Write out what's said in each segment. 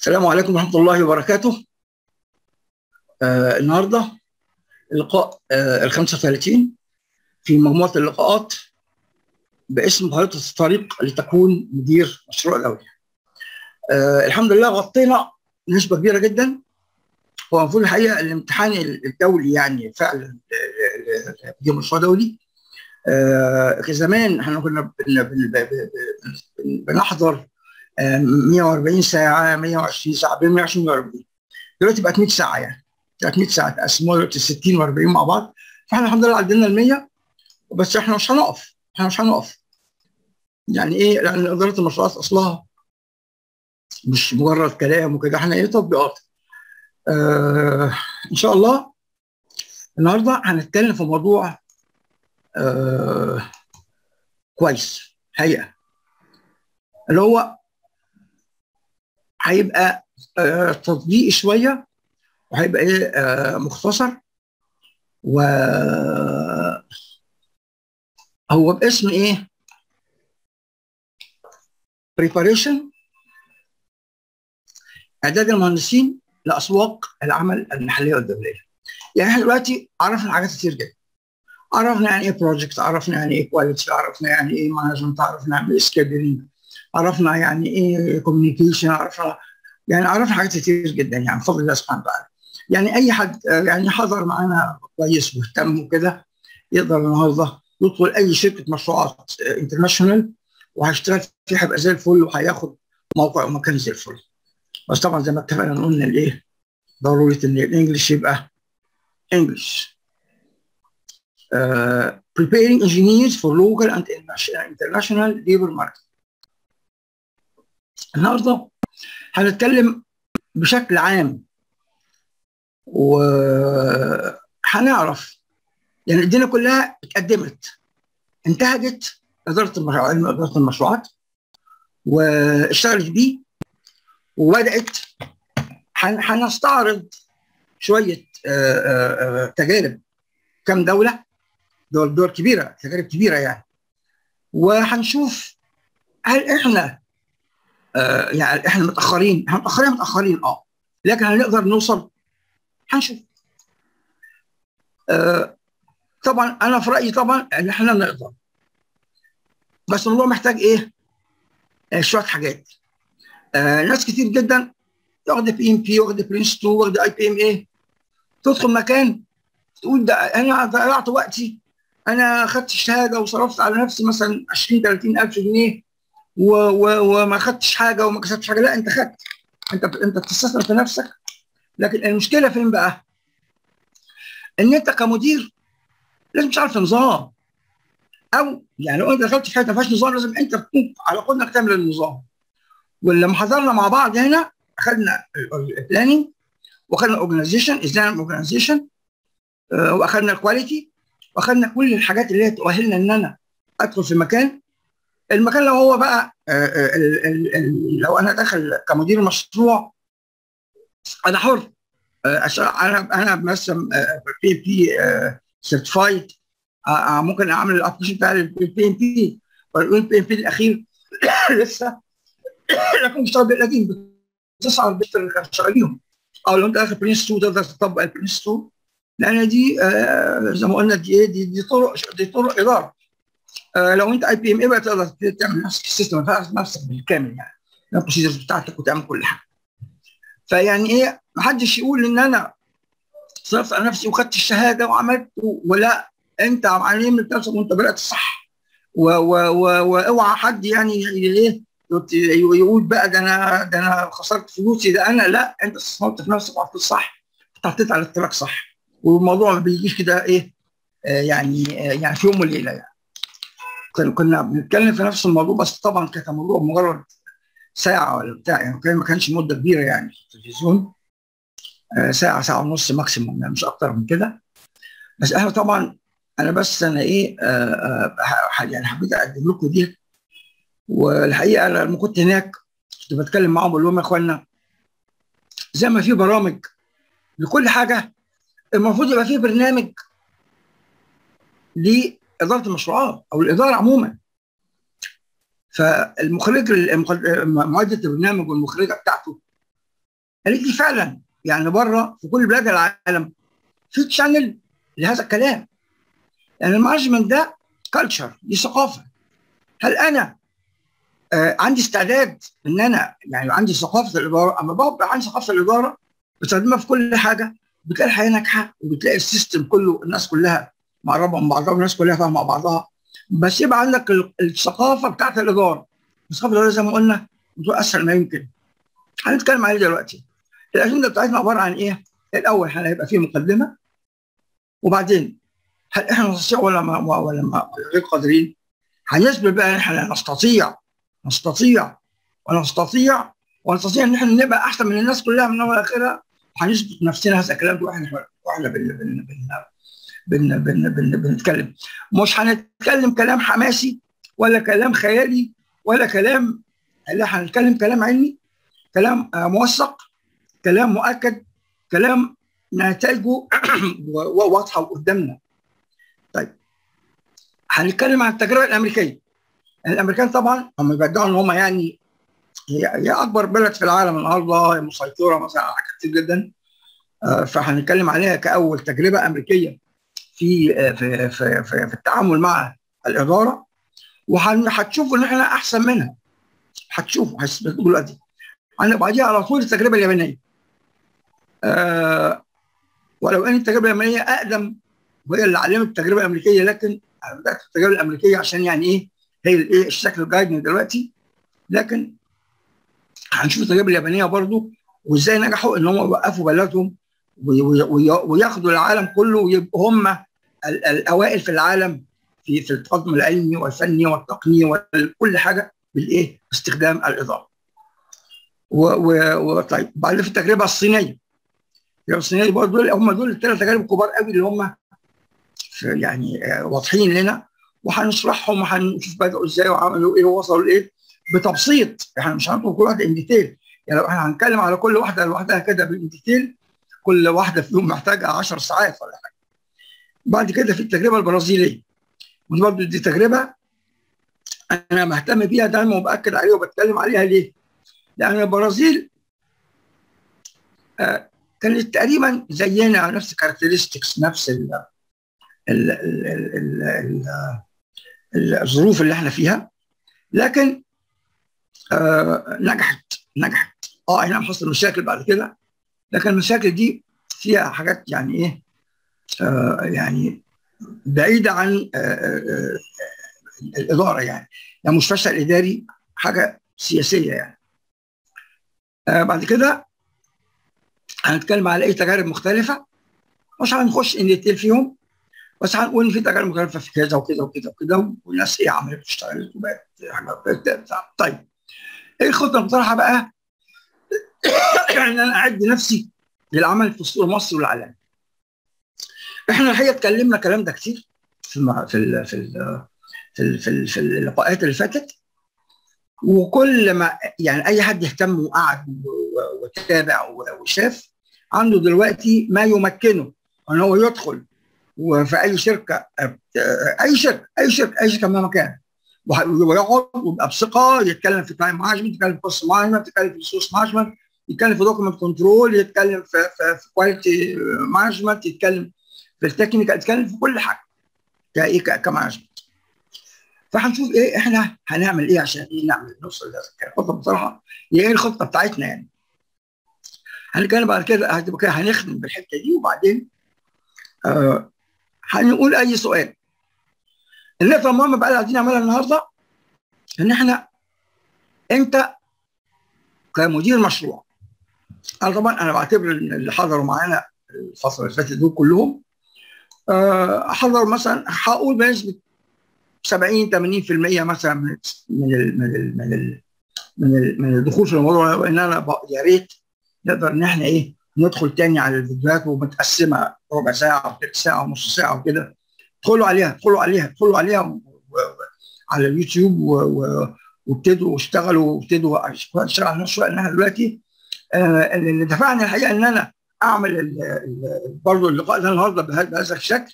السلام عليكم ورحمة الله وبركاته آه النهاردة اللقاء آه ال 35 في مجموعة اللقاءات باسم خريطة الطريق لتكون مدير مشروع دولي آه الحمد لله غطينا نسبة كبيرة جدا هو المفروض الحقيقة الامتحان الدولي يعني فعلا مدير مشروع دولي آه زمان احنا كنا بنحضر 140 ساعة 120 ساعة بين 120 و 140 دلوقتي بقت 100 ساعة يعني بقت 100 ساعة تقسموها دلوقتي 60 و 40 مع بعض فاحنا الحمد لله عدينا ال 100 بس احنا مش هنقف احنا مش هنقف يعني ايه لان اداره المشروعات اصلها مش مجرد كلام وكده احنا ايه تطبيقات آه ان شاء الله النهارده هنتكلم في موضوع آه كويس حقيقه اللي هو هيبقى آه تطبيقي شويه وهيبقى ايه آه مختصر و هو باسم ايه preparation اعداد المهندسين لاسواق العمل المحليه والدوليه يعني احنا دلوقتي عرفنا حاجات كتير جدا عرفنا يعني ايه بروجكت عرفنا يعني ايه كواليتي عرفنا يعني ايه مانجمنت عرفنا يعني ايه سكيدولينج عرفنا يعني ايه كوميونيكيشن عرفنا يعني عرفنا حاجات كتير جدا يعني بفضل الله سبحانه وتعالى يعني اي حد يعني حضر معانا كويس واهتم وكده يقدر النهارده يدخل اي شركه مشروعات انترناشونال وهيشتغل فيها هيبقى زي الفل وهياخد موقع ومكان زي الفل بس طبعا زي ما اتفقنا قلنا الايه ضروري ان الانجليش يبقى انجلش uh, preparing engineers for local and international labor market النهارده هنتكلم بشكل عام وهنعرف يعني الدنيا كلها اتقدمت انتهجت اداره المشروع علم اداره المشروعات واشتغلت بيه وبدات هنستعرض شويه آآ آآ تجارب كم دوله دول دول كبيره تجارب كبيره يعني وهنشوف هل احنا يعني احنا متاخرين احنا متاخرين متاخرين اه لكن هنقدر نوصل هنشوف آه طبعا انا في رايي طبعا ان احنا نقدر بس الموضوع محتاج ايه؟ آه شويه حاجات آه ناس كتير جدا واخده بي ام بي واخده برنس 2 واخده اي بي ام اي تدخل مكان تقول ده انا ضيعت وقتي انا خدت الشهاده وصرفت على نفسي مثلا 20 30 الف جنيه و و وما خدتش حاجه وما كسبتش حاجه لا انت خدت انت انت بتستثمر في نفسك لكن المشكله فين بقى؟ ان انت كمدير لازم تعرف نظام او يعني لو انت دخلت في حته ما فيهاش نظام لازم انت تكون على قدر انك تعمل النظام ولما حضرنا مع بعض هنا اخذنا البلاننج واخذنا الاورجنايزيشن ازاي نعمل اورجنايزيشن واخذنا الكواليتي واخذنا كل الحاجات اللي هي تؤهلنا ان انا ادخل في مكان المكان لو هو بقى ال ال ال لو انا داخل كمدير مشروع انا حر انا انا مثلا بي بي سيرتيفايد ممكن اعمل الابلكيشن بتاع البي ام بي والبي ام بي الاخير لسه لكن مش لكن بتسعى بيست اللي كانوا شغالين او لو انت داخل برنس 2 تقدر تطبق البرنس 2 لان دي زي ما قلنا دي دي, دي طرق دي طرق اداره لو انت اي بي ام اي بقى تقدر تعمل نفسك السيستم نفسك بالكامل يعني البروسيجرز بتاعتك وتعمل كل حاجه فيعني ايه ما حدش يقول ان انا صرفت على نفسي وخدت الشهاده وعملت ولا انت عامل نفسك وانت بدات صح واوعى حد يعني ايه يقول بقى ده انا ده انا خسرت فلوسي ده انا لا انت استثمرت في نفسك وعملت صح حطيت على التراك صح والموضوع ما بيجيش كده ايه آه يعني آه يعني في يوم وليله يعني كنا بنتكلم في نفس الموضوع بس طبعا كان الموضوع مجرد ساعه ولا بتاع يعني ما كانش مده كبيره يعني في التلفزيون آه ساعه ساعه ونص ماكسيموم يعني مش اكتر من كده بس احنا طبعا انا بس انا ايه آه آه يعني حبيت اقدم لكم دي والحقيقه انا لما كنت هناك كنت بتكلم معاهم بقول لهم يا اخوانا زي ما في برامج لكل حاجه المفروض يبقى في برنامج لاداره المشروعات او الاداره عموما فالمخرج معدة البرنامج والمخرجه بتاعته قالت لي فعلا يعني بره في كل بلاد العالم في تشانل لهذا الكلام يعني المانجمنت ده كلتشر دي ثقافه هل انا آه عندي استعداد ان انا يعني عندي ثقافه الاداره اما ببقى عندي ثقافه الاداره بستخدمها في كل حاجه بتلاقي الحياه ناجحه وبتلاقي السيستم كله الناس كلها مقربه من بعضها والناس كلها فاهمه بعضها بس يبقى عندك الثقافه بتاعت الاداره الثقافه الاداره زي ما قلنا بتبقى اسهل ما يمكن هنتكلم عليه دلوقتي الاجنده بتاعتنا عباره عن ايه؟ الاول هيبقى فيه مقدمه وبعدين هل احنا نستطيع ولا ما ولا ما غير قادرين؟ هنثبت بقى ان احنا نستطيع نستطيع ونستطيع ونستطيع ان احنا نبقى احسن من الناس كلها من اول لاخرها هنثبت نفسنا هذا الكلام ده واحنا واحنا بن بن بن بن بن بن بنتكلم مش هنتكلم كلام حماسي ولا كلام خيالي ولا كلام لا هنتكلم كلام علمي كلام موثق كلام مؤكد كلام نتائجه واضحه قدامنا طيب هنتكلم عن التجربه الامريكيه الامريكان طبعا هم بيدعوا ان هم يعني هي هي اكبر بلد في العالم النهارده مسيطره مثلا على حاجات كتير جدا فهنتكلم عليها كاول تجربه امريكيه في في في في, في التعامل مع الاداره وهتشوفوا ان احنا احسن منها هتشوفوا هتثبتوا دلوقتي عندنا بعديها على طول التجربه اليابانيه آه ولو ان التجربه اليابانيه اقدم وهي اللي علمت التجربه الامريكيه لكن انا بدات التجربه الامريكيه عشان يعني ايه هي الايه الشكل الجايدني دلوقتي لكن هنشوف التجربه اليابانيه برضو وازاي نجحوا ان هم يوقفوا بلدهم وياخدوا العالم كله ويبقوا هم الاوائل في العالم في في التقدم العلمي والفني والتقني وكل حاجه بالايه؟ باستخدام الاداره. وطيب بعدين في التجربه الصينيه التجربه الصينيه برضه دول هم دول الثلاث تجارب الكبار قوي اللي هم يعني واضحين لنا وهنشرحهم وهنشوف بدأوا ازاي وعملوا ايه ووصلوا لايه بتبسيط احنا مش هندخل كل واحده ان ديتيل يعني لو احنا هنتكلم على كل واحده لوحدها كده بالديتيل كل واحده فيهم محتاجه 10 ساعات ولا حاجه. بعد كده في التجربه البرازيليه ودي برضه دي تجربه انا مهتم بيها دايما وباكد عليها وبتكلم عليها ليه؟ لان البرازيل آه كانت تقريبا زينا نفس الكاركترستكس نفس ال ال ال ال ال ال الظروف اللي احنا فيها لكن آه نجحت نجحت اه احنا حصل مشاكل بعد كده لكن المشاكل دي فيها حاجات يعني ايه آه يعني بعيده عن آه آه الاداره يعني يعني مش فشل اداري حاجه سياسيه يعني آه بعد كده هنتكلم على اي تجارب مختلفه مش هنخش ان ديتيل فيهم بس هنقول ان في تجارب مختلفه في كذا وكذا وكذا وكذا والناس ايه عملت واشتغلت وبقت حاجات طيب ايه الخطه المقترحه بقى؟ يعني انا اعد نفسي للعمل في سوق مصر والعالم. احنا الحقيقه اتكلمنا الكلام ده كتير في الم... في ال... في ال... في ال... في, ال... في اللقاءات اللي فاتت وكل ما يعني اي حد يهتم وقعد وتابع وشاف عنده دلوقتي ما يمكنه ان هو يدخل وفي اي شركه اي شركه اي شركه اي شركه مهما كان ويقعد ويبقى بثقه يتكلم في تايم مانجمنت يتكلم في كوست مانجمنت يتكلم في ريسورس مانجمنت يتكلم في دوكيمنت كنترول يتكلم في في كواليتي مانجمنت يتكلم في التكنيكال يتكلم في كل حاجه كايه كمانجمنت فهنشوف ايه احنا هنعمل ايه عشان ايه نعمل نوصل لهذا الخطه بصراحه هي ايه الخطه بتاعتنا يعني هنتكلم بعد كده هتبقى كده هنخدم بالحته دي وبعدين آه هنقول اي سؤال النقطه المهمه بقى اللي عايزين نعملها النهارده ان احنا انت كمدير مشروع انا طبعا انا بعتبر ان اللي حضروا معانا الفتره اللي فاتت دول كلهم أه حضروا مثلا هقول بنسبه 70 80% مثلا من من ال من ال من ال من, ال من الدخول في الموضوع وان انا يا ريت نقدر ان احنا ايه ندخل تاني على الفيديوهات ومتقسمه ربع ساعه ثلث ساعه ونص ساعه وكده ادخلوا عليها ادخلوا عليها ادخلوا عليها على اليوتيوب وابتدوا واشتغلوا وابتدوا اشتغل على شويه ان احنا دلوقتي آه اللي دفعني الحقيقه ان انا اعمل برضه اللقاء ده النهارده بهذا الشكل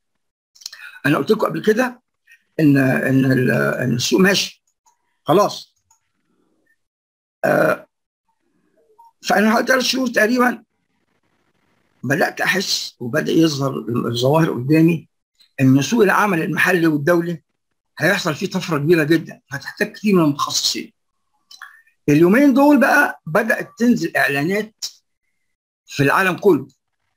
انا قلت لكم قبل كده ان ان ان السوق ماشي خلاص آه فانا حوالي ثلاث شهور تقريبا بدات احس وبدا يظهر الظواهر قدامي ان سوق العمل المحلي والدولي هيحصل فيه طفره كبيره جدا هتحتاج كتير من المتخصصين اليومين دول بقى بدات تنزل اعلانات في العالم كله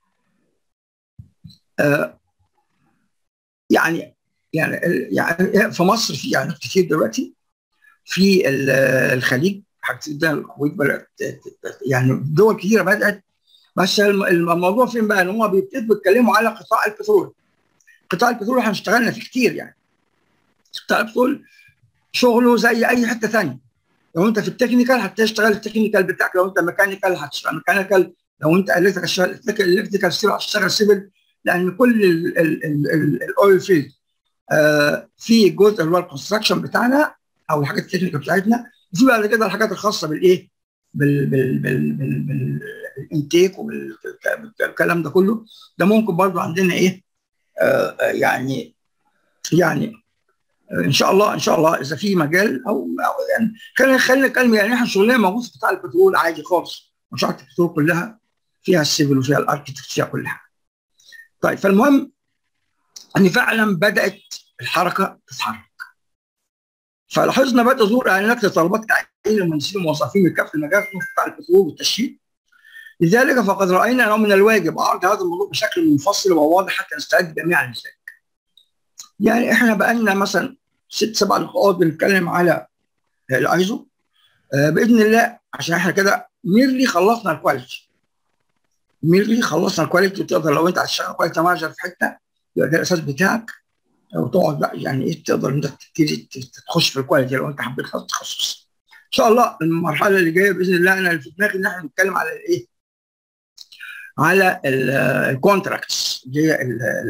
آه يعني يعني يعني في مصر في اعلانات كتير دلوقتي في الخليج حاجات ده الكويت بدات يعني دول كتيره بدات بس الموضوع فين بقى ان هم بيبتدوا بيتكلموا على قطاع البترول قطاع البترول احنا اشتغلنا فيه كتير يعني قطاع البترول شغله زي اي حته ثانيه لو انت في التكنيكال هتشتغل التكنيكال بتاعك لو انت ميكانيكال هتشتغل ميكانيكال لو انت الكتريكال هتشتغل الكتريكال هتشتغل سيفل لان كل الاويل فيلد آه في جزء اللي هو الكونستراكشن بتاعنا او الحاجات التكنيكال بتاعتنا وفي بعد كده الحاجات الخاصه بالايه بال بال بال بال بالانتيك وبالكلام ده كله ده ممكن برضو عندنا ايه آه يعني يعني ان شاء الله ان شاء الله اذا في مجال او يعني خلينا خلينا نتكلم يعني احنا شغلنا موجود في قطاع البترول عادي خالص مشروعات البترول كلها فيها السيفل وفيها الاركتكت فيها كل حاجه. طيب فالمهم ان فعلا بدات الحركه تتحرك. فلاحظنا بدات ظهور اعلانات لطلبات تعيين المهندسين والموظفين من كافه المجالات في قطاع البترول والتشييد. لذلك فقد راينا انه من الواجب عرض هذا الموضوع بشكل منفصل وواضح حتى نستعد جميعا لذلك. يعني احنا بقى لنا مثلا ست سبع لقاءات بنتكلم على الايزو آه باذن الله عشان احنا كده ميرلي خلصنا الكواليتي ميرلي خلصنا الكواليتي وتقدر لو انت هتشتغل كواليتي مانجر في حته يبقى ده الاساس بتاعك وتقعد بقى يعني ايه تقدر انت تبتدي تخش في الكواليتي لو انت حبيت خلاص تخصص ان شاء الله المرحله اللي جايه باذن الله انا اللي في دماغي ان احنا نتكلم على الايه على الكونتراكتس اللي هي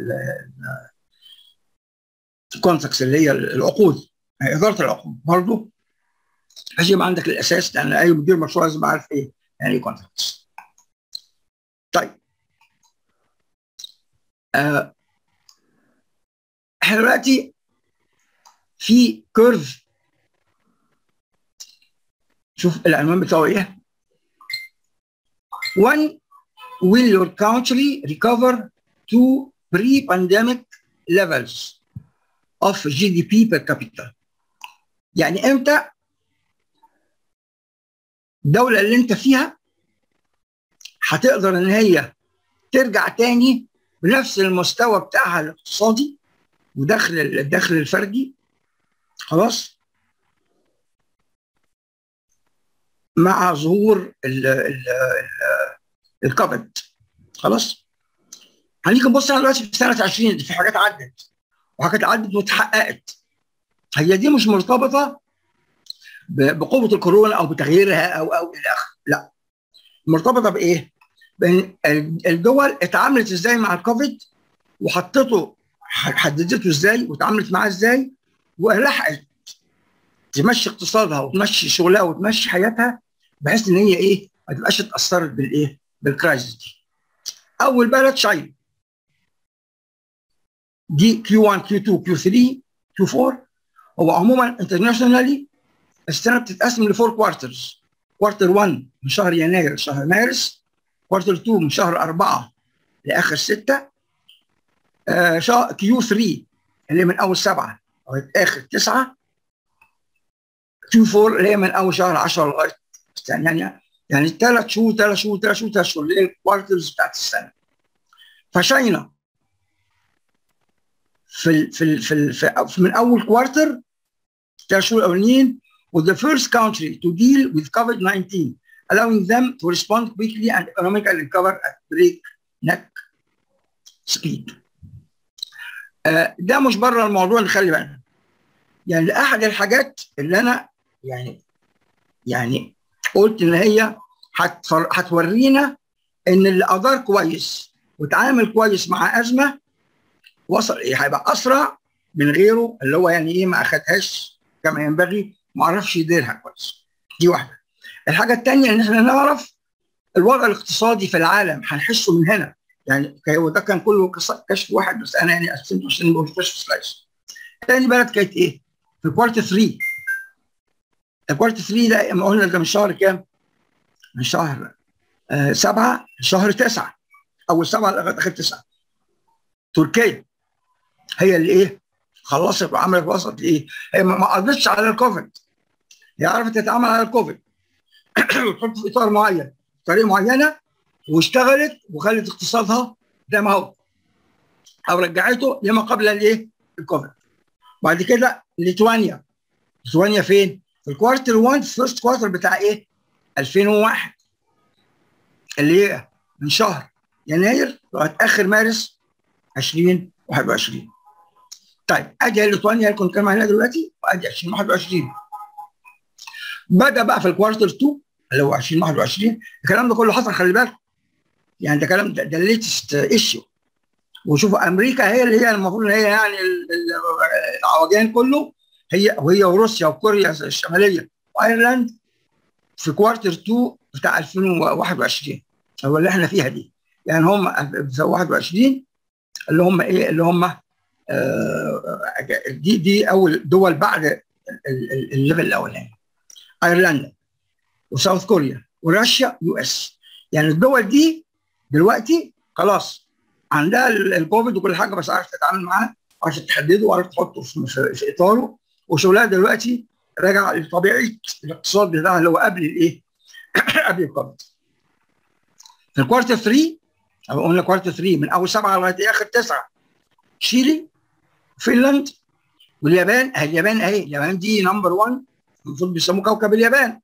الكونتراكتس اللي هي العقود اداره العقود برضه عشان يبقى عندك الاساس لان اي مدير مشروع لازم عارف ايه يعني ايه كونتراكتس طيب آه احنا دلوقتي في كيرف شوف العنوان بتاعه ايه when will your country recover to pre-pandemic levels of GDP per capita يعني امتى الدولة اللي انت فيها هتقدر ان هي ترجع تاني بنفس المستوى بتاعها الاقتصادي ودخل الدخل الفردي خلاص مع ظهور الكبد خلاص هنيجي نبص على دلوقتي في سنه 20 في حاجات عدت وحاجات عدت واتحققت هي دي مش مرتبطه بقوه الكورونا او بتغييرها او او الى اخره لا مرتبطه بايه؟ بان الدول اتعاملت ازاي مع الكوفيد وحطته حددته ازاي واتعاملت معاه ازاي ولحقت تمشي اقتصادها وتمشي شغلها وتمشي حياتها بحيث ان هي ايه ما تبقاش اتاثرت بالايه؟ بالكرايسيس دي. اول بلد شاينا دي كيو 1 كيو 2 كيو 3 كيو 4 هو عموما انترناشونالي السنه بتتقسم لفور كوارترز كوارتر 1 من شهر يناير لشهر مارس كوارتر 2 من شهر 4 لاخر 6 آه شهر كيو 3 اللي من اول 7 لغايه اخر 9 كيو 4 اللي هي من اول شهر 10 لغايه يعني يعني ثلاث شهور ثلاث شهور ثلاث شهور ثلاث شهور اللي هي الكوارترز بتاعت السنه فشاينا في ال في ال في, ال في من اول كوارتر ثلاث شهور الاولانيين was the first country to deal with COVID-19 allowing them to respond quickly and economically recover at breakneck speed. آه ده مش بره الموضوع نخلي بالنا. يعني احد الحاجات اللي انا يعني يعني قلت ان هي هتورينا ان اللي ادار كويس وتعامل كويس مع ازمه وصل ايه هيبقى اسرع من غيره اللي هو يعني ايه ما اخدهاش كما ينبغي ما عرفش يديرها كويس دي واحده الحاجه الثانيه ان احنا نعرف الوضع الاقتصادي في العالم هنحسه من هنا يعني وده كان كله كشف واحد بس انا يعني قسمته عشان ما كشف سلايس تاني بلد كانت ايه؟ في كوارتر 3 الكوارتر 3 ده ما قلنا ده من شهر كام؟ من شهر آه سبعه شهر تسعه اول سبعه لغايه اخر تسعه تركيا هي اللي ايه خلصت وعملت وسط ايه هي ما قضتش على الكوفيد هي عرفت تتعامل على الكوفيد وتحط في اطار معين طريقه معينه واشتغلت وخلت اقتصادها زي ما هو او رجعته لما قبل الايه الكوفيد بعد كده ليتوانيا ليتوانيا فين؟ في الكوارتر 1 فيرست كوارتر بتاع ايه؟ 2001 اللي هي من شهر يناير لغايه اخر مارس 2021 طيب ادي ليتوانيا اللي كنت بتكلم عليها دلوقتي وادي 2021 بدا بقى في الكوارتر 2 اللي هو 2021 الكلام ده كله حصل خلي بالك يعني ده كلام ده, ده الليتست ايشيو وشوفوا امريكا هي اللي هي المفروض ان هي يعني العوجان كله هي وهي وروسيا وكوريا الشماليه وايرلاند في كوارتر 2 بتاع 2021 هو اللي احنا فيها دي يعني هم 21 اللي هم ايه اللي هم آه دي دي اول دول بعد الليفل الاولاني ايرلندا وساوث كوريا وروسيا يو اس يعني الدول دي دلوقتي خلاص عندها الكوفيد وكل حاجه بس عارف تتعامل معاه عارف تحدده وعارف تحطه في, في اطاره وشغلها دلوقتي راجع لطبيعه الاقتصاد بتاعها اللي هو قبل الايه؟ قبل الكوفيد. في الكوارتر 3 او قلنا كوارتر 3 من اول سبعه لغايه اخر تسعه شيلي فنلند واليابان اليابان اهي اليابان دي نمبر 1 المفروض بيسموه كوكب اليابان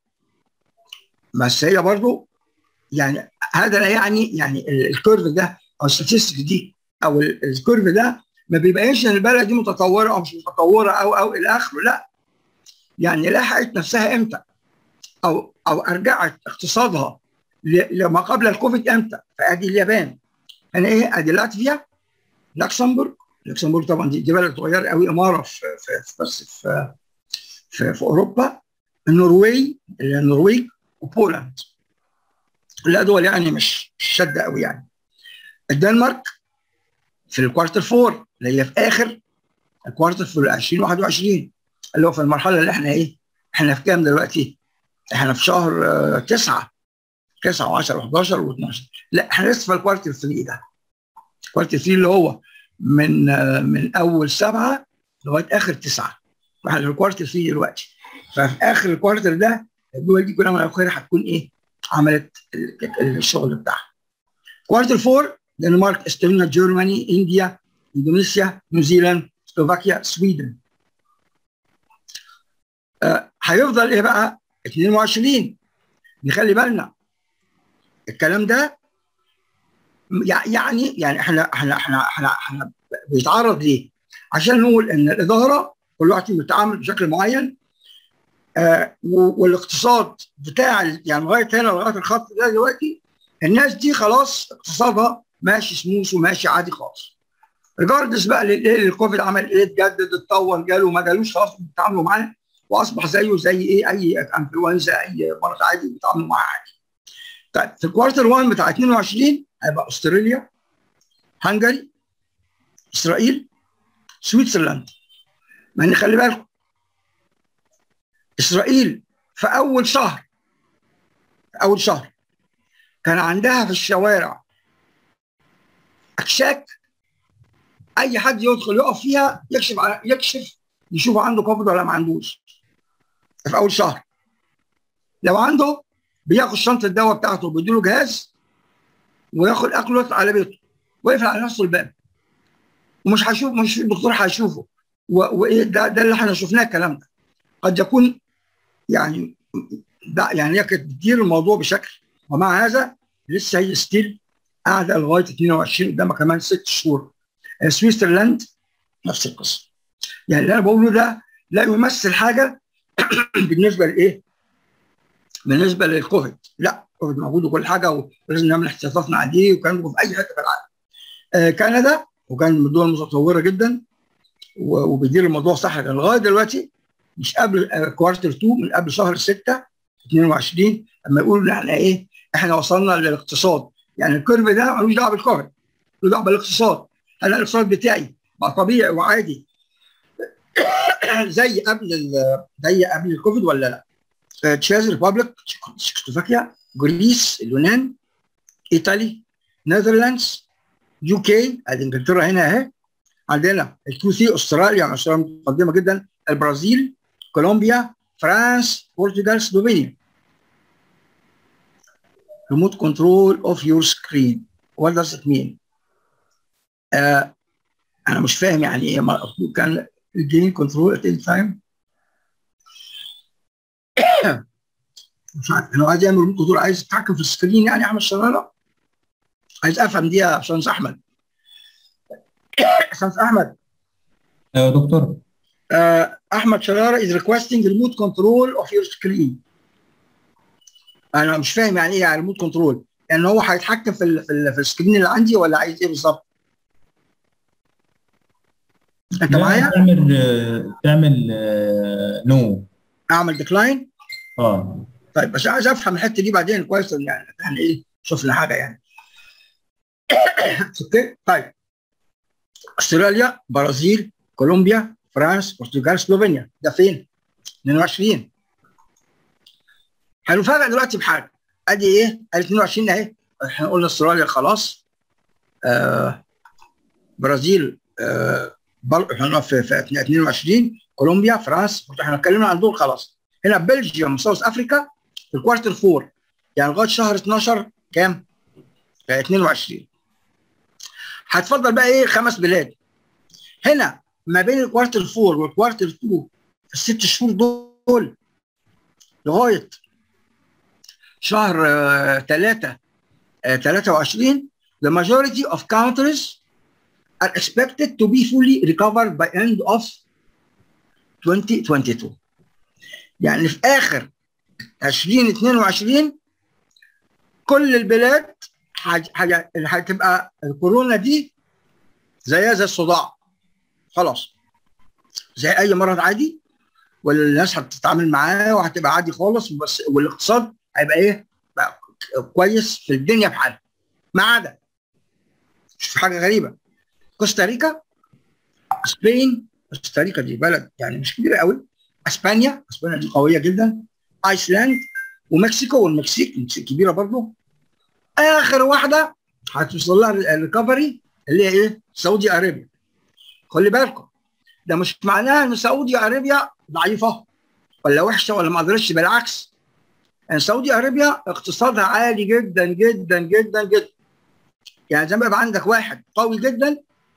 بس هي برضو يعني هذا لا يعني يعني الكيرف ده او الستاتستيك دي او الكيرف ده ما بيبينش ان البلد دي متطوره او مش متطوره او او الى اخره لا يعني لحقت نفسها امتى او او ارجعت اقتصادها لما قبل الكوفيد امتى فادي اليابان انا ايه ادي لاتفيا لوكسمبورغ لوكسمبورغ طبعا دي, دي بلد صغيره قوي اماره في, في, في بس في في, في اوروبا النرويج النرويج وبولند لا دول يعني مش شاده قوي يعني الدنمارك في الكوارتر فور اللي هي في اخر الكوارتر في 2021 اللي هو في المرحله اللي احنا ايه احنا في كام دلوقتي؟ احنا في شهر 9 9 و10 و11 و12 لا احنا لسه في الكوارتر 3 ده الكوارتر 3 اللي هو من من اول سبعه لغايه اخر تسعه احنا في الكوارتر 3 دلوقتي ففي اخر الكوارتر ده الدول دي كلها من الاخر هتكون ايه؟ عملت الشغل بتاعها. كوارتر 4 دنمارك استونيا جرماني انديا اندونيسيا نيوزيلاند سلوفاكيا سويدن. آه هيفضل ايه بقى؟ 22 نخلي بالنا الكلام ده يعني يعني احنا احنا احنا احنا, احنا بيتعرض ليه؟ عشان نقول ان الاداره كل واحد بيتعامل بشكل معين آه والاقتصاد بتاع يعني لغايه هنا لغايه الخط ده دلوقتي الناس دي خلاص اقتصادها ماشي سموث وماشي عادي خالص. ريجاردس بقى للكوفيد عمل ايه اتجدد اتطور جاله ما جالوش خلاص بيتعاملوا معاه واصبح زيه زي ايه اي انفلونزا اي مرض عادي بيتعاملوا معاه عادي. طيب في الكوارتر 1 بتاع 22 هيبقى استراليا هنغاري اسرائيل سويسرلاند ما خلي بالكم اسرائيل في اول شهر في اول شهر كان عندها في الشوارع اكشاك اي حد يدخل يقف فيها يكشف يكشف يشوف عنده كوفيد ولا ما عندوش في اول شهر لو عنده بياخد شنطه الدواء بتاعته وبيديله جهاز وياخد اكله ويطلع على بيته ويقفل على نفسه الباب ومش هيشوف مش الدكتور هيشوفه وايه ده ده اللي احنا شفناه الكلام ده قد يكون يعني ده يعني هي كانت بتدير الموضوع بشكل ومع هذا لسه هي ستيل قاعده لغايه 22 قدامها كمان ست شهور سويسرلاند نفس القصه يعني اللي انا بقوله ده لا يمثل حاجه بالنسبه لايه؟ بالنسبه للكوفيد لا كوفيد موجود وكل حاجه ولازم نعمل احتياطاتنا عليه وكان في اي حته في العالم. آه كندا وكان من الدول المتطوره جدا وبيدير الموضوع صح لغايه دلوقتي مش قبل كوارتر 2 من قبل شهر 6 22 لما يقولوا ان احنا ايه احنا وصلنا للاقتصاد يعني الكيرف ده ملوش دعوه بالكوفيد له دعوه بالاقتصاد انا الاقتصاد بتاعي بقى طبيعي وعادي زي قبل زي قبل الكوفيد ولا لا؟ تشيز ريبابليك تشيكوسلوفاكيا جريس اليونان ايطالي نذرلاندز يو كي ادي انجلترا هنا اهي عندنا الكيو سي استراليا استراليا متقدمه جدا البرازيل كولومبيا فرانس بورتوغال سلوفينيا remote control of your screen what does it mean آه انا مش فاهم يعني ايه كان الجيم كنترول ات any time مش عارف انا عايز يعمل كنترول عايز يتحكم في السكرين يعني اعمل شغاله عايز افهم دي يا باشمهندس احمد باشمهندس احمد ايوه يا دكتور آه احمد شراره is requesting remote control of your screen انا مش فاهم يعني ايه ريموت كنترول يعني هو هيتحكم في ال في, ال في السكرين اللي عندي ولا عايز ايه بالظبط انت لا، معايا تعمل آه، تعمل آه، نو اعمل ديكلاين اه طيب بس عايز افهم الحته دي بعدين كويس يعني يعني ايه شفنا حاجه يعني اوكي طيب استراليا برازيل كولومبيا فرنسا البرتغال سلوفينيا ده فين 22 هنفاجئ دلوقتي بحاجه ادي ايه ادي 22 اهي احنا قلنا استراليا خلاص آه برازيل آه بر... احنا في, في 22 كولومبيا فرنسا احنا اتكلمنا عن دول خلاص هنا بلجيوم ساوث افريكا في الكوارتر فور يعني لغايه شهر 12 كام؟ في 22 هتفضل بقى ايه خمس بلاد هنا ما بين الكوارتر فور والكوارتر 2 في الست شهور دول لغايه شهر 3 23 the majority of countries are expected to be fully recovered by end of 2022 يعني في اخر 2022 كل البلاد حاج- حاجه اللي هتبقى الكورونا دي زيها زي الصداع خلاص زي اي مرض عادي والناس هتتعامل معاه وهتبقى عادي خالص بس والاقتصاد هيبقى ايه بقى كويس في الدنيا بحالها ما عدا شوف حاجه غريبه كوستاريكا سبين كوستاريكا دي بلد يعني مش كبيره قوي اسبانيا اسبانيا دي قويه جدا ايسلاند ومكسيكو والمكسيك المكسيك كبيره برضه اخر واحده هتوصل لها الريكفري اللي هي ايه؟ سعودي ارابيا خلي بالكم ده مش معناها ان سعودي ارابيا ضعيفه ولا وحشه ولا ما قدرتش بالعكس يعني سعودي ارابيا اقتصادها عالي جدا جدا جدا جدا يعني زي ما يبقى عندك واحد قوي جدا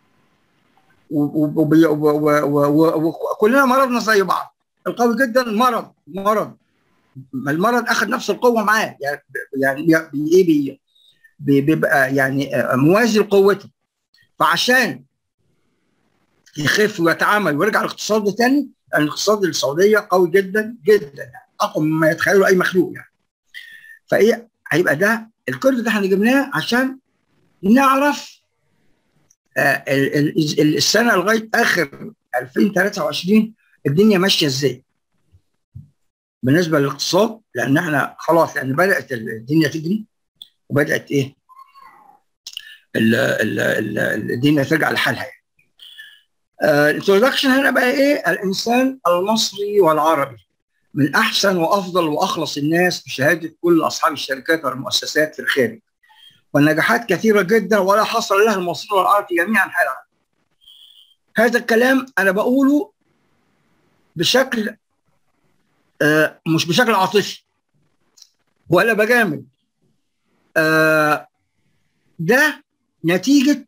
وكلنا مرضنا زي بعض القوي جدا مرض مرض المرض اخذ نفس القوه معاه يعني يعني بي- ايه بي بي- بيبقى يعني آه، موازي لقوته فعشان يخف ويتعامل ويرجع الاقتصاد ده تاني لان الاقتصاد السعوديه قوي جدا جدا يعني اقوى مما يتخيله اي مخلوق يعني فايه هيبقى ده الكيرف ده احنا جبناه عشان نعرف آه ال- ال- ال- السنه لغايه اخر 2023 الدنيا ماشيه ازاي بالنسبه للاقتصاد لان احنا خلاص لان بدات الدنيا تجري وبدات ايه ال- ال- ال- الدنيا ترجع لحالها يعني. الانترودكشن هنا بقى ايه الانسان المصري والعربي من احسن وافضل واخلص الناس بشهاده كل اصحاب الشركات والمؤسسات في الخارج والنجاحات كثيره جدا ولا حصر لها المصريين والعرب في جميع انحاء العالم هذا الكلام انا بقوله بشكل آه مش بشكل عاطفي ولا بجامل آه ده نتيجه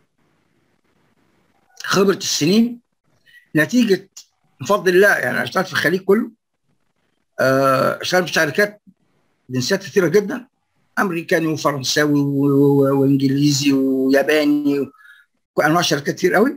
خبره السنين نتيجه بفضل الله يعني انا اشتغلت في الخليج كله آه، اشتغلت في شركات جنسيات كثيره جدا امريكاني وفرنساوي و- و- وانجليزي وياباني وانواع شركات كتير قوي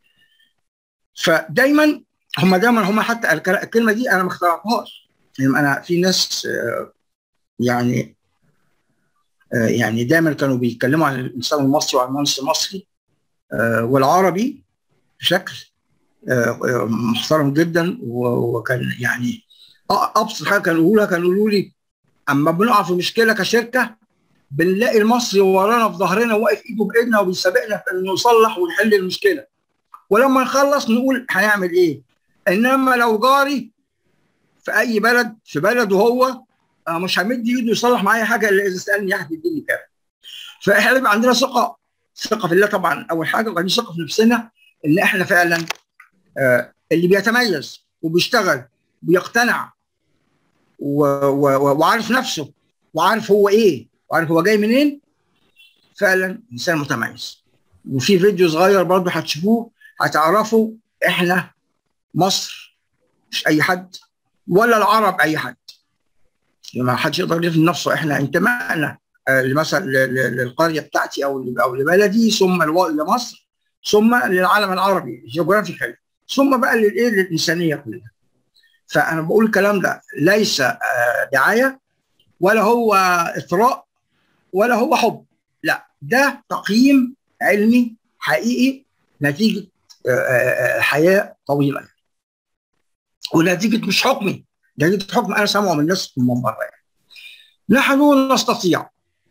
فدايما هم دايما هم حتى الك- الكلمه دي انا ما اخترعتهاش يعني انا في ناس آه، يعني آه، يعني دايما كانوا بيتكلموا عن الانسان المصري وعن المهندس المصري آه، والعربي بشكل آه، آه، محترم جدا و- وكان يعني أ- ابسط حاجه كانوا يقولوها كانوا يقولوا لي اما بنقع في مشكله كشركه بنلاقي المصري ورانا في ظهرنا واقف ايده بايدنا وبيسابقنا في انه نصلح ونحل المشكله ولما نخلص نقول هنعمل ايه انما لو جاري في اي بلد في بلده هو آه، مش همد ايده يصلح معايا حاجه الا اذا سالني يا يديني كام فاحنا يبقى عندنا ثقه ثقه في الله طبعا اول حاجه وبعدين ثقه في نفسنا ان احنا فعلا آه اللي بيتميز وبيشتغل ويقتنع و- و- وعارف نفسه وعارف هو ايه وعارف هو جاي منين فعلا انسان متميز وفي فيديو صغير برضه هتشوفوه هتعرفوا احنا مصر مش اي حد ولا العرب اي حد ما حدش يقدر يفهم نفسه احنا انتمائنا آه، مثلا ل- ل- للقريه بتاعتي او ل- او لبلدي ثم الو- لمصر ثم للعالم العربي جيوغرافيكال ثم بقى للايه للانسانيه كلها فانا بقول الكلام ده ليس آه، دعايه ولا هو اثراء ولا هو حب لا ده تقييم علمي حقيقي نتيجه آه، آه، آه، حياه طويله ونتيجه مش حكمي نتيجه حكم انا سامعه من الناس من بره يعني. نحن نستطيع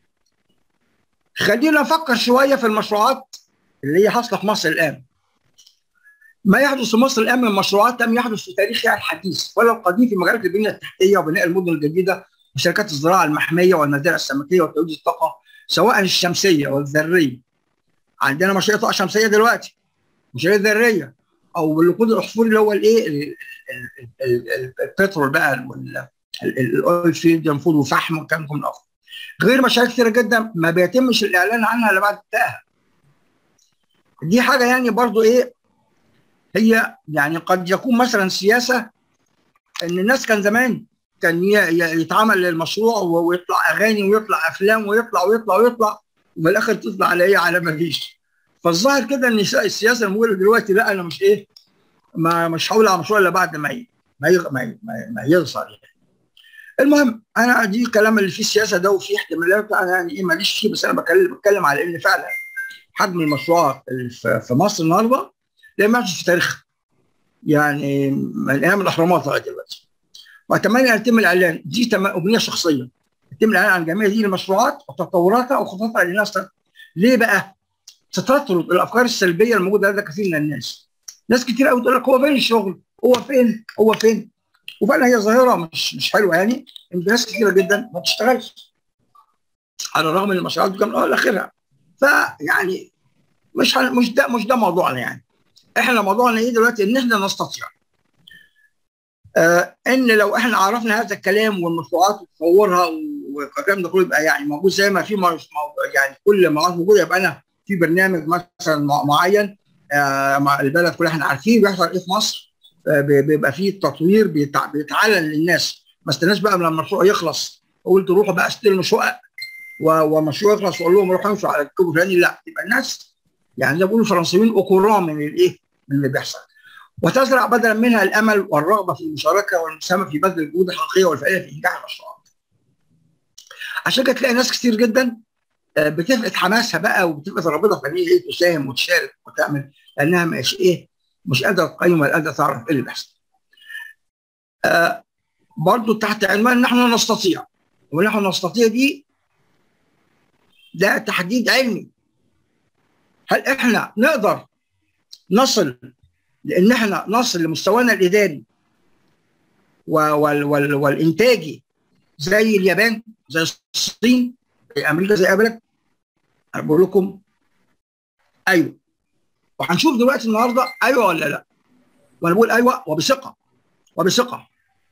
خلينا نفكر شويه في المشروعات اللي هي حاصله في مصر الان ما يحدث في مصر الان من مشروعات لم يحدث في تاريخها الحديث ولا القديم في مجالات البنيه التحتيه وبناء المدن الجديده وشركات الزراعه المحميه والمزارع السمكيه وتوليد الطاقه سواء الشمسيه والذريه عندنا مشاريع طاقه شمسيه دلوقتي مشاريع ذريه او الوقود الاحفوري اللي هو الايه ال- ال- ال- ال- البترول بقى وال- ال- ال- الاويل فيلد ينفذ وفحم وكان من اخر غير مشاريع كثيره جدا ما بيتمش الاعلان عنها الا بعد انتهائها دي حاجه يعني برضو ايه هي يعني قد يكون مثلا سياسه ان الناس كان زمان كان ي- ي- يتعمل المشروع و- ويطلع اغاني ويطلع افلام ويطلع ويطلع ويطلع وفي الاخر تطلع على ايه على ما فيش فالظاهر كده ان السياسه الموجوده دلوقتي لا انا مش ايه ما مش هقول على مشروع الا بعد ما ي- ما يغ- ما ي- ما, ما يظهر يعني. المهم انا دي الكلام اللي فيه السياسه ده وفيه احتمالات انا يعني ايه ماليش فيه بس انا بتكلم بتكلم على ان فعلا حجم المشروعات اللي في في مصر النهارده لا ما في تاريخها يعني من ايام الاهرامات لغايه دلوقتي واتمنى ان يتم الاعلان دي تم امنيه شخصيه يتم الاعلان عن جميع هذه المشروعات وتطوراتها وخططها للناس تت- ليه بقى؟ ستطرد الافكار السلبيه الموجوده لدى كثير من الناس. ناس كتير قوي تقول لك هو فين الشغل؟ هو فين؟ هو فين؟ وفعلا هي ظاهره مش مش حلوه يعني ان ناس كتيره جدا ما بتشتغلش. على الرغم من المشروعات دي من اول لاخرها. فيعني مش هن- مش ده مش ده موضوعنا يعني. احنا موضوعنا ايه دلوقتي؟ ان احنا نستطيع آه ان لو احنا عرفنا هذا الكلام والمشروعات وتطورها والكلام ده كله يبقى يعني موجود زي ما في مش مو- يعني كل ما موجوده يبقى انا في برنامج مثلا مع- معين آه مع البلد كلها احنا عارفين بيحصل ايه في مصر آه بي- بيبقى فيه تطوير بيتع- بيتعلن للناس ما استناش بقى من المشروع يخلص قلت روحوا بقى استلموا شقق و- ومشروع يخلص واقول لهم روحوا امشوا على الكوب الفلاني لا يبقى الناس يعني زي ما بيقولوا الفرنسيين اوكورا من الايه؟ من اللي بيحصل وتزرع بدلا منها الامل والرغبه في المشاركه والمساهمه في بذل الجهود الحقيقيه والفعليه في انجاح المشروعات. عشان كده تلاقي ناس كتير جدا آه، بتفقد حماسها بقى وبتفقد رغبتها في ان هي ايه تساهم وتشارك وتعمل لانها مش ايه مش قادره تقيم ولا قادره تعرف ايه اللي بيحصل. آه برضو تحت عنوان نحن نستطيع ونحن نستطيع دي ده تحديد علمي هل احنا نقدر نصل لان احنا نصل لمستوانا الاداري و- وال وال والانتاجي زي اليابان زي الصين زي امريكا زي اي بلد انا بقول لكم ايوه وهنشوف دلوقتي النهارده ايوه ولا لا وانا بقول ايوه وبثقه وبثقه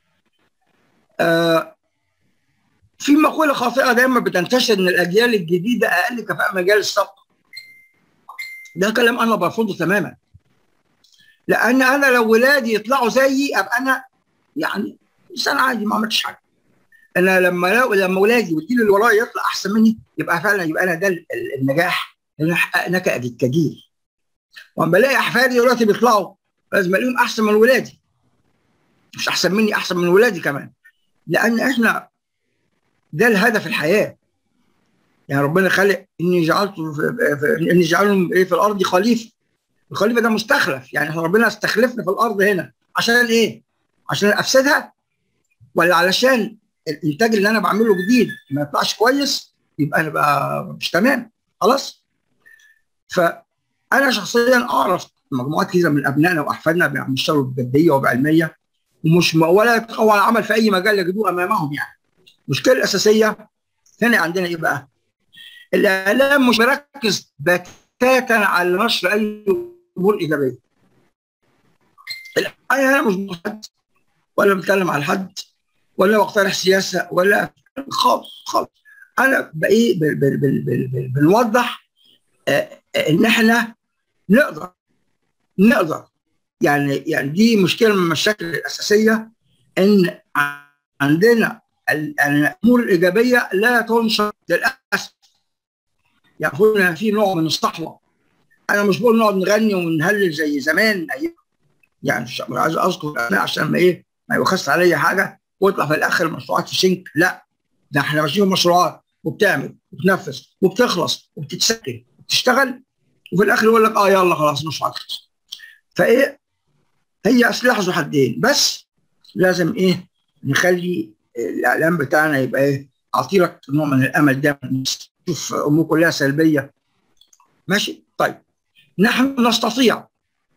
آه في مقوله خاطئه دايما بتنتشر ان الاجيال الجديده اقل كفاءه من مجال السبق ده كلام انا برفضه تماما لان انا لو ولادي يطلعوا زيي ابقى انا يعني انسان عادي ما عملتش حاجه انا لما لو لما ولادي والجيل اللي ورايا يطلع احسن مني يبقى فعلا يبقى انا ده ال- ال- النجاح اللي انا حققناك كجيل واما الاقي احفادي دلوقتي بيطلعوا لازم الاقيهم احسن من ولادي مش احسن مني احسن من ولادي كمان لان احنا ده الهدف الحياه يعني ربنا خلق اني جعلت في- في- اني جعلهم ايه في الارض خليفه الخليفه ده مستخلف يعني احنا ربنا استخلفنا في الارض هنا عشان ايه؟ عشان افسدها ولا علشان الانتاج اللي انا بعمله جديد ما يطلعش كويس يبقى انا بقى مش تمام خلاص فانا شخصيا اعرف مجموعات كثيره من ابنائنا واحفادنا بيشتغلوا بجديه وبعلميه ومش ولا يتقوى العمل في اي مجال يجدوه امامهم يعني المشكله الاساسيه هنا عندنا ايه بقى؟ الاعلام مش مركز بتاتا على نشر اي امور ايجابيه الحقيقه انا مش محد ولا بتكلم على حد ولا بقترح سياسه ولا خالص خالص انا بايه بال- بال- بال- بال- بال- بنوضح آه، آه، ان احنا نقدر نقدر يعني يعني دي مشكله من المشاكل الاساسيه ان عندنا ال- الامور الايجابيه لا تنشر للاسف يعني هنا في نوع من الصحوه انا مش بقول نقعد نغني ونهلل زي زمان أيام يعني مش مش عايز اذكر اسماء عشان ما ايه ما يبخس عليا حاجه ويطلع في الاخر مشروعات في شنك لا ده احنا ماشيين مشروعات وبتعمل وبتنفذ وبتخلص وبتتسكن وبتشتغل وفي الاخر يقول لك اه يلا خلاص مشروعات خلص فايه هي سلاح ذو حدين بس لازم ايه نخلي الاعلام بتاعنا يبقى ايه عطيلك نوع من الامل ده تشوف امور كلها سلبيه ماشي طيب نحن نستطيع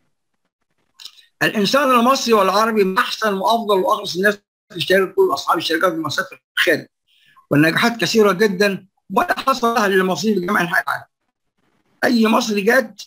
الانسان المصري والعربي من احسن وافضل واخلص الناس في الشركه كل اصحاب الشركات والمؤسسات في الخارج والنجاحات كثيره جدا ولا حصل لها للمصريين في جميع انحاء العالم اي مصري جاد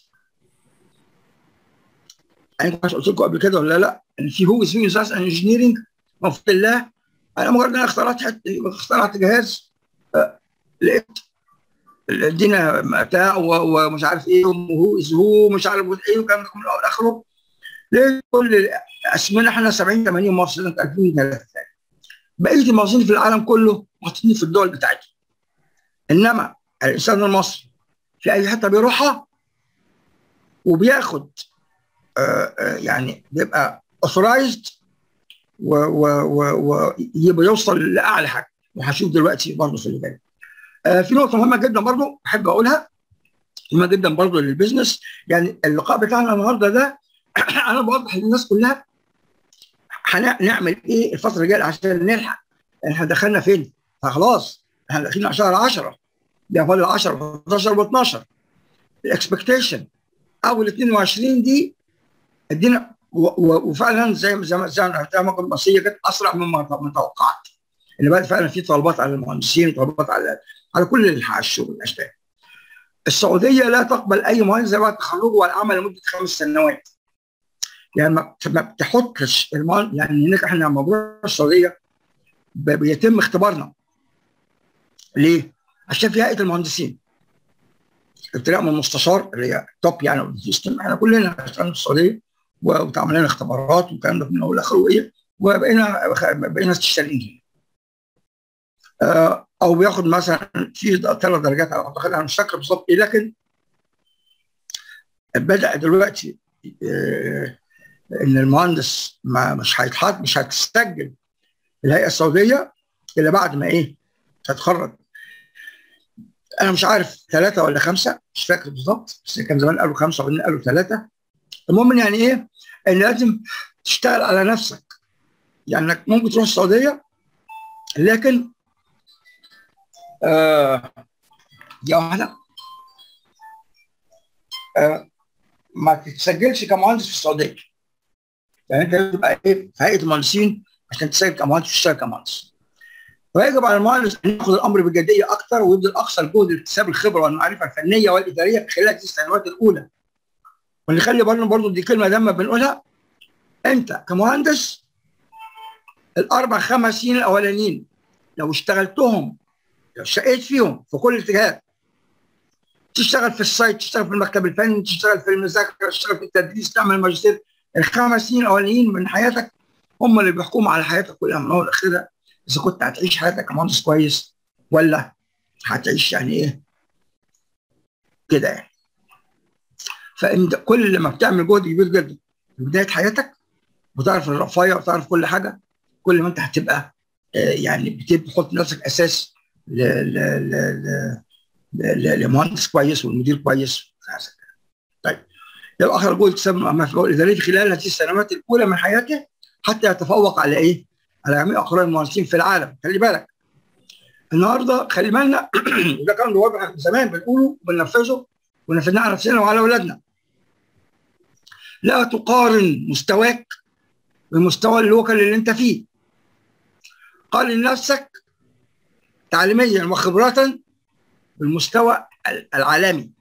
انا كنت قلت لكم قبل كده ولا لا ان في هو اسمه اساس انجينيرنج المفروض الله انا مجرد انا اخترعت حت- اخترعت جهاز آه، لقيت ادينا بتاع و- ومش عارف ايه وهو از هو مش عارف ايه وكان من الاول اخره لقيت كل اسمنا احنا 70 80 مصري سنه 2003 بقيه المصريين في العالم كله محطوطين في الدول بتاعتهم انما الانسان المصري في اي حته بيروحها وبياخد آه، آه، يعني بيبقى اوثرايزد ويبقى يوصل لاعلى حاجه وهشوف دلوقتي برضه في اللي جاي. آه، في نقطه مهمه جدا برضه احب اقولها مهمه جدا برضه للبزنس يعني اللقاء بتاعنا النهارده ده انا بوضح للناس كلها هنعمل ايه الفتره الجايه عشان نلحق احنا دخلنا فين؟ خلاص احنا داخلين على شهر 10 ده فاضل 10 11 و12 الاكسبكتيشن اول 22 دي ادينا و- و- وفعلا زي ما زي ما زي ما زي ما كنت المصريه كانت اسرع مما مما توقعت ان بقى فعلا في طلبات على المهندسين طلبات على على كل الح- الشغل الاشباه السعوديه لا تقبل اي مهندس بعد تخرجه والعمل لمده خمس سنوات يعني ما ما بتحطش المهندس يعني هناك احنا موضوع السعوديه ب- بيتم اختبارنا ليه؟ عشان في هيئه المهندسين ابتداء من المستشار اللي هي توب يعني في السيستم احنا كلنا اشتغلنا في السعوديه و- واتعمل لنا اختبارات والكلام ده من اول لاخر وايه وبقينا بقينا تشتغلين آه او بياخد مثلا في ثلاث درجات اعتقد انا مش فاكر بالظبط ايه لكن بدا دلوقتي آه ان المهندس ما مش هيتحط مش هتسجل الهيئه السعوديه الا بعد ما ايه تتخرج انا مش عارف ثلاثه ولا خمسه مش فاكر بالظبط بس كان زمان قالوا خمسه وبعدين قالوا ثلاثه المهم يعني ايه ان لازم تشتغل على نفسك يعني انك ممكن تروح السعوديه لكن آه دي واحده آه ما تتسجلش كمهندس في السعوديه يعني انت لازم تبقى ايه في هيئه المهندسين عشان تسجل كمهندس وتشتغل كمهندس ويجب على المهندس ان ياخذ الامر بجديه اكثر ويبذل اقصى الجهد لاكتساب الخبره والمعرفه الفنيه والاداريه خلال هذه السنوات الاولى ونخلي بالنا برضه دي كلمه لما بنقولها انت كمهندس الاربع خمس سنين الاولانيين لو اشتغلتهم لو شقيت فيهم في كل الاتجاهات تشتغل في السايت تشتغل في المكتب الفني تشتغل في المذاكره تشتغل في التدريس تعمل ماجستير الخمس سنين الاولانيين من حياتك هم اللي بيحكموا على حياتك كلها من اول لاخرها اذا كنت هتعيش حياتك كمهندس كويس ولا هتعيش يعني ايه كده يعني فانت كل ما بتعمل جهد كبير جدا في بدايه حياتك وتعرف الرفايه وتعرف كل حاجه كل ما انت هتبقى آه، يعني بتحط نفسك اساس ل- ل- ل- ل- ل- لمهندس كويس والمدير كويس طيب يبقى اخر جهد اكتساب المفعول الاداري خلال هذه السنوات الاولى من حياته حتى يتفوق على ايه؟ على جميع اقران المهندسين في العالم خلي بالك النهارده خلي بالنا وده كان واضح زمان بنقوله وبننفذه ونفذناه على نفسنا وعلى اولادنا لا تقارن مستواك بمستوى اللوكال اللي انت فيه قارن نفسك تعليميا وخبرة بالمستوى العالمي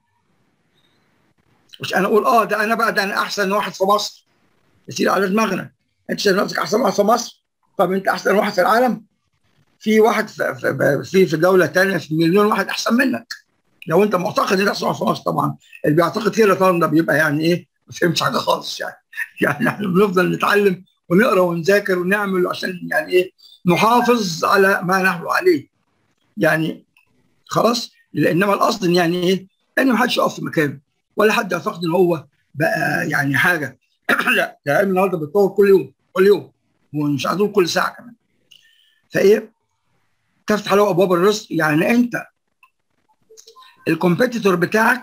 مش انا اقول اه ده انا بقى ده انا احسن واحد في مصر يصير على دماغنا انت شايف نفسك احسن واحد في مصر طب انت احسن واحد في العالم في واحد في في في دوله ثانيه في مليون واحد احسن منك لو انت معتقد ان انت احسن واحد في مصر طبعا اللي بيعتقد كده طبعا ده بيبقى يعني ايه ما فهمش حاجه خالص يعني يعني احنا بنفضل نتعلم ونقرا ونذاكر ونعمل عشان يعني ايه نحافظ على ما نحن عليه يعني خلاص انما القصد إن يعني ايه ان ما حدش يقف في مكانه ولا حد يعتقد ان هو بقى يعني حاجه لا ده علم النهارده بيتطور كل يوم كل يوم ومش عايزين كل ساعه كمان فايه تفتح له ابواب الرزق يعني انت الكومبيتيتور بتاعك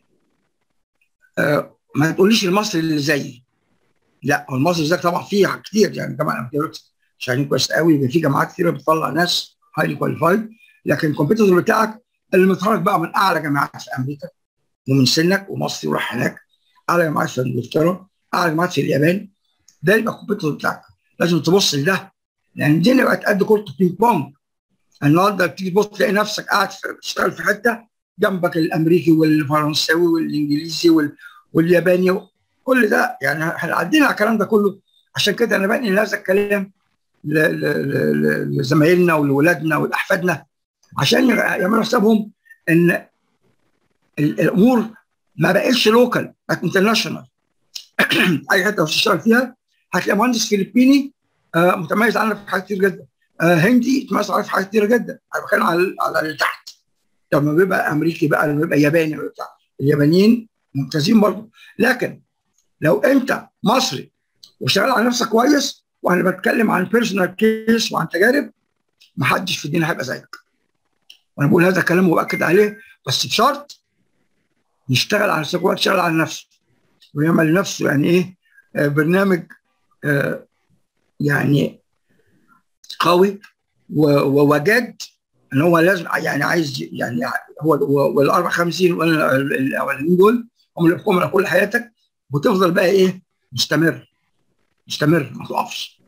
آه ما تقوليش المصري اللي زيي لا هو المصري زيك طبعا فيه كتير يعني طبعا شغالين كويس قوي في جامعات كتيره بتطلع ناس هايلي كواليفايد لكن الكومبيتيتور بتاعك اللي متخرج بقى من اعلى جامعات في امريكا ومن سنك ومصري وراح هناك اعلى جامعات في انجلترا اعلى جامعات في اليابان ده يبقى الكومبيتيتور بتاعك لازم تبص لده لان الدنيا بقت قد كره بينج بونج النهارده بتيجي تبص تلاقي نفسك قاعد بتشتغل في حته جنبك الامريكي والفرنساوي والانجليزي وال... والياباني كل ده يعني احنا عدينا على الكلام ده كله عشان كده انا بنقل هذا الكلام لزمايلنا ولولادنا ولاحفادنا عشان يعملوا حسابهم ان الامور ما بقتش لوكال بقت انترناشونال اي حته تشتغل فيها هتلاقي مهندس فلبيني آه متميز عنك في حاجات كتير جدا آه هندي متميز عنك في حاجات كتير جدا انا بتكلم على على اللي تحت لما بيبقى امريكي بقى لما بيبقى ياباني بتاع اليابانيين ممتازين برضه لكن لو انت مصري وشغال على نفسك كويس وانا بتكلم عن بيرسونال كيس وعن تجارب محدش في الدنيا هيبقى زيك وانا بقول هذا الكلام وباكد عليه بس بشرط يشتغل على نفسه يشتغل على نفسه ويعمل لنفسه يعني ايه آه برنامج آه يعني قوي ووجد ان هو لازم يعني عايز يعني هو والاربع خمسين الاولانيين دول هم اللي بيحكموا على كل حياتك وتفضل بقى ايه مستمر مستمر ما تقفش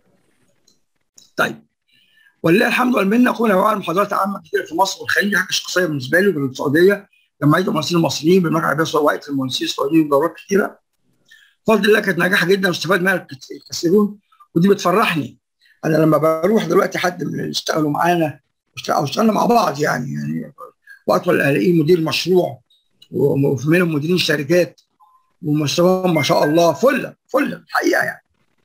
طيب ولله الحمد والمنه كنا بعمل محاضرات عامه كتير في مصر والخليج حاجه شخصيه بالنسبه لي وفي السعوديه جمعيه المهندسين المصريين بالمجمع العربيه السعوديه المهندسين السعوديين ودورات كثيره بفضل الله كانت ناجحه جدا واستفاد منها الكثيرون ودي بتفرحني انا لما بروح دلوقتي حد من اللي اشتغلوا معانا او اشتغلنا مع بعض يعني يعني واطول الاقيه مدير مشروع وفي منهم مديرين شركات ومستواهم ما شاء الله فله فله الحقيقه يعني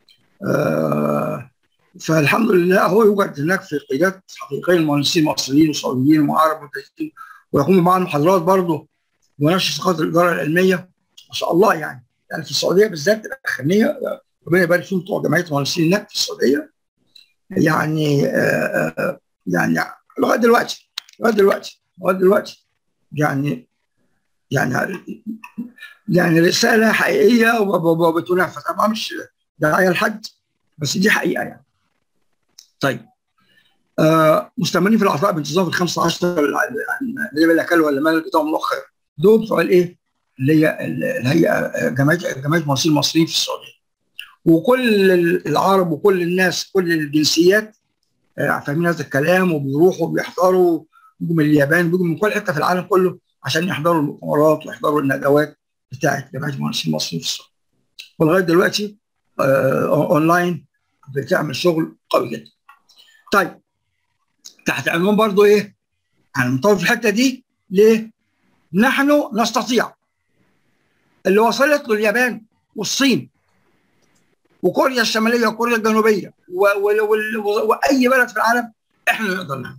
آه فالحمد لله هو يوجد هناك في قيادات حقيقيه المهندسين المصريين والسعوديين وعرب وتجديد ويقوموا معاهم محاضرات برضه ونشر ثقافه الاداره العلميه ما شاء الله يعني يعني في السعوديه بالذات الاخرانيه ربنا يبارك فيهم بتوع جمعيه المهندسين هناك في السعوديه يعني آه آه يعني لغايه دلوقتي لغايه دلوقتي لغايه دلوقتي يعني يعني يعني رساله حقيقيه وبتنفذ طبعا مش دعايه لحد بس دي حقيقه يعني طيب آه مستمرين في العطاء بانتظام ال 15 اللي اللي اكلوا ولا مال بتوعهم مؤخر دول بتوع الايه؟ اللي هي الهيئه جمعيه جمعيه المهندسين المصريين في السعوديه وكل العرب وكل الناس كل الجنسيات آه فاهمين هذا الكلام وبيروحوا وبيحضروا بيجوا من اليابان بيجوا من كل حته في العالم كله عشان يحضروا المؤتمرات ويحضروا الندوات بتاعت جمعيه المهندسين المصريين في السعوديه ولغايه دلوقتي آه اونلاين بتعمل شغل قوي جدا. طيب تحت عنوان برضو ايه؟ هنطول في الحته دي ليه؟ نحن نستطيع اللي وصلت له اليابان والصين وكوريا الشماليه وكوريا الجنوبيه و و و واي بلد في العالم احنا نقدر نعمل.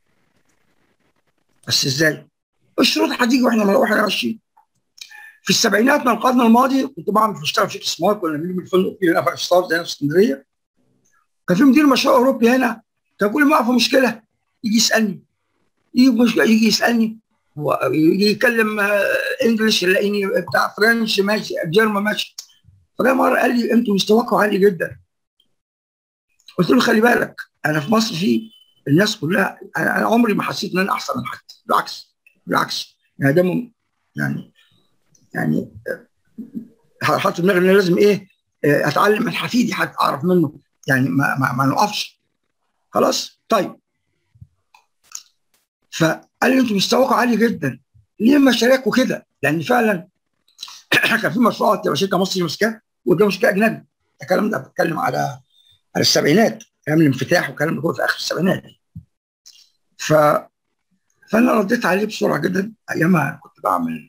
بس ازاي؟ الشروط هتيجي واحنا واحنا ماشيين. في السبعينات من القرن الماضي كنت بعمل بشتغل في سمارت كنا بنجيب الفندق في نفق ستارز هنا في اسكندريه كان في مدير مشروع اوروبي هنا كان كل ما في مشكله يجي يسالني يجي مشكله يجي يسالني يجي يتكلم انجلش يلاقيني بتاع فرنش ماشي جيرمان ماشي فجاء مره قال لي انتوا مستواكم عالي جدا قلت له خلي بالك انا في مصر في الناس كلها انا عمري ما حسيت ان انا احسن من حد بالعكس بالعكس يعني ده يعني يعني حاطط دماغي ان لازم ايه اتعلم من حفيدي حتى اعرف منه يعني ما ما, ما نقفش خلاص طيب فقال لي انتوا مستواكم عالي جدا ليه مشاريع وكده لان فعلا كان في مشروعات تبقى شركه مصري ماسكاها وده شركه اجنبي الكلام ده بتكلم على على السبعينات ايام الانفتاح والكلام ده كله في اخر السبعينات ف فانا رديت عليه بسرعه جدا ايامها كنت بعمل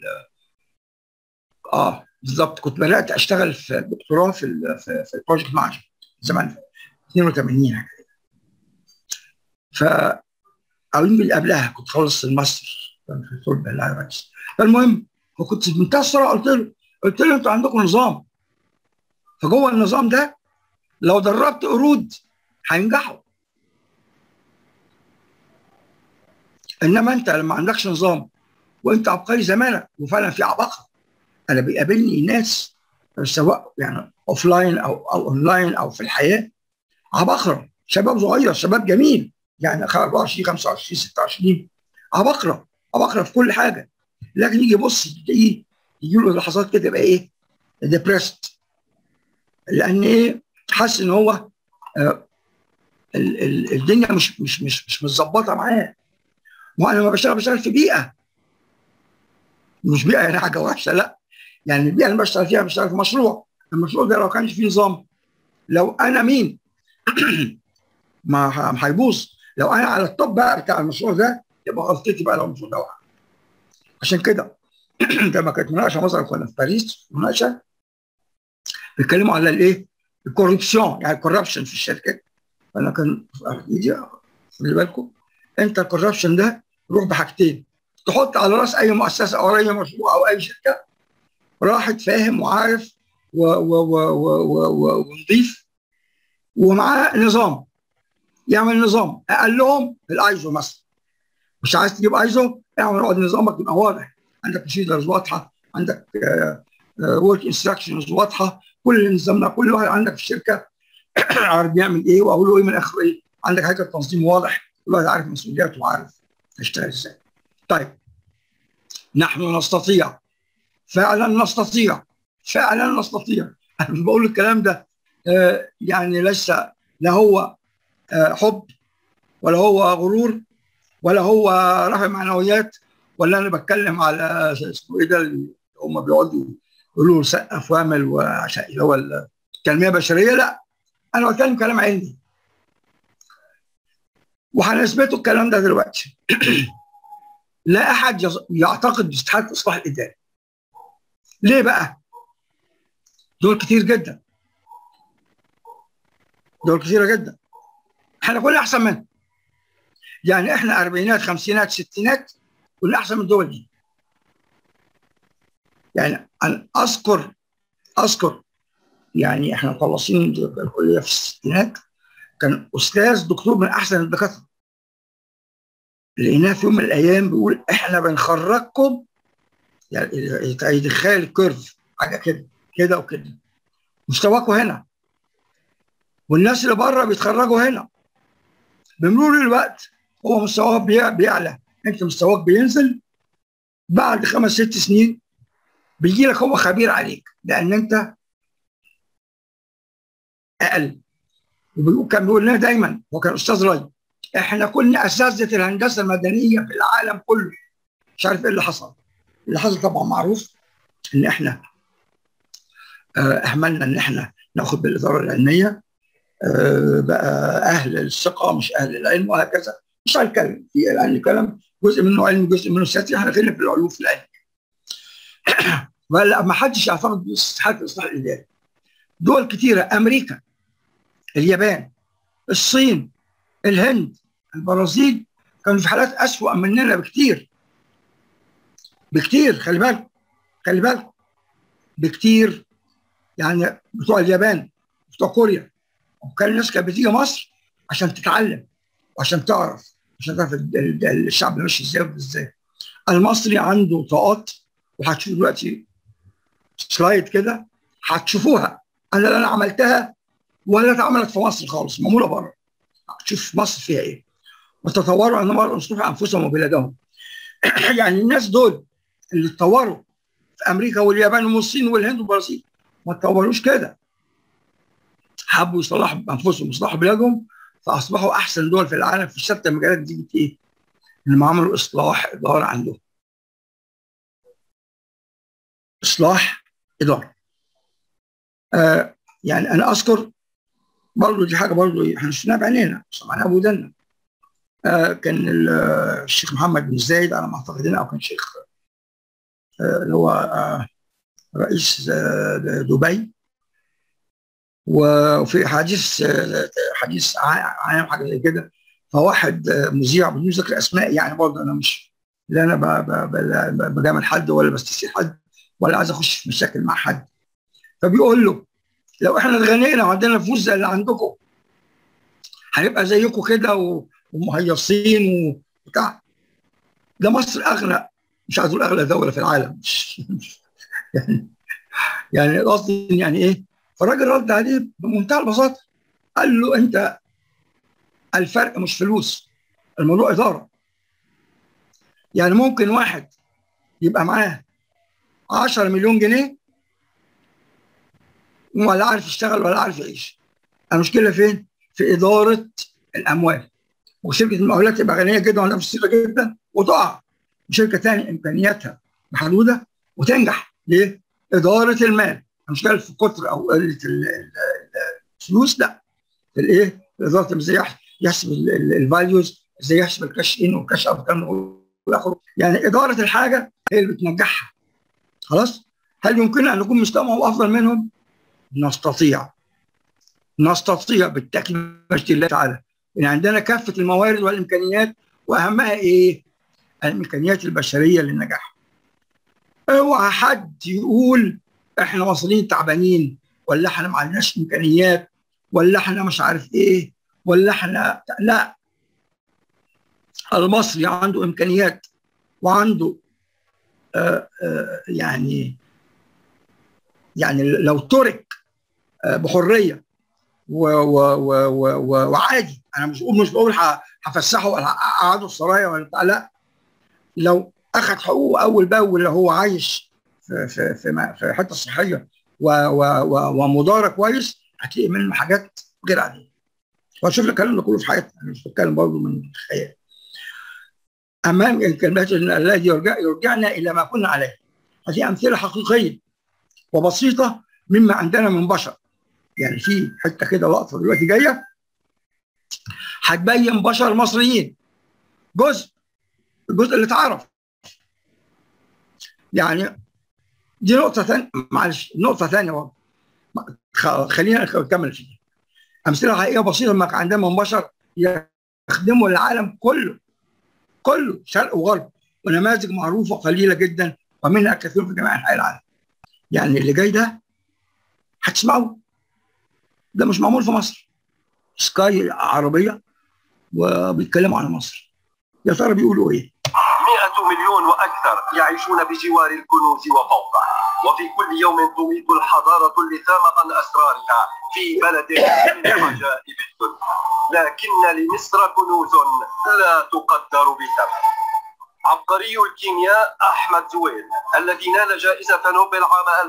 اه بالظبط كنت بدات اشتغل في دكتوراه في ال في, في البروجكت مانجمنت زمان 82 حاجه كده ف او يمكن قبلها كنت خلصت الماستر كان في طب العربيس فالمهم فكنت في منتهى السرعه قلت له قلت له انتوا عندكم نظام فجوه النظام ده لو دربت قرود هينجحوا انما انت لما عندكش نظام وانت عبقري زمانك وفعلا في عباقره انا بيقابلني ناس سواء يعني اوف لاين او او اون لاين او في الحياه عباقره شباب صغير شباب جميل يعني 24 25 26 عباقره عباقره في كل حاجه لكن يجي يبص تلاقيه يجي له لحظات كده يبقى ايه ديبرست لان ايه حاسس ان هو آه ال ال الدنيا مش مش مش مش متظبطه معاه وانا لما بشتغل بشتغل في بيئه مش بيئه يعني حاجه وحشه لا يعني البيئه اللي بشتغل فيها بشتغل في مشروع المشروع ده لو كانش فيه نظام لو انا مين ما هيبوظ لو انا على الطب بقى بتاع المشروع ده يبقى غلطتي بقى لو المشروع ده وقع عشان كده لما كانت مناقشه مثلا كنا في باريس مناقشه بيتكلموا على الايه؟ الكوربشن يعني الكوربشن في الشركات انا كان ايدي خلي بالكم انت الكوربشن ده روح بحاجتين تحط على راس اي مؤسسه او اي مشروع او اي شركه راحت فاهم وعارف ونضيف ومعاه نظام يعمل نظام اقلهم الايزو مثلا مش عايز تجيب ايزو اعمل اقعد نظامك يبقى واضح عندك بروسيدرز واضحه عندك ورك انستراكشنز واضحه كل نظامنا كل واحد عندك في الشركه عارف بيعمل ايه واقول له ايه من اخره ايه عندك هيكل تنظيم واضح كل واحد عارف مسؤولياته وعارف هيشتغل ازاي طيب نحن نستطيع فعلا نستطيع فعلا نستطيع انا بقول الكلام ده آه يعني ليس لا هو آه حب ولا هو غرور ولا هو رفع معنويات ولا انا بتكلم على اسمه ايه ده اللي هم بيقعدوا يقولوا سقف واعمل وعشان اللي هو التنميه البشريه لا انا بتكلم كلام علمي وهنثبته الكلام ده دلوقتي لا احد يعتقد باستحاله الاصلاح الاداري ليه بقى؟ دول كتير جدا دول كتيره جدا احنا كلنا احسن منهم يعني احنا اربعينات خمسينات ستينات كلنا احسن من الدول دي يعني انا اذكر اذكر يعني احنا مخلصين الكليه في الستينات كان استاذ دكتور من احسن الدكاتره لقيناه في يوم من الايام بيقول احنا بنخرجكم يعني يتخيل الكيرف حاجه كده كده وكده مستواكم هنا والناس اللي بره بيتخرجوا هنا بمرور الوقت هو مستواه بيعلى انت مستواك بينزل بعد خمس ست سنين بيجي لك هو خبير عليك لان انت اقل وكان بيقول لنا دايما هو كان استاذ ري احنا كنا اساتذه الهندسه المدنيه في العالم كله مش عارف ايه اللي حصل اللي حصل طبعا معروف ان احنا اهملنا ان احنا ناخد بالاداره العلميه بقى اهل الثقه مش اهل العلم وهكذا مش هنتكلم في العلم كلام جزء منه علم جزء منه سياسي احنا خلينا في العلوم في العلم ولا ما حدش يعترض باستحاله الاصلاح الاداري دول كتيره امريكا اليابان الصين الهند البرازيل كانوا في حالات اسوأ مننا بكتير بكتير خلي بالك خلي بالك بكتير يعني بتوع اليابان بتوع كوريا وكان الناس كانت بتيجي مصر عشان تتعلم وعشان تعرف عشان تعرف الشعب ماشي ازاي ازاي المصري عنده طاقات وهتشوف دلوقتي سلايد كده هتشوفوها انا اللي انا عملتها ولا اتعملت في مصر خالص معموله بره شوف مصر فيها ايه وتطوروا ان مرة يصلحوا انفسهم وبلادهم يعني الناس دول اللي اتطوروا في امريكا واليابان والصين والهند والبرازيل ما اتطوروش كده حبوا يصلحوا انفسهم ويصلحوا بلادهم فاصبحوا احسن دول في العالم في شتى المجالات دي ايه؟ انهم عملوا اصلاح اداره عندهم اصلاح اداره آه يعني انا اذكر برضه دي حاجه برضه احنا شفناها بعينينا سمعناها بودنا آه كان الشيخ محمد بن زايد على ما اعتقد او كان شيخ آه اللي هو آه رئيس آه دبي وفي حديث آه حديث عام حاجه زي كده فواحد آه مذيع بدون ذكر اسماء يعني برضه انا مش لا انا بجامل حد ولا بستشير حد ولا عايز اخش في مشاكل مع حد فبيقول له لو احنا اتغنينا وعندنا فلوس زي اللي عندكم هنبقى زيكم كده ومهيصين وبتاع ده مصر اغنى مش عايز اقول اغلى دوله في العالم يعني يعني قصدي يعني ايه فالراجل رد عليه بمنتهى البساطه قال له انت الفرق مش فلوس الموضوع اداره يعني ممكن واحد يبقى معاه 10 مليون جنيه ولا عارف يشتغل ولا عارف يعيش المشكله فين؟ في اداره الاموال وشركه المقاولات تبقى غنيه جدا وعندها فلوس جدا وتقع وشركه ثانيه امكانياتها محدوده وتنجح ليه؟ اداره المال المشكله في كتر او قله الفلوس لا في الايه؟ في اداره ازاي يحسب الفاليوز ازاي يحسب الكاش ان والكاش اوت والاخر يعني اداره الحاجه هي اللي بتنجحها خلاص؟ هل يمكننا ان نكون مستوى افضل منهم؟ نستطيع نستطيع بالتاكيد بمشيئه الله تعالى ان عندنا كافه الموارد والامكانيات واهمها ايه؟ الامكانيات البشريه للنجاح. اوعى حد يقول احنا مصريين تعبانين ولا احنا ما عندناش امكانيات ولا احنا مش عارف ايه ولا احنا لا المصري عنده امكانيات وعنده آآ آآ يعني يعني لو ترك بحريه و و و و وعادي انا مش بقول مش بقول هفسحه ولا اقعده في سرايا ولا بتاع لا لو اخذ حقوقه اول باول اللي هو عايش في في في, في حته صحيه و و و ومداره كويس هتلاقي منه حاجات غير عاديه واشوف الكلام ده كله في حياتنا انا مش بتكلم برضه من الخيال امام الكلمات الذي يرجع يرجعنا الى ما كنا عليه هذه امثله حقيقيه وبسيطه مما عندنا من بشر يعني في حته كده لقطه دلوقتي جايه هتبين بشر مصريين جزء الجزء اللي اتعرف يعني دي نقطه ثانيه معلش نقطه ثانيه برضه خلينا نكمل فيها امثله حقيقيه بسيطه ما عندنا من بشر يخدموا العالم كله كله شرق وغرب ونماذج معروفه قليله جدا ومنها كثير في جميع انحاء العالم يعني اللي جاي ده هتسمعوه ده مش معمول في مصر سكاي عربيه وبيتكلموا عن مصر يا ترى بيقولوا ايه 100 مليون واكثر يعيشون بجوار الكنوز وفوقها وفي كل يوم تميت الحضاره اللثام عن اسرارها في بلد من عجائب الدنيا لكن لمصر كنوز لا تقدر بثمن عبقري الكيمياء أحمد زويل الذي نال جائزة نوبل عام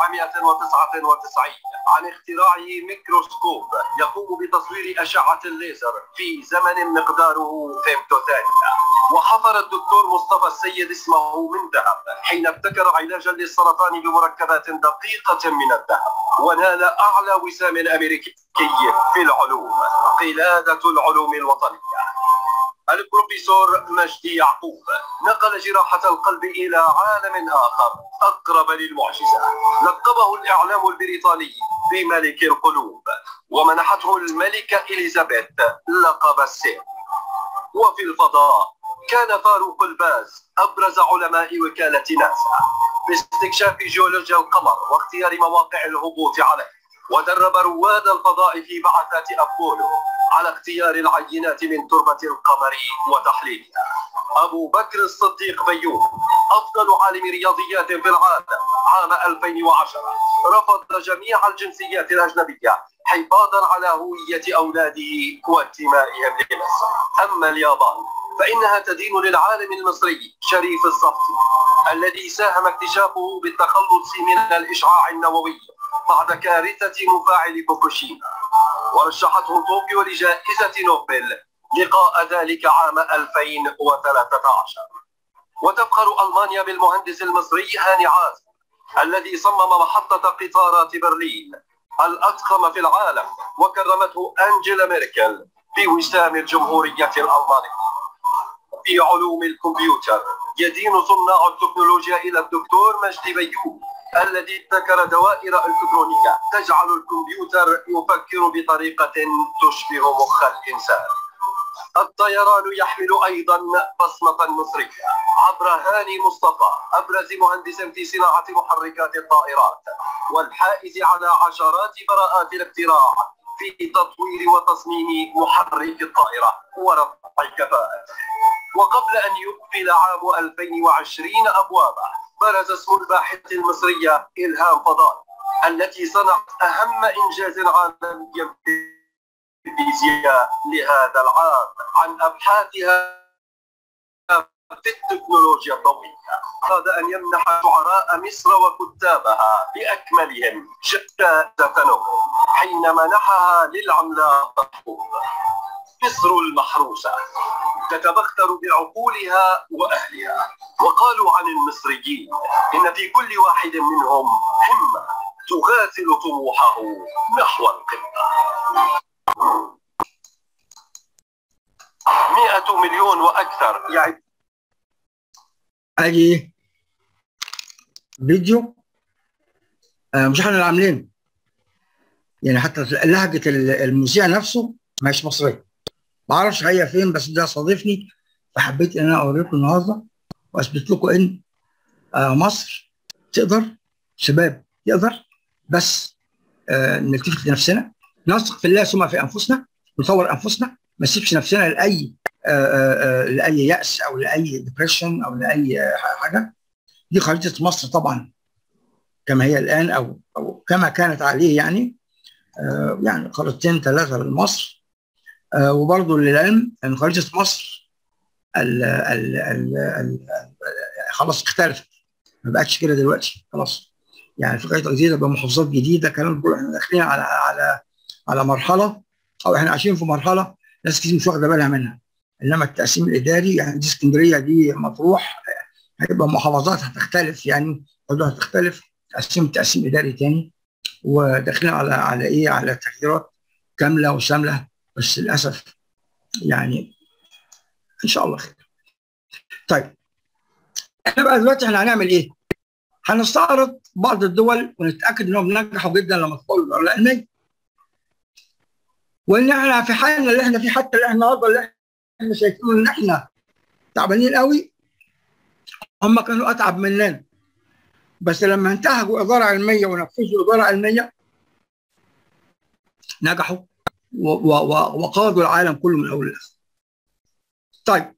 1999 عن اختراعه ميكروسكوب يقوم بتصوير أشعة الليزر في زمن مقداره فيمتوثانية وحفر الدكتور مصطفى السيد اسمه من ذهب حين ابتكر علاجا للسرطان بمركبات دقيقة من الذهب ونال أعلى وسام أمريكي في العلوم قلادة العلوم الوطنية البروفيسور مجدي يعقوب نقل جراحة القلب إلى عالم آخر أقرب للمعجزة لقبه الإعلام البريطاني بملك القلوب ومنحته الملكة إليزابيث لقب السر وفي الفضاء كان فاروق الباز أبرز علماء وكالة ناسا باستكشاف جيولوجيا القمر واختيار مواقع الهبوط عليه ودرب رواد الفضاء في بعثات أبولو على اختيار العينات من تربة القمر وتحليلها أبو بكر الصديق بيوم أفضل عالم رياضيات في العالم عام 2010 رفض جميع الجنسيات الأجنبية حفاظا على هوية أولاده وانتمائهم لمصر أما اليابان فإنها تدين للعالم المصري شريف الصفتي الذي ساهم اكتشافه بالتخلص من الإشعاع النووي بعد كارثة مفاعل فوكوشيما ورشحته طوكيو لجائزة نوبل لقاء ذلك عام 2013 وتفخر ألمانيا بالمهندس المصري هاني عازم الذي صمم محطة قطارات برلين الأضخم في العالم وكرمته أنجيلا ميركل في وسام الجمهورية الألمانية في علوم الكمبيوتر يدين صناع التكنولوجيا إلى الدكتور مجدي بيوم الذي ابتكر دوائر إلكترونية تجعل الكمبيوتر يفكر بطريقة تشبه مخ الإنسان الطيران يحمل أيضا بصمة مصرية عبر هاني مصطفى أبرز مهندس في صناعة محركات الطائرات والحائز على عشرات براءات الاختراع في تطوير وتصميم محرك الطائرة ورفع كفاءته وقبل أن يقفل عام 2020 أبوابه برز اسم الباحثة المصرية إلهام فضال التي صنعت أهم إنجاز عالمي في الفيزياء لهذا العام عن أبحاثها في التكنولوجيا الضوئية أراد أن يمنح شعراء مصر وكتابها بأكملهم جائزة نوبل حين منحها للعملاق محبوب مصر المحروسة تتبختر بعقولها وأهلها وقالوا عن المصريين إن في كل واحد منهم همة تغازل طموحه نحو القمة مئة مليون وأكثر يعني ادي فيديو آه، مش احنا اللي عاملينه يعني حتى لهجه المذيع نفسه مش مصريه ما اعرفش هي فين بس ده صادفني فحبيت ان انا اوريكم النهارده واثبت لكم ان آه، مصر تقدر شباب تقدر بس آه، نلتفت لنفسنا نثق في الله ثم في انفسنا نطور انفسنا ما نسيبش نفسنا لاي آه، آه، لاي ياس او لاي ديبريشن او لاي آه، حاجه دي خريطه مصر طبعا كما هي الان او او كما كانت عليه يعني آه، يعني خريطتين ثلاثه لمصر آه، وبرضه للعلم ان خريطه مصر ال ال ال ال خلاص اختلفت ما بقتش كده دلوقتي خلاص يعني في خريطه جديده بمحافظات جديده كمان بيقولوا احنا داخلين على على على مرحله او احنا عايشين في مرحله ناس كتير مش واخده بالها منها انما التقسيم الاداري يعني دي اسكندريه دي مطروح هيبقى محافظات هتختلف يعني برضه هتختلف تقسيم تقسيم اداري تاني وداخلين على على ايه على تغييرات كامله وشامله بس للاسف يعني ان شاء الله خير. طيب احنا بقى دلوقتي احنا هنعمل ايه؟ هنستعرض بعض الدول ونتاكد انهم نجحوا جدا لما تدخلوا الدوله العلميه. وان احنا في حالنا اللي احنا فيه حتى اللي احنا النهارده اللي احنا شايفينه ان احنا تعبانين قوي هم كانوا اتعب مننا بس لما انتهجوا اداره علميه ونفذوا اداره علميه نجحوا و- و- و- وقادوا العالم كله من اول لاخر. طيب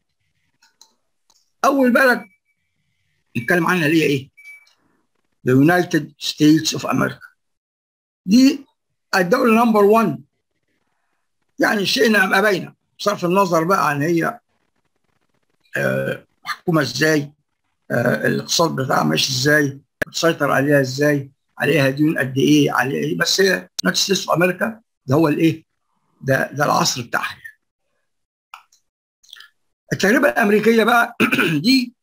اول بلد نتكلم عنها اللي هي ايه؟ The United States of America. دي الدولة نمبر 1 يعني شئنا ام ابينا بصرف النظر بقى عن هي آه، محكومه ازاي آه، الاقتصاد بتاعها ماشي ازاي بتسيطر عليها ازاي عليها ديون قد ايه عليها ايه بس هي يونايتد ستيتس اوف امريكا ده هو الايه ده ده العصر بتاعها التجربه الامريكيه بقى دي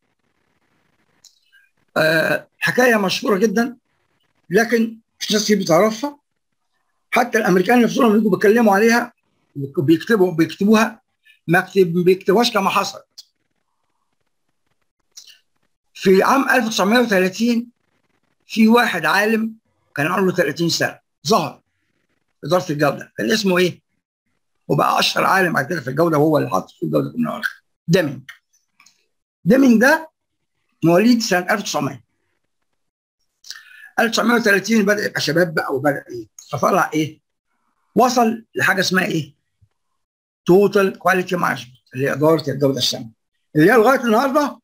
آه، حكايه مشهوره جدا لكن مش ناس كتير بتعرفها حتى الامريكان نفسهم اللي بيجوا بيتكلموا عليها بيكتبوا بيكتبوها ما كتب- ما بيكتبوهاش كما حصلت في عام 1930 في واحد عالم كان عمره 30 سنه ظهر اداره الجوده كان اسمه ايه؟ وبقى اشهر عالم بعد كده في الجوده وهو اللي حط في الجوده من الاخر ديمينج ديمينج ده مواليد سنه 1900 1930 بدا يبقى شباب بقى وبدا ايه؟ فطلع ايه؟ وصل لحاجه اسمها ايه؟ توتال كواليتي مانجمنت اللي هي اداره الجوده الشامله اللي هي لغايه النهارده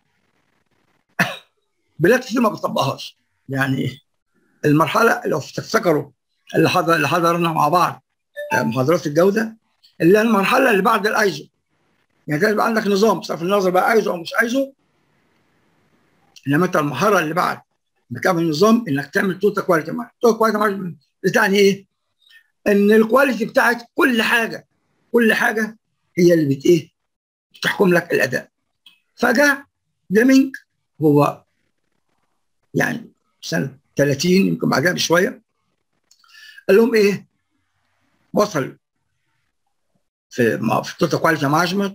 بلاد كتير ما بتطبقهاش يعني المرحله لو تفتكروا اللي حضر اللي حضرنا مع بعض آه، محاضرات الجوده اللي هي المرحله اللي بعد الايزو يعني كان يبقى عندك نظام بصرف النظر بقى ايزو او مش ايزو انما انت المرحله اللي بعد بكامل النظام انك تعمل توتال كواليتي مانجمنت توتال كواليتي مانجمنت بتعني ايه؟ ان الكواليتي بتاعت كل حاجه كل حاجه هي اللي بت ايه؟ بتحكم لك الاداء فجاء ديمينج هو يعني سنه 30 يمكن بعدها بشويه قال لهم ايه وصل في ما في توتال كواليتي مانجمنت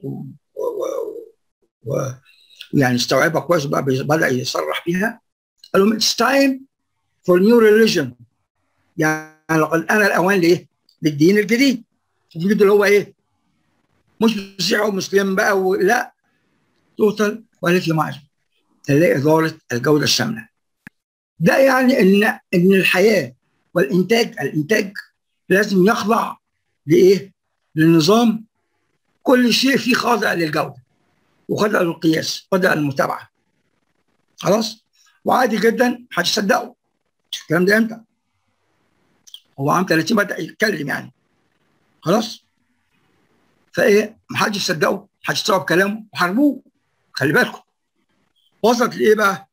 ويعني استوعبها كويس بقى بدا يصرح بيها قال لهم اتس تايم فور نيو ريليجن يعني لقد انا الاوان لايه؟ للدين الجديد الجديد اللي هو ايه؟ مش مسيحي او مسلم بقى لا توتال كواليتي مانجمنت اللي هي اداره الجوده الشامله ده يعني ان ان الحياه والانتاج الانتاج لازم يخضع لايه؟ للنظام كل شيء فيه خاضع للجوده وخاضع للقياس خاضع للمتابعه خلاص؟ وعادي جدا محدش يصدقه الكلام ده امتى؟ هو عام 30 بدا يتكلم يعني خلاص؟ فايه محدش يصدقه محدش يستوعب كلامه وحاربوه خلي بالكم وصلت لايه بقى؟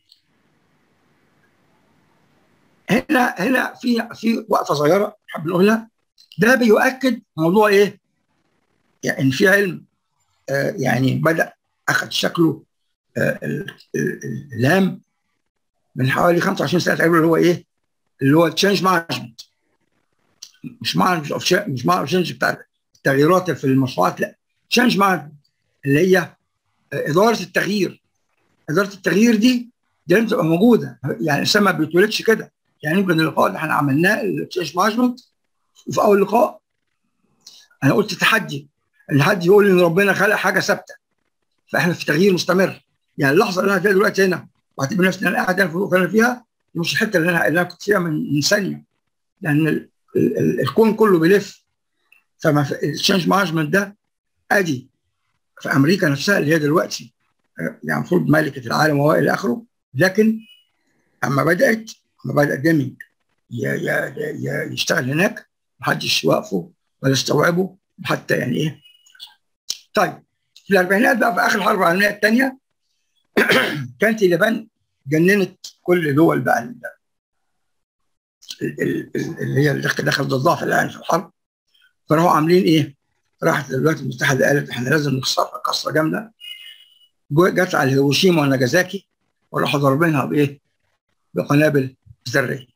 هنا هنا في في وقفه صغيره حابب نقولها ده بيؤكد موضوع ايه؟ يعني ان في علم آه يعني بدا اخذ شكله آه اللام من حوالي 25 سنه تقريبا اللي هو ايه؟ اللي هو تشينج مانجمنت مش مانجمنت اوف مش مانجمنت بتاع التغييرات في المشروعات لا تشينج مانجمنت اللي هي آه اداره التغيير اداره التغيير دي دي لازم تبقى موجوده يعني الانسان ما بيتولدش كده يعني يمكن اللقاء اللي احنا عملناه التشينج مانجمنت وفي اول لقاء انا قلت تحدي ان حد يقول ان ربنا خلق حاجه ثابته فاحنا في تغيير مستمر يعني اللحظه اللي انا فيها دلوقتي هنا واعتبر نفسي ان انا قاعد هنا في الوقت اللي انا فيها مش الحته اللي انا اللي انا كنت فيها من, من ثانيه لان ال ال ال الكون كله بيلف فما التشينج مانجمنت ده ادي في امريكا نفسها اللي هي دلوقتي يعني المفروض ملكه العالم والى اخره لكن اما بدات اما بدا ديمينج يشتغل هناك محدش واقفه ولا استوعبه حتى يعني ايه طيب في الاربعينات بقى في اخر الحرب العالميه الثانيه كانت اليابان جننت كل دول بقى اللي هي اللي دخل ضدها في الان في الحرب فراحوا عاملين ايه؟ راحت الولايات المتحده قالت احنا لازم نكسرها كسره جامده جت على هيروشيما وناجازاكي وراحوا ضاربينها بايه؟ بقنابل ذريه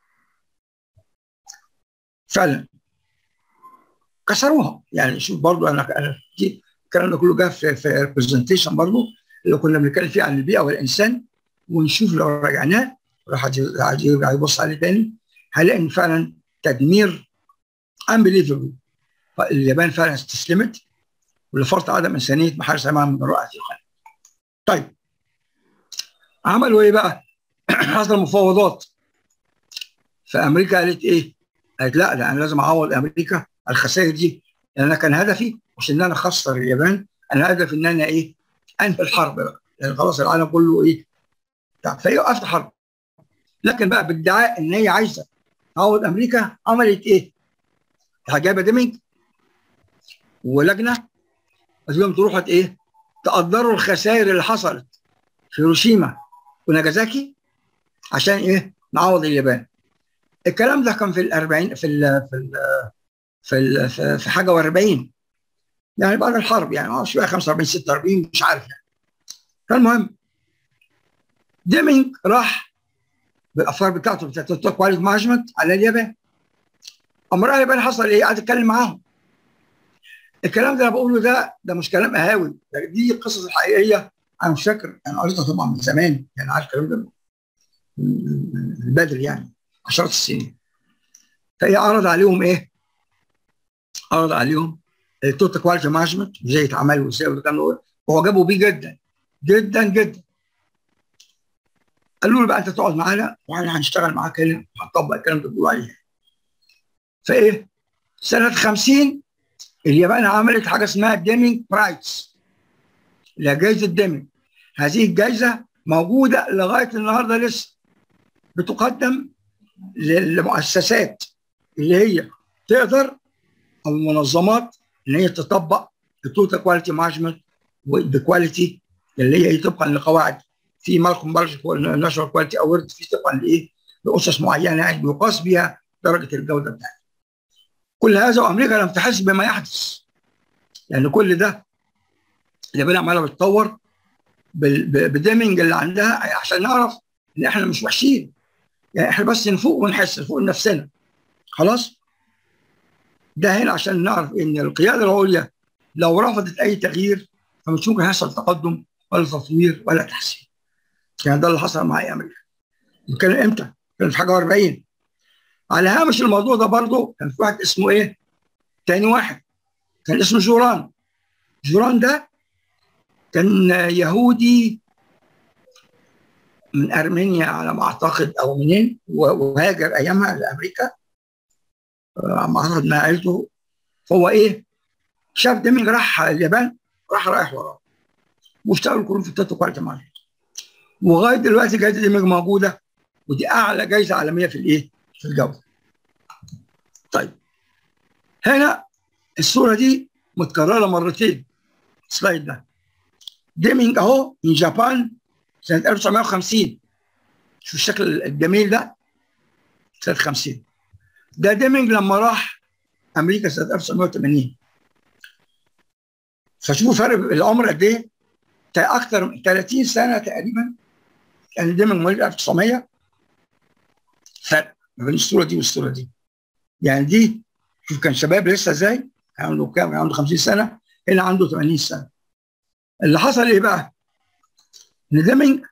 فعلا كسروها يعني شوف برضو انا انا الكلام ده كله جه في في برزنتيشن برضو اللي كنا بنتكلم فيه عن البيئه والانسان ونشوف لو رجعناه راح يرجع يبص عليه تاني هنلاقي ان فعلا تدمير unbelievable اليابان فعلا استسلمت ولفرط عدم انسانيه محارس امام من رائعه الخلق. طيب عملوا ايه بقى؟ حصل مفاوضات فامريكا قالت ايه؟ قالت لا ده انا لازم اعوض امريكا الخسائر دي لان انا كان هدفي مش ان انا اخسر اليابان انا هدفي ان انا ايه؟ انهي الحرب بقى لان خلاص العالم كله ايه؟ فهي وقفت حرب لكن بقى بادعاء ان هي عايزه تعوض امريكا عملت ايه؟ جايبه ديمينج ولجنه لازم تروحوا ايه؟ تقدروا الخسائر اللي حصلت في هيروشيما وناجازاكي عشان ايه؟ نعوض اليابان. الكلام ده كان في ال 40 في ال في ال في ال في حاجه و40 يعني بعد الحرب يعني ما اعرفش بقى 45 46 مش عارف يعني. فالمهم ديمينج راح بالافكار بتاعته بتاعت الكواليتي مانجمنت على اليابان. اما راح اليابان حصل ايه؟ قعد يتكلم معاهم. الكلام ده انا بقوله ده ده مش كلام اهاوي ده دي القصص الحقيقيه انا مش فاكر انا قريتها طبعا من زمان يعني عارف الكلام ده من بدري يعني عشرات السنين فهي عرض عليهم ايه؟ عرض عليهم التوتال كواليتي مانجمنت ازاي يتعمل وازاي والكلام وعجبوا بيه جدا جدا جدا قالوا له بقى انت تقعد معانا واحنا هنشتغل معاك هنا وهنطبق الكلام اللي بتقول عليه فايه؟ سنه 50 اليابان عملت حاجه اسمها ديمينج برايس اللي هي جائزه ديمينج هذه الجائزه موجوده لغايه النهارده لسه بتقدم للمؤسسات اللي هي تقدر او المنظمات ان هي تطبق التوتال كواليتي مانجمنت بكواليتي اللي هي طبقا لقواعد في مالكم بارج ناشونال كواليتي اوورد في طبقا لايه؟ لاسس معينه يعني بيقاس بها درجه الجوده بتاعتها. كل هذا وامريكا لم تحس بما يحدث يعني كل ده اليابان عماله بتطور بديمنج اللي عندها عشان نعرف ان احنا مش وحشين يعني احنا بس نفوق ونحس نفوق لنفسنا خلاص ده هنا عشان نعرف ان القياده العليا لو رفضت اي تغيير فمش ممكن يحصل تقدم ولا تطوير ولا تحسين يعني ده اللي حصل مع امريكا وكان امتى؟ كان في حاجه 40 على هامش الموضوع ده برضه كان في واحد اسمه ايه؟ تاني واحد كان اسمه جوران جوران ده كان يهودي من ارمينيا على ما اعتقد او منين وهاجر ايامها لامريكا مع اعتقد مع عيلته فهو ايه شاف ديمينج راح اليابان راح رايح وراه واشتغلوا كلهم في التاتو كواليتي مانجمنت وغايه دلوقتي جائزه ديمينج موجوده ودي اعلى جائزه عالميه في الايه؟ في الجوده. طيب هنا الصوره دي متكرره مرتين السلايد ده ديمينج اهو من جابان سنه 1950 شوف الشكل الجميل ده سنه 50 ده ديمينج لما راح امريكا سنه 1980 فشوفوا فرق العمر قد ايه اكثر من 30 سنه تقريبا يعني ديمينج مواليد 1900 فرق ما بين الصوره دي والصوره دي يعني دي شوف كان شباب لسه ازاي كان عنده كام كان عنده 50 سنه هنا عنده 80 سنه اللي حصل ايه بقى؟ ان ديمينج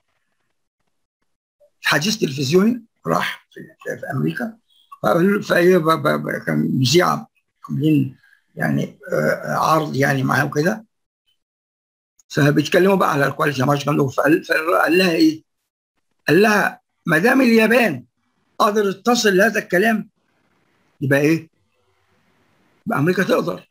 حديث تلفزيوني راح في, في امريكا فايه كان مذيعه عاملين يعني عرض يعني معاه وكده فبيتكلموا بقى على الكواليتي ماركتنج فقال لها ايه؟ قال لها ما دام اليابان قدرت تصل لهذا الكلام يبقى ايه؟ يبقى امريكا تقدر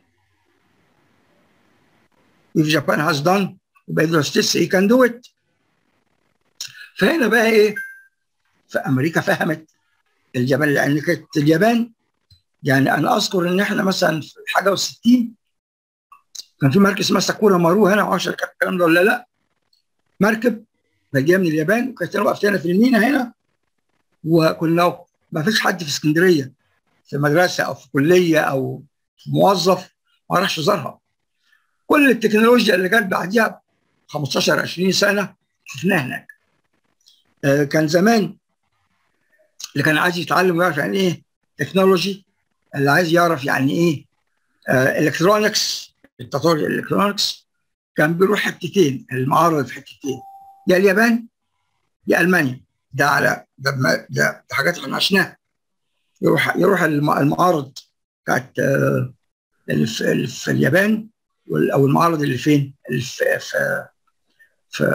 if Japan has done يبقى the states he can do it فهنا بقى ايه؟ فامريكا فهمت اليابان لان كانت اليابان يعني انا اذكر ان احنا مثلا في حاجه و60 كان في مركز اسمها ساكورا مارو هنا معرفش كان الكلام ده ولا لا مركب جايه من اليابان وكانت انا وقفت هنا في المينا هنا وكنا ما فيش حد في اسكندريه في مدرسه او في كليه او في موظف ما راحش زارها كل التكنولوجيا اللي جت بعديها 15 20 سنه شفناها هناك آه كان زمان اللي كان عايز يتعلم ويعرف يعني ايه تكنولوجي اللي عايز يعرف يعني ايه آه الكترونكس التطور الالكترونكس كان بيروح حتتين المعارض في حتتين يا اليابان يا المانيا ده على ده ده, ده حاجات احنا عشناها يروح يروح المعارض بتاعت آه اللي في, اللي في اليابان او المعارض اللي فين؟ اللي في في في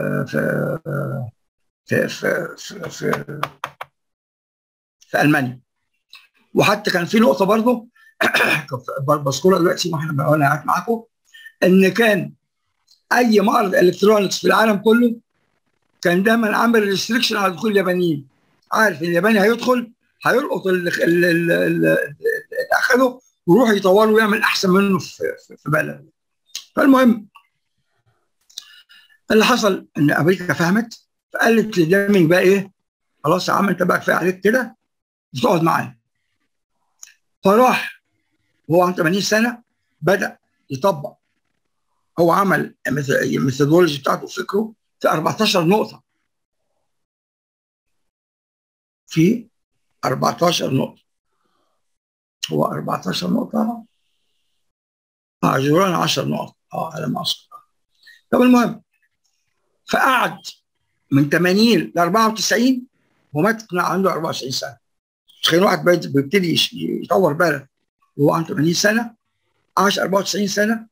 في في في, في, في, في المانيا وحتى كان في نقطه برضه بذكرها دلوقتي ما احنا وانا قاعد معاكم ان كان اي معرض الكترونكس في العالم كله كان دايما عامل ريستريكشن على دخول اليابانيين عارف الياباني هيدخل هيلقط اللي اخده ويروح يطوره ويعمل احسن منه في, في بلده فالمهم اللي حصل ان امريكا فهمت فقالت لديمينج بقى ايه خلاص يا عم انت بقى كفايه عليك كده تقعد معانا فراح وهو عنده 80 سنه بدا يطبق هو عمل الميثودولوجي بتاعته فكره في 14 نقطه في 14 نقطه هو 14 نقطه اه جوران 10 نقط اه على ما اذكر طب المهم فقعد من 80 ل 94 ومات عنده 24 سنه تخيل واحد بيبتدي يطور بلد وهو عنده 80 سنه عاش 94 سنه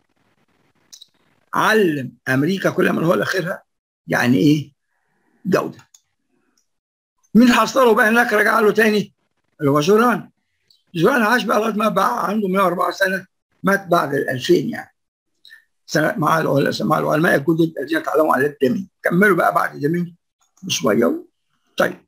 علم امريكا كل من هو لاخرها يعني ايه جوده مين حصله بقى هناك رجع له تاني اللي هو جوران جوران عاش بقى لغايه ما بقى عنده 104 سنه مات بعد ال 2000 يعني سنة مع مع العلماء الجدد الذين تعلموا على الدمين كملوا بقى بعد دمين بشويه طيب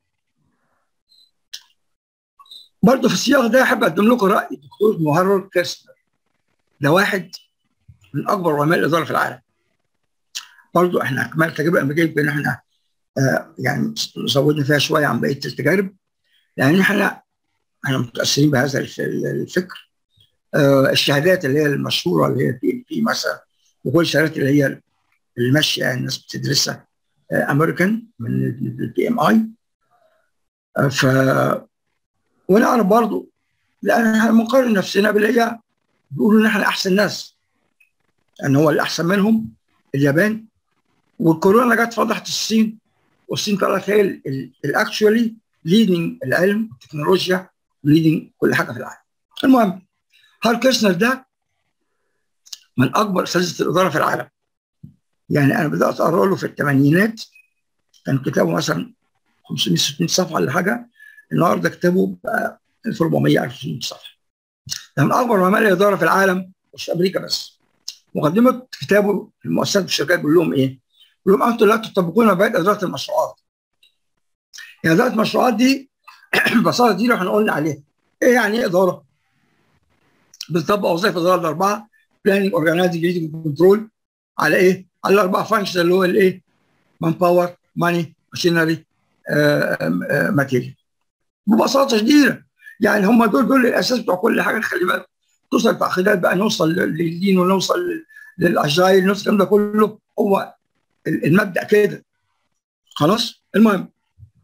برضه في السياق ده احب اقدم لكم راي الدكتور مهرر كيرسنر ده واحد من اكبر علماء الاداره في العالم برضه احنا كمان التجربه الامريكيه يمكن احنا آه يعني زودنا فيها شويه عن بقيه التجارب لان احنا احنا متاثرين بهذا الفكر آه الشهادات اللي هي المشهوره اللي هي بي ام بي مثلا وكل الشهادات اللي هي اللي ماشيه الناس بتدرسها امريكان من البي ام اي ف ونعرف برضه لان احنا بنقارن نفسنا بالايام بيقولوا ان احنا احسن ناس ان هو الاحسن منهم اليابان والكورونا جت فضحت الصين والصين طلعت هي الاكشولي ليدنج العلم التكنولوجيا ليدنج كل حاجه في العالم المهم هارل كيرشنر ده من اكبر اساتذه الاداره في العالم يعني انا بدات اقرا له في الثمانينات كان كتابه مثلا 500 600 صفحه ولا حاجه النهارده كتابه بقى 1400 1600 صفحه ده من اكبر علماء الاداره في العالم مش في امريكا بس مقدمه كتابه المؤسسات والشركات بيقول لهم ايه؟ بيقول لهم انتم لا تطبقون مبادئ اداره المشروعات يعني اداره المشروعات دي ببساطه دي اللي احنا قلنا عليها ايه يعني ايه اداره؟ بتطبق وظائف الاداره الاربعه بلاننج اورجنايزنج ليدنج كنترول على ايه؟ على الاربع فانكشن اللي هو الايه؟ مان باور ماني ماشينري ماتيريال ببساطه شديده يعني هم دول دول الاساس بتوع كل حاجه خلي بالك توصل تعقيدات بقى نوصل للدين ونوصل للاجايل نوصل الكلام ده كله هو المبدا كده خلاص المهم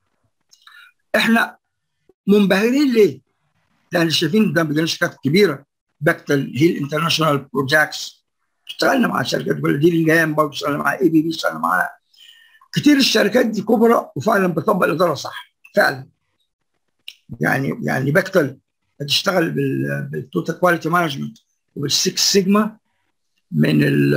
احنا منبهرين ليه؟ لان شايفين ده بيجينا شركات كبيره باكتل هيل انترناشونال بروجكتس اشتغلنا مع شركات كل دي لينجهام برضه اشتغلنا مع اي بي بي اشتغلنا مع كتير الشركات دي كبرى وفعلا بتطبق الاداره صح فعلا يعني يعني باكتل بتشتغل بالتوتال كواليتي مانجمنت وبالسكس سيجما من ال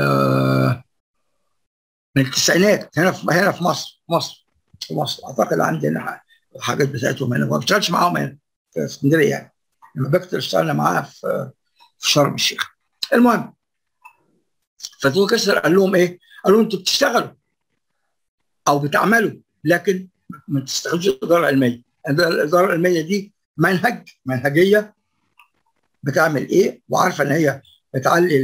من التسعينات هنا في هنا في مصر مصر في مصر اعتقد عندنا الحاجات بتاعتهم هنا ما بشتغلش معاهم هنا في اسكندريه يعني لما باكتل اشتغلنا معاها في في شرم الشيخ المهم فتو كسر قال لهم ايه؟ قال لهم انتوا بتشتغلوا او بتعملوا لكن ما تستخدموش الاداره العلميه الاداره العلميه دي منهج منهجيه بتعمل ايه وعارفه ان هي بتعلي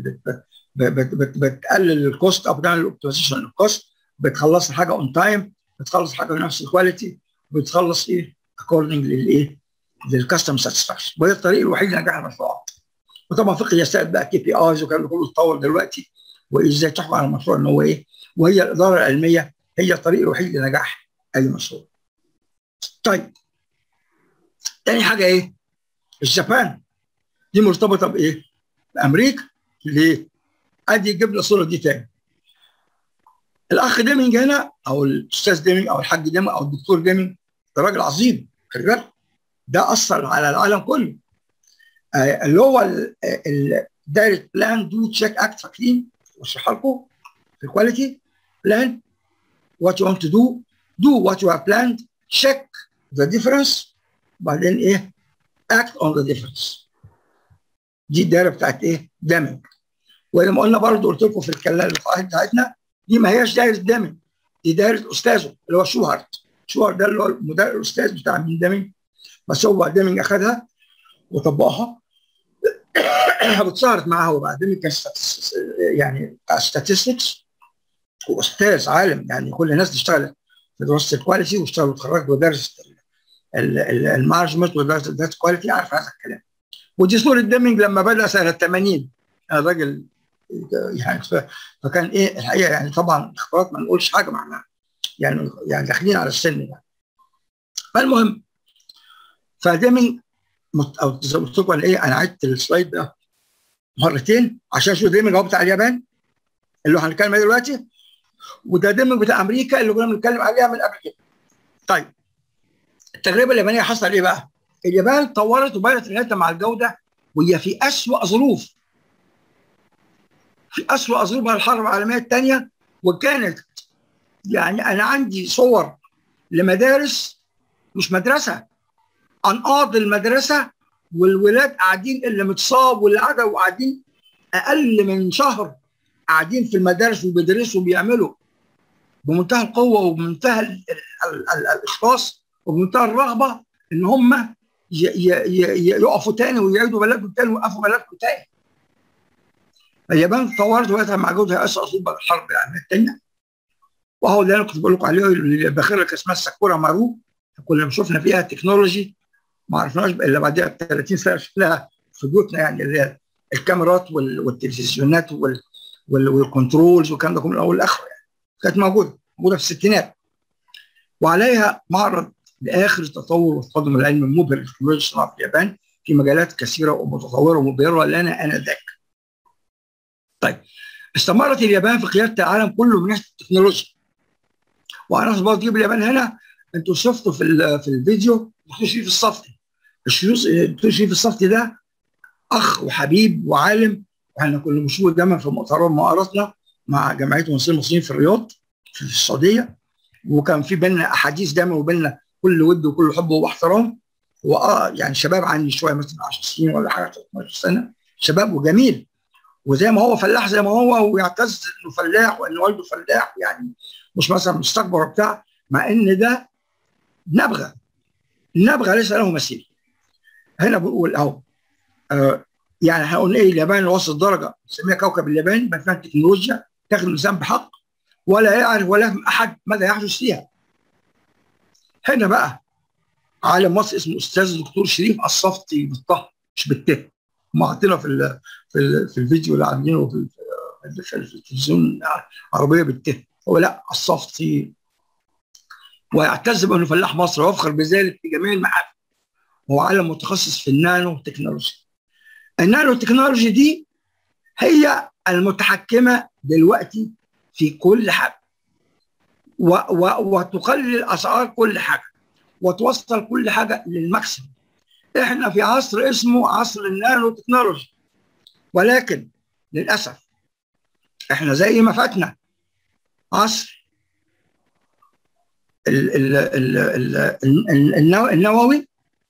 بتقلل الكوست او بتعمل اوبتمايزيشن للكوست بتخلص الحاجه اون تايم بتخلص حاجه بنفس الكواليتي بتخلص ايه اكوردنج للايه للكاستم ساتسفاكشن وهي الطريق الوحيد لنجاح المشروعات وطبعا في قياسات بقى كي بي ايز والكلام ده كله اتطور دلوقتي وازاي تحكم على المشروع ان هو ايه وهي الاداره العلميه هي الطريق الوحيد لنجاح اي مشروع. طيب تاني حاجه ايه؟ الجابان دي مرتبطه بايه؟ بامريكا ليه؟ ادي يجيب لي الصوره دي تاني. الاخ ديمينج هنا او الاستاذ ديمينج او الحاج ديمينج او الدكتور ديمينج ده راجل عظيم خلي بالك ده اثر على العالم كله. آه اللي هو الدايركت بلان دو تشيك اكت فاكرين واشرحها لكم في الكواليتي بلان what you want to do do what you have planned check the difference بعدين ايه act on the difference دي الدايره بتاعت ايه دامج ولما قلنا برضه قلت لكم في الكلام اللقاءات بتاعتنا دي ما هياش دايره دامج دي دايره استاذه اللي هو شوهارت شوهارت ده اللي هو المدرب الاستاذ بتاع مين دامج بس هو دامج اخذها وطبقها واتشهرت معاه هو بعد دامج كان يعني statistics واستاذ عالم يعني كل الناس تشتغل في دراسه الكواليتي واشتغلوا وتخرجت ودرست المانجمنت ودرست الداتا كواليتي عارف هذا الكلام ودي صوره ديمنج لما بدا سنه 80 الراجل يعني فكان ايه الحقيقه يعني طبعا اختبارات ما نقولش حاجه معناها يعني يعني داخلين على السن يعني فالمهم فديمنج او زي ما قلت لكم ايه انا عدت السلايد ده مرتين عشان اشوف ديمنج هو بتاع اليابان اللي هنتكلم عليه دلوقتي وده ديمنج بتاع امريكا اللي كنا بنتكلم عليها من قبل كده. طيب التجربه اليابانيه حصل ايه بقى؟ اليابان طورت وبدات رحلتها مع الجوده وهي في اسوء ظروف. في اسوء ظروف الحرب العالميه الثانيه وكانت يعني انا عندي صور لمدارس مش مدرسه انقاض المدرسه والولاد قاعدين اللي متصاب واللي قاعده وقاعدين اقل من شهر قاعدين في المدارس وبيدرسوا وبيعملوا بمنتهى القوه وبمنتهى الاخلاص وبمنتهى الرغبه ان هم يقفوا تاني ويعيدوا بلدهم تاني ويوقفوا بلدهم تاني. اليابان طورت وقتها مع جوزها اسوء ظروف الحرب العالميه الثانيه. وهو اللي انا كنت بقول لكم عليه الباخره كان اسمها ساكورا مارو كنا شفنا فيها تكنولوجي ما عرفناش الا بعدها ب 30 سنه شفناها في بيوتنا يعني اللي هي الكاميرات والتلفزيونات وال والكنترولز والكلام ده كله من اول لاخره يعني كانت موجوده موجوده في الستينات وعليها معرض لاخر التطور والتقدم العلمي المبهر للتكنولوجيا الصناعه في اليابان في مجالات كثيره ومتطوره ومبهره لنا انذاك. طيب استمرت اليابان في قياده العالم كله من ناحيه التكنولوجيا. وانا برضه اجيب اليابان هنا انتوا شفتوا في في الفيديو دكتور شريف الصفتي. الدكتور شريف الصفتي ده اخ وحبيب وعالم واحنا كنا مشهور دايما في مؤتمرات مؤامراتنا مع جمعيه المصريين المصريين في الرياض في السعوديه وكان في بيننا احاديث دايما وبيننا كل ود وكل حب واحترام واه يعني شباب عني شويه مثلا 10 سنين ولا حاجه 12 سنه شباب وجميل وزي ما هو فلاح زي ما هو ويعتز انه فلاح وان والده فلاح يعني مش مثلا مستكبر بتاع مع ان ده نبغه النبغه ليس له مثيل هنا بنقول اهو آه يعني احنا قلنا ايه اليابان وصل درجه نسميها كوكب اليابان ما فيها تكنولوجيا تاخذ الانسان بحق ولا يعرف ولا يفهم احد ماذا يحدث فيها. هنا بقى عالم مصر اسمه استاذ الدكتور شريف الصفتي بالطه مش بالته هم حاطينها في ال في ال في الفيديو اللي عاملينه في, في التلفزيون العربيه بالته هو لا الصفتي ويعتز بانه فلاح مصر ويفخر بذلك في جميع المحافل هو عالم متخصص في النانو تكنولوجي النانو تكنولوجي دي هي المتحكمه دلوقتي في كل حاجه و و وتقلل اسعار كل حاجه وتوصل كل حاجه للماكسيمم احنا في عصر اسمه عصر النانو تكنولوجي ولكن للاسف احنا زي ما فاتنا عصر ال ال ال ال النووي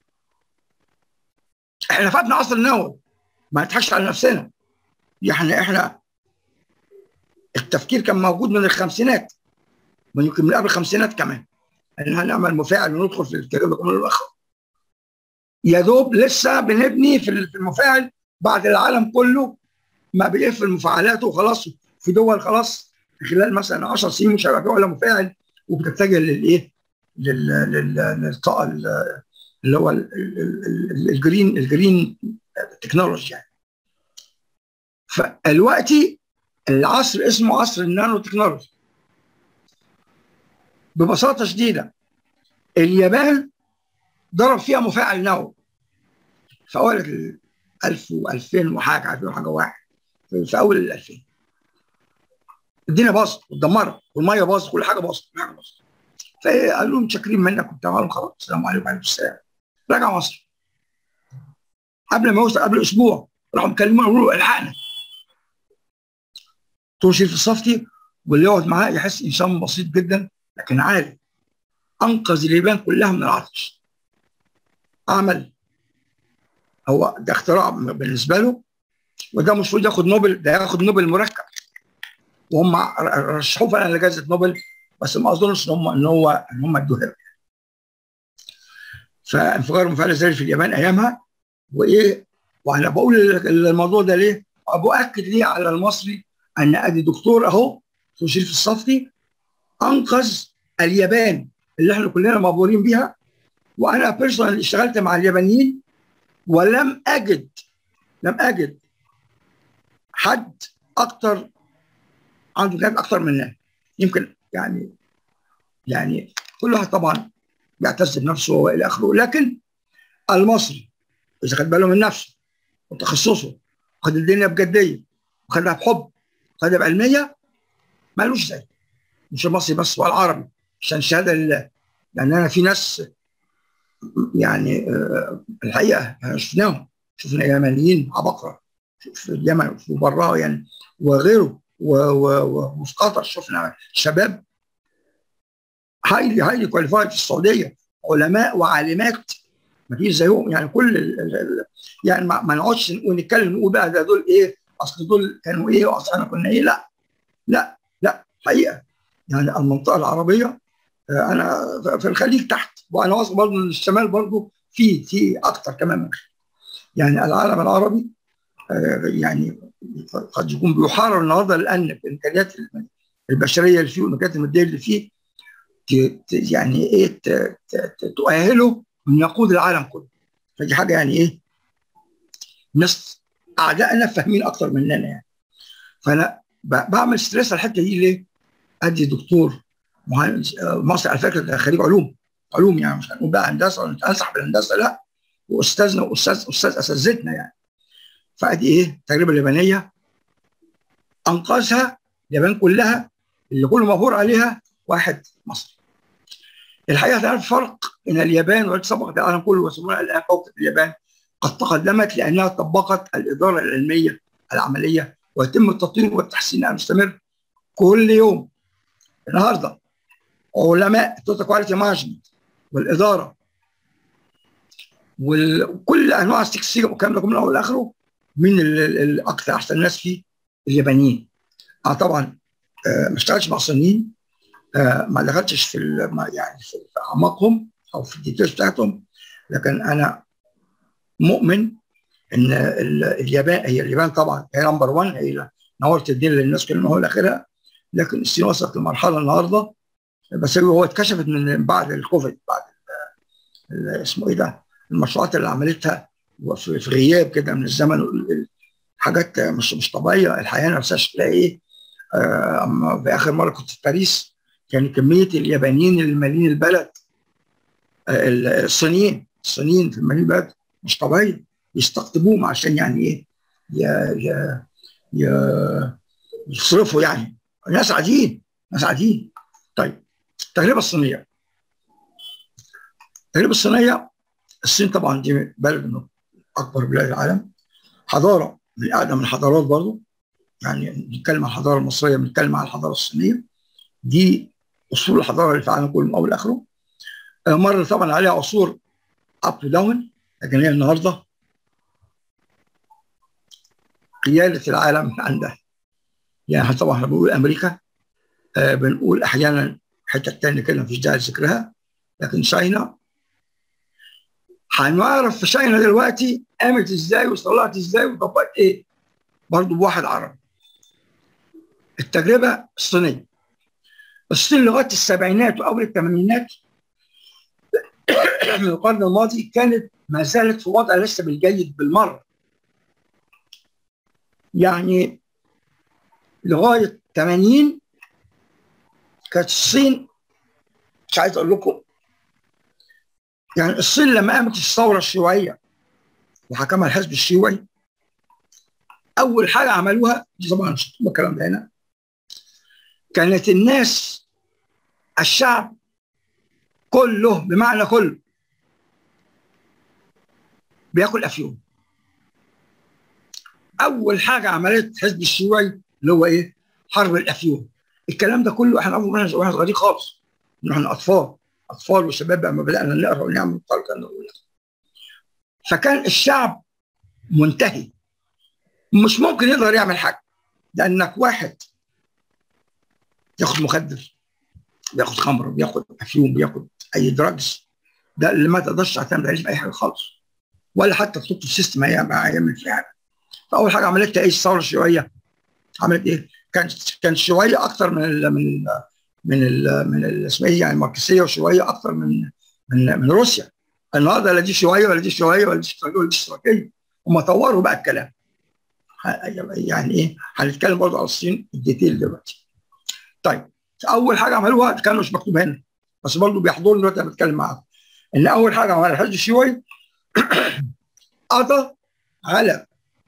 احنا فاتنا عصر النووي ما نضحكش على نفسنا يعني احنا التفكير كان موجود من الخمسينات من يمكن من قبل الخمسينات كمان ان هنعمل مفاعل وندخل في الكلام الاخر يا دوب لسه بنبني في المفاعل بعد العالم كله ما بيقفل مفاعلاته وخلاص في دول خلاص في خلال مثلا 10 سنين مش هيبقى ولا مفاعل وبتتجه للايه؟ للطاقه اللي هو الجرين الجرين تكنولوجي يعني فالوقتي العصر اسمه عصر النانو تكنولوجي ببساطه شديده اليابان ضرب فيها مفاعل نووي في اول ال 1000 و2000 وحاجه 2000 وحاجه واحد في اول ال 2000 الدنيا باظت واتدمرت والميه باظت كل حاجه باظت كل حاجه باظت فقالوا لهم متشكرين منك وبتاع قالوا خلاص السلام عليكم وعليكم السلام رجع مصر قبل ما يوصل قبل اسبوع راحوا مكلمين قالوا له الحقنا دكتور شريف الصفتي واللي يقعد معاه يحس انسان بسيط جدا لكن عالي انقذ اليابان كلها من العطش عمل هو ده اختراع بالنسبه له وده مش المفروض ياخد نوبل ده ياخد نوبل مركب وهم رشحوه فعلا لجائزه نوبل بس ما اظنش ان هم ان هو ان هم ادوها له فانفجار المفاعل الذري في اليابان ايامها وايه وانا بقول الموضوع ده ليه؟ وبؤكد ليه على المصري ان ادي دكتور اهو دكتور شريف الصفتي انقذ اليابان اللي احنا كلنا مبهورين بيها وانا بيرسونال اشتغلت مع اليابانيين ولم اجد لم اجد حد اكتر عنده جهاد اكتر مننا يمكن يعني يعني كل واحد طبعا بيعتز بنفسه والى اخره لكن المصري اذا خد باله من نفسه وتخصصه وخد الدنيا بجديه وخدها بحب وخدها بعلميه مالوش زي مش المصري بس والعربي عشان شهاده لله لان انا في ناس يعني آه الحقيقه شفناهم شفنا يمنيين عبقره في اليمن وفي براها يعني وغيره وفي قطر شفنا شباب هايلي هايلي كواليفايد في السعوديه علماء وعالمات ما فيش زيهم يعني كل ال ال يعني ما, ما نقعدش ونتكلم نقول بقى ده دول ايه اصل دول كانوا ايه واصل احنا كنا ايه لا لا لا حقيقه يعني المنطقه العربيه انا في الخليج تحت وانا واثق برضه ان الشمال برضه في في اكتر كمان من يعني العالم العربي يعني قد يكون بيحارب النهارده لان الامكانيات البشريه اللي فيه والامكانيات الماديه اللي فيه يعني ايه تؤهله ان يقود العالم كله فدي حاجه يعني ايه ناس اعدائنا فاهمين اكتر مننا يعني فانا بعمل ستريس على الحته دي ليه؟ ادي دكتور مهندس مصري على فكره ده خريج علوم علوم يعني مش هنقول بقى هندسه ولا انسحب الهندسه لا واستاذنا واستاذ استاذ اساتذتنا يعني فادي ايه التجربه اليابانيه انقذها اليابان كلها اللي كله مبهور عليها واحد مصري الحقيقه تعرف فرق بين اليابان والتي سبقت العالم كله ويسمونها الان كوكب اليابان قد تقدمت لانها طبقت الاداره العلميه العمليه ويتم التطوير والتحسين المستمر كل يوم النهارده علماء التوتال كواليتي مانجمنت والاداره وكل انواع السكسيه والكلام ده كله من اول لاخره من الاكثر احسن ناس فيه اليابانيين انا طبعا آه ما اشتغلتش مع صينيين آه ما دخلتش في يعني في اعماقهم او في الديتيلز بتاعتهم لكن انا مؤمن ان اليابان هي اليابان طبعا هي نمبر 1 هي نورت الدين للناس كلها هو الاخرها لكن الصين وصلت لمرحله النهارده بس هو اتكشفت من بعد الكوفيد بعد اسمه ايه ده المشروعات اللي عملتها في غياب كده من الزمن حاجات مش مش طبيعيه الحياه نفسها شكلها ايه آه اما في اخر مره كنت في باريس كان كميه اليابانيين اللي مالين البلد آه الصينيين الصينيين في مالين البلد مش طبيعيه يستقطبوهم عشان يعني ايه يا يا يا يصرفوا يعني ناس عاديين ناس عاديين طيب التجربه الصينيه التجربه الصينيه الصين طبعا دي بلد من اكبر بلاد العالم حضاره من اقدم الحضارات برضه يعني بنتكلم عن الحضاره المصريه بنتكلم عن الحضاره الصينيه دي اصول الحضاره اللي في العالم كله من اول لاخره مر طبعا عليها عصور اب تو داون لكن هي النهارده قياده العالم عندها يعني طبعا احنا بنقول امريكا آه بنقول احيانا حته ثانيه كده مفيش داعي لذكرها لكن تشاينا هنعرف في تشاينا دلوقتي قامت ازاي وطلعت ازاي وطبقت ايه برضه بواحد عربي التجربه الصينيه الصين لغايه السبعينات واول الثمانينات من القرن الماضي كانت ما زالت في وضع ليس بالجيد بالمره يعني لغايه 80 كانت الصين مش عايز اقول لكم يعني الصين لما قامت الثوره الشيوعيه وحكمها الحزب الشيوعي اول حاجه عملوها دي طبعا مش الكلام ده هنا كانت الناس الشعب كله بمعنى كله بياكل افيون اول حاجه عملت حزب الشيوعي اللي هو ايه حرب الافيون الكلام ده كله احنا اول ما واحنا صغيرين خالص احنا اطفال اطفال وشباب لما بدانا نقرا ونعمل قال كان نقول فكان الشعب منتهي مش ممكن يقدر يعمل حاجه لانك واحد ياخد مخدر بياخد خمر بياخد افيون بياخد اي دراجز ده اللي ما تقدرش تعتمد عليه في اي حاجه خالص ولا حتى تحط في سيستم هيعمل فيه حاجه فاول حاجه عملتها ايه الثوره الشيوعيه عملت ايه؟ كانت كانت شويه اكتر من ال من ال من ال من ال اسمها ايه يعني الماركسيه وشويه اكتر من من من روسيا النهارده لا دي شويه ولا دي شويه ولا دي اشتراكيه ولا دي اشتراكيه هم طوروا بقى الكلام يعني ايه هنتكلم برضه على الصين الديتيل دلوقتي طيب اول حاجه عملوها كان مش مكتوب هنا بس برضه بيحضرني دلوقتي انا بتكلم معاهم ان اول حاجه عملها الحزب الشيوعي قضى على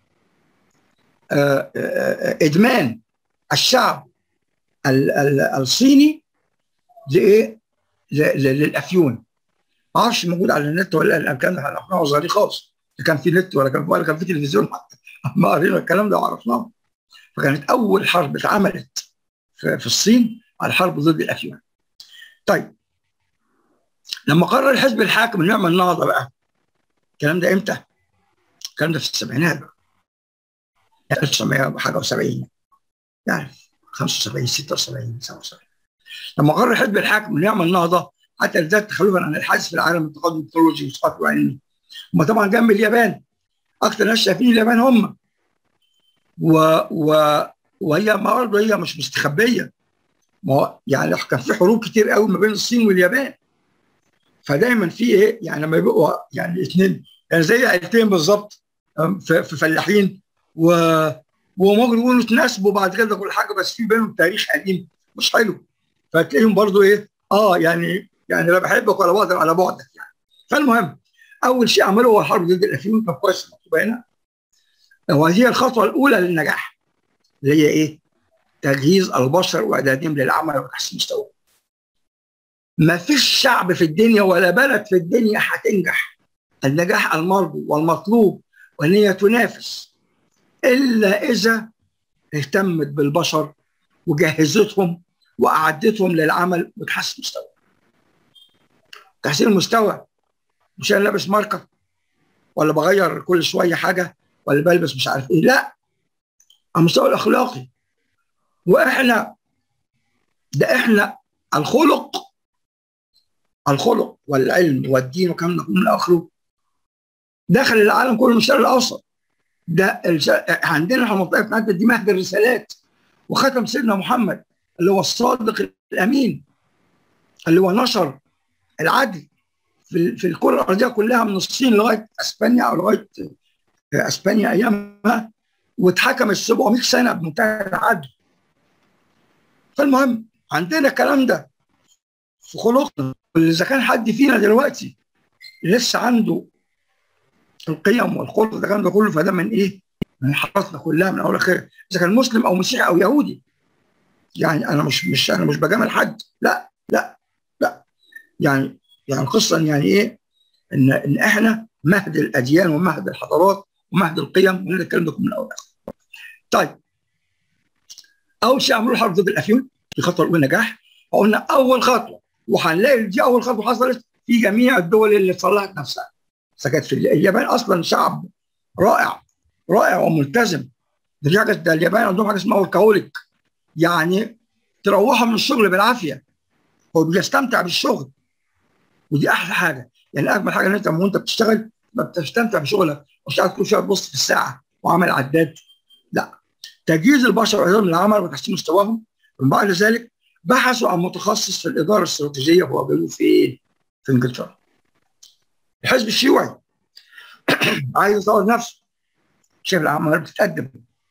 ادمان الشعب الصيني لايه؟ للافيون ما اعرفش موجود على النت ولا لا كان احنا صغيرين خالص لا كان في نت ولا كان ولا كان في تلفزيون حتى ما قرينا الكلام ده وعرفناه فكانت اول حرب اتعملت في الصين على حرب ضد الافيون طيب لما قرر الحزب الحاكم انه يعمل نهضه بقى الكلام ده امتى؟ الكلام ده في السبعينات بقى 1900 حاجه و70 يعني 75 76 77 لما قرر الحزب الحاكم انه يعمل نهضه حتى لذلك تخلفا عن الحادث في العالم التقدم التكنولوجي والثقافي والعلمي هم طبعا جنب اليابان اكثر ناس شايفين اليابان هم و و وهي برضه هي مش مستخبيه ما هو يعني كان في حروب كتير قوي ما بين الصين واليابان فدايما في ايه يعني لما يبقوا يعني اثنين يعني زي عيلتين بالظبط في فلاحين و وممكن يكونوا اتناسبوا بعد كده كل حاجه بس في بينهم تاريخ قديم مش حلو فتلاقيهم برضو ايه اه يعني يعني لا بحبك ولا بقدر على بعدك يعني فالمهم اول شيء عمله هو الحرب ضد الافيون كان كويس مكتوبه هنا وهذه الخطوه الاولى للنجاح اللي هي ايه؟ تجهيز البشر واعدادهم للعمل وتحسين مستواه. ما فيش شعب في الدنيا ولا بلد في الدنيا هتنجح النجاح المرجو والمطلوب وان هي تنافس الا اذا اهتمت بالبشر وجهزتهم واعدتهم للعمل وتحسن مستوى. تحسين المستوى مش انا لابس ماركه ولا بغير كل شويه حاجه ولا بلبس مش عارف ايه لا على المستوى الاخلاقي واحنا ده احنا الخلق الخلق والعلم والدين وكم نكون من اخره دخل العالم كله من الشرق الاوسط ده الش... عندنا في المنطقه بتاعتنا دي مهد الرسالات وختم سيدنا محمد اللي هو الصادق الامين اللي هو نشر العدل في في الكره الارضيه كلها من الصين لغايه اسبانيا او لغايه اسبانيا ايامها واتحكمت 700 سنه بمنتهى العدل فالمهم عندنا الكلام ده في خلقنا اذا كان حد فينا دلوقتي لسه عنده القيم والخلق ده كان ده كله فده من ايه؟ من حضارتنا كلها من اول لاخر اذا كان مسلم او مسيحي او يهودي يعني انا مش مش انا مش بجامل حد لا لا لا يعني يعني القصه يعني ايه؟ ان ان احنا مهد الاديان ومهد الحضارات ومهد القيم ونقول الكلام ده من الاول طيب اول شيء عملوا حرب ضد الافيون دي خطوه الاولى نجاح فقلنا اول خطوه وهنلاقي دي اول خطوه حصلت في جميع الدول اللي صلحت نفسها سكت في اليابان اصلا شعب رائع رائع وملتزم ده في حاجه ده اليابان عندهم حاجه اسمها وركهوليك يعني تروحوا من الشغل بالعافيه هو بيستمتع بالشغل ودي احلى حاجه يعني اجمل حاجه ان انت وانت بتشتغل ما بتستمتع بشغلك مش قاعد كل شويه تبص في الساعه وعمل عداد لا تجهيز البشر واعدادهم للعمل وتحسين مستواهم من بعد ذلك بحثوا عن متخصص في الاداره الاستراتيجيه هو جابوه فين؟ في انجلترا. الحزب الشيوعي عايز يطور نفسه شايف العمليه بتتقدم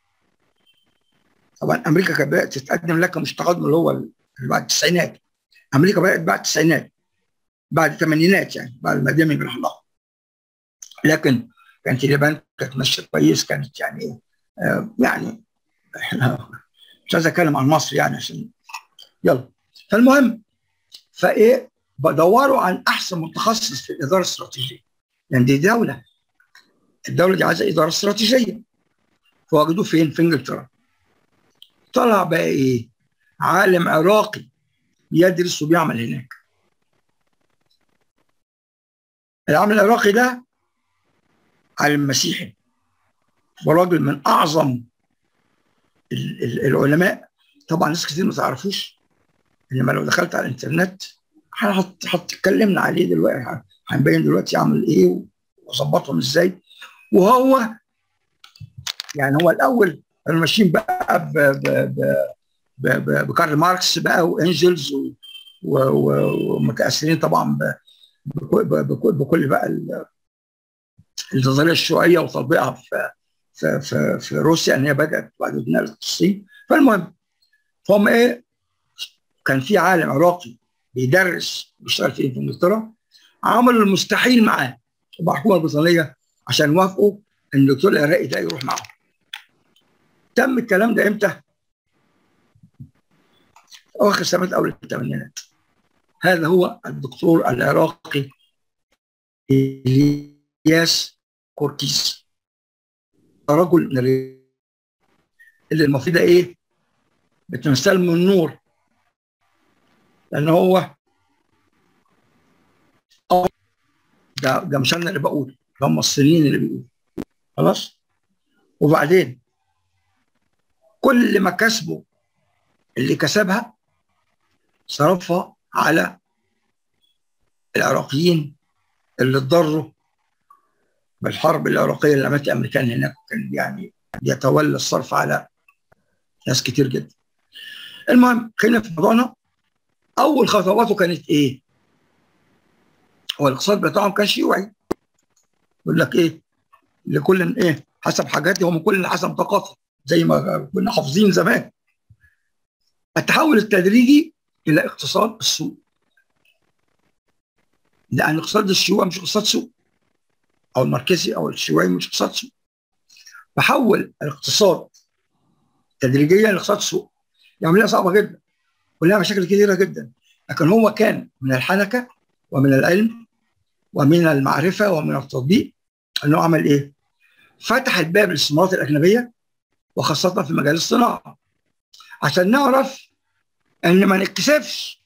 طبعا امريكا كانت بدات تتقدم لكن مش التقدم اللي هو اللي بعد التسعينات امريكا بدات بعد التسعينات بعد الثمانينات يعني بعد المدينه من الله لكن كانت اليابان كانت ماشيه كويس كانت يعني آه يعني احنا مش عايز اتكلم عن مصر يعني عشان يلا فالمهم فايه بدوروا عن احسن متخصص في الاداره الاستراتيجيه لان دي دوله الدوله دي عايزه اداره استراتيجيه فوجدوه فين؟ في انجلترا طلع بقى ايه؟ عالم عراقي بيدرس وبيعمل هناك العالم العراقي ده عالم مسيحي وراجل من اعظم العلماء طبعا ناس كتير ما تعرفوش انما لو دخلت على الانترنت هتتكلمنا عليه دلوقتي هنبين دلوقتي يعمل ايه وظبطهم ازاي وهو يعني هو الاول كانوا ماشيين بقى ب ب ب ب بكارل ماركس بقى وانجلز ومتاثرين طبعا بكل, بكل بقى النظريه الشيوعيه وتطبيقها في في في, في روسيا ان هي بدات بعد نقلت الصين فالمهم فهم ايه كان في عالم عراقي بيدرس بيشتغل في انجلترا عملوا المستحيل معاه الحكومه البريطانيه عشان يوافقوا ان الدكتور العراقي ده يروح معاهم تم الكلام ده امتى؟ اواخر سنوات اول الثمانينات هذا هو الدكتور العراقي الياس كورتيس رجل اللي المفروض ايه؟ بتمثال من النور لان هو ده ده مش انا اللي بقول ده هم الصينيين اللي بيقولوا خلاص وبعدين كل ما كسبه اللي كسبها صرفها على العراقيين اللي اتضروا بالحرب العراقيه اللي عملت الامريكان هناك كان يعني يتولى الصرف على ناس كتير جدا المهم خلينا في موضوعنا اول خطواته كانت ايه؟ هو الاقتصاد بتاعهم كان شيوعي يقول لك ايه؟ لكل ايه؟ حسب حاجاته ومن كل حسب طاقته زي ما كنا حافظين زمان التحول التدريجي الى اقتصاد السوق لان اقتصاد الشيوعي مش اقتصاد سوق او الماركسي او الشيوعي مش اقتصاد سوق فحول الاقتصاد تدريجيا لاقتصاد سوق يعملها صعبه جدا ولها مشاكل كثيره جدا لكن هو كان من الحنكه ومن العلم ومن المعرفه ومن التطبيق انه عمل ايه؟ فتح الباب للاستثمارات الاجنبيه وخاصه في مجال الصناعه عشان نعرف ان ما نتكسفش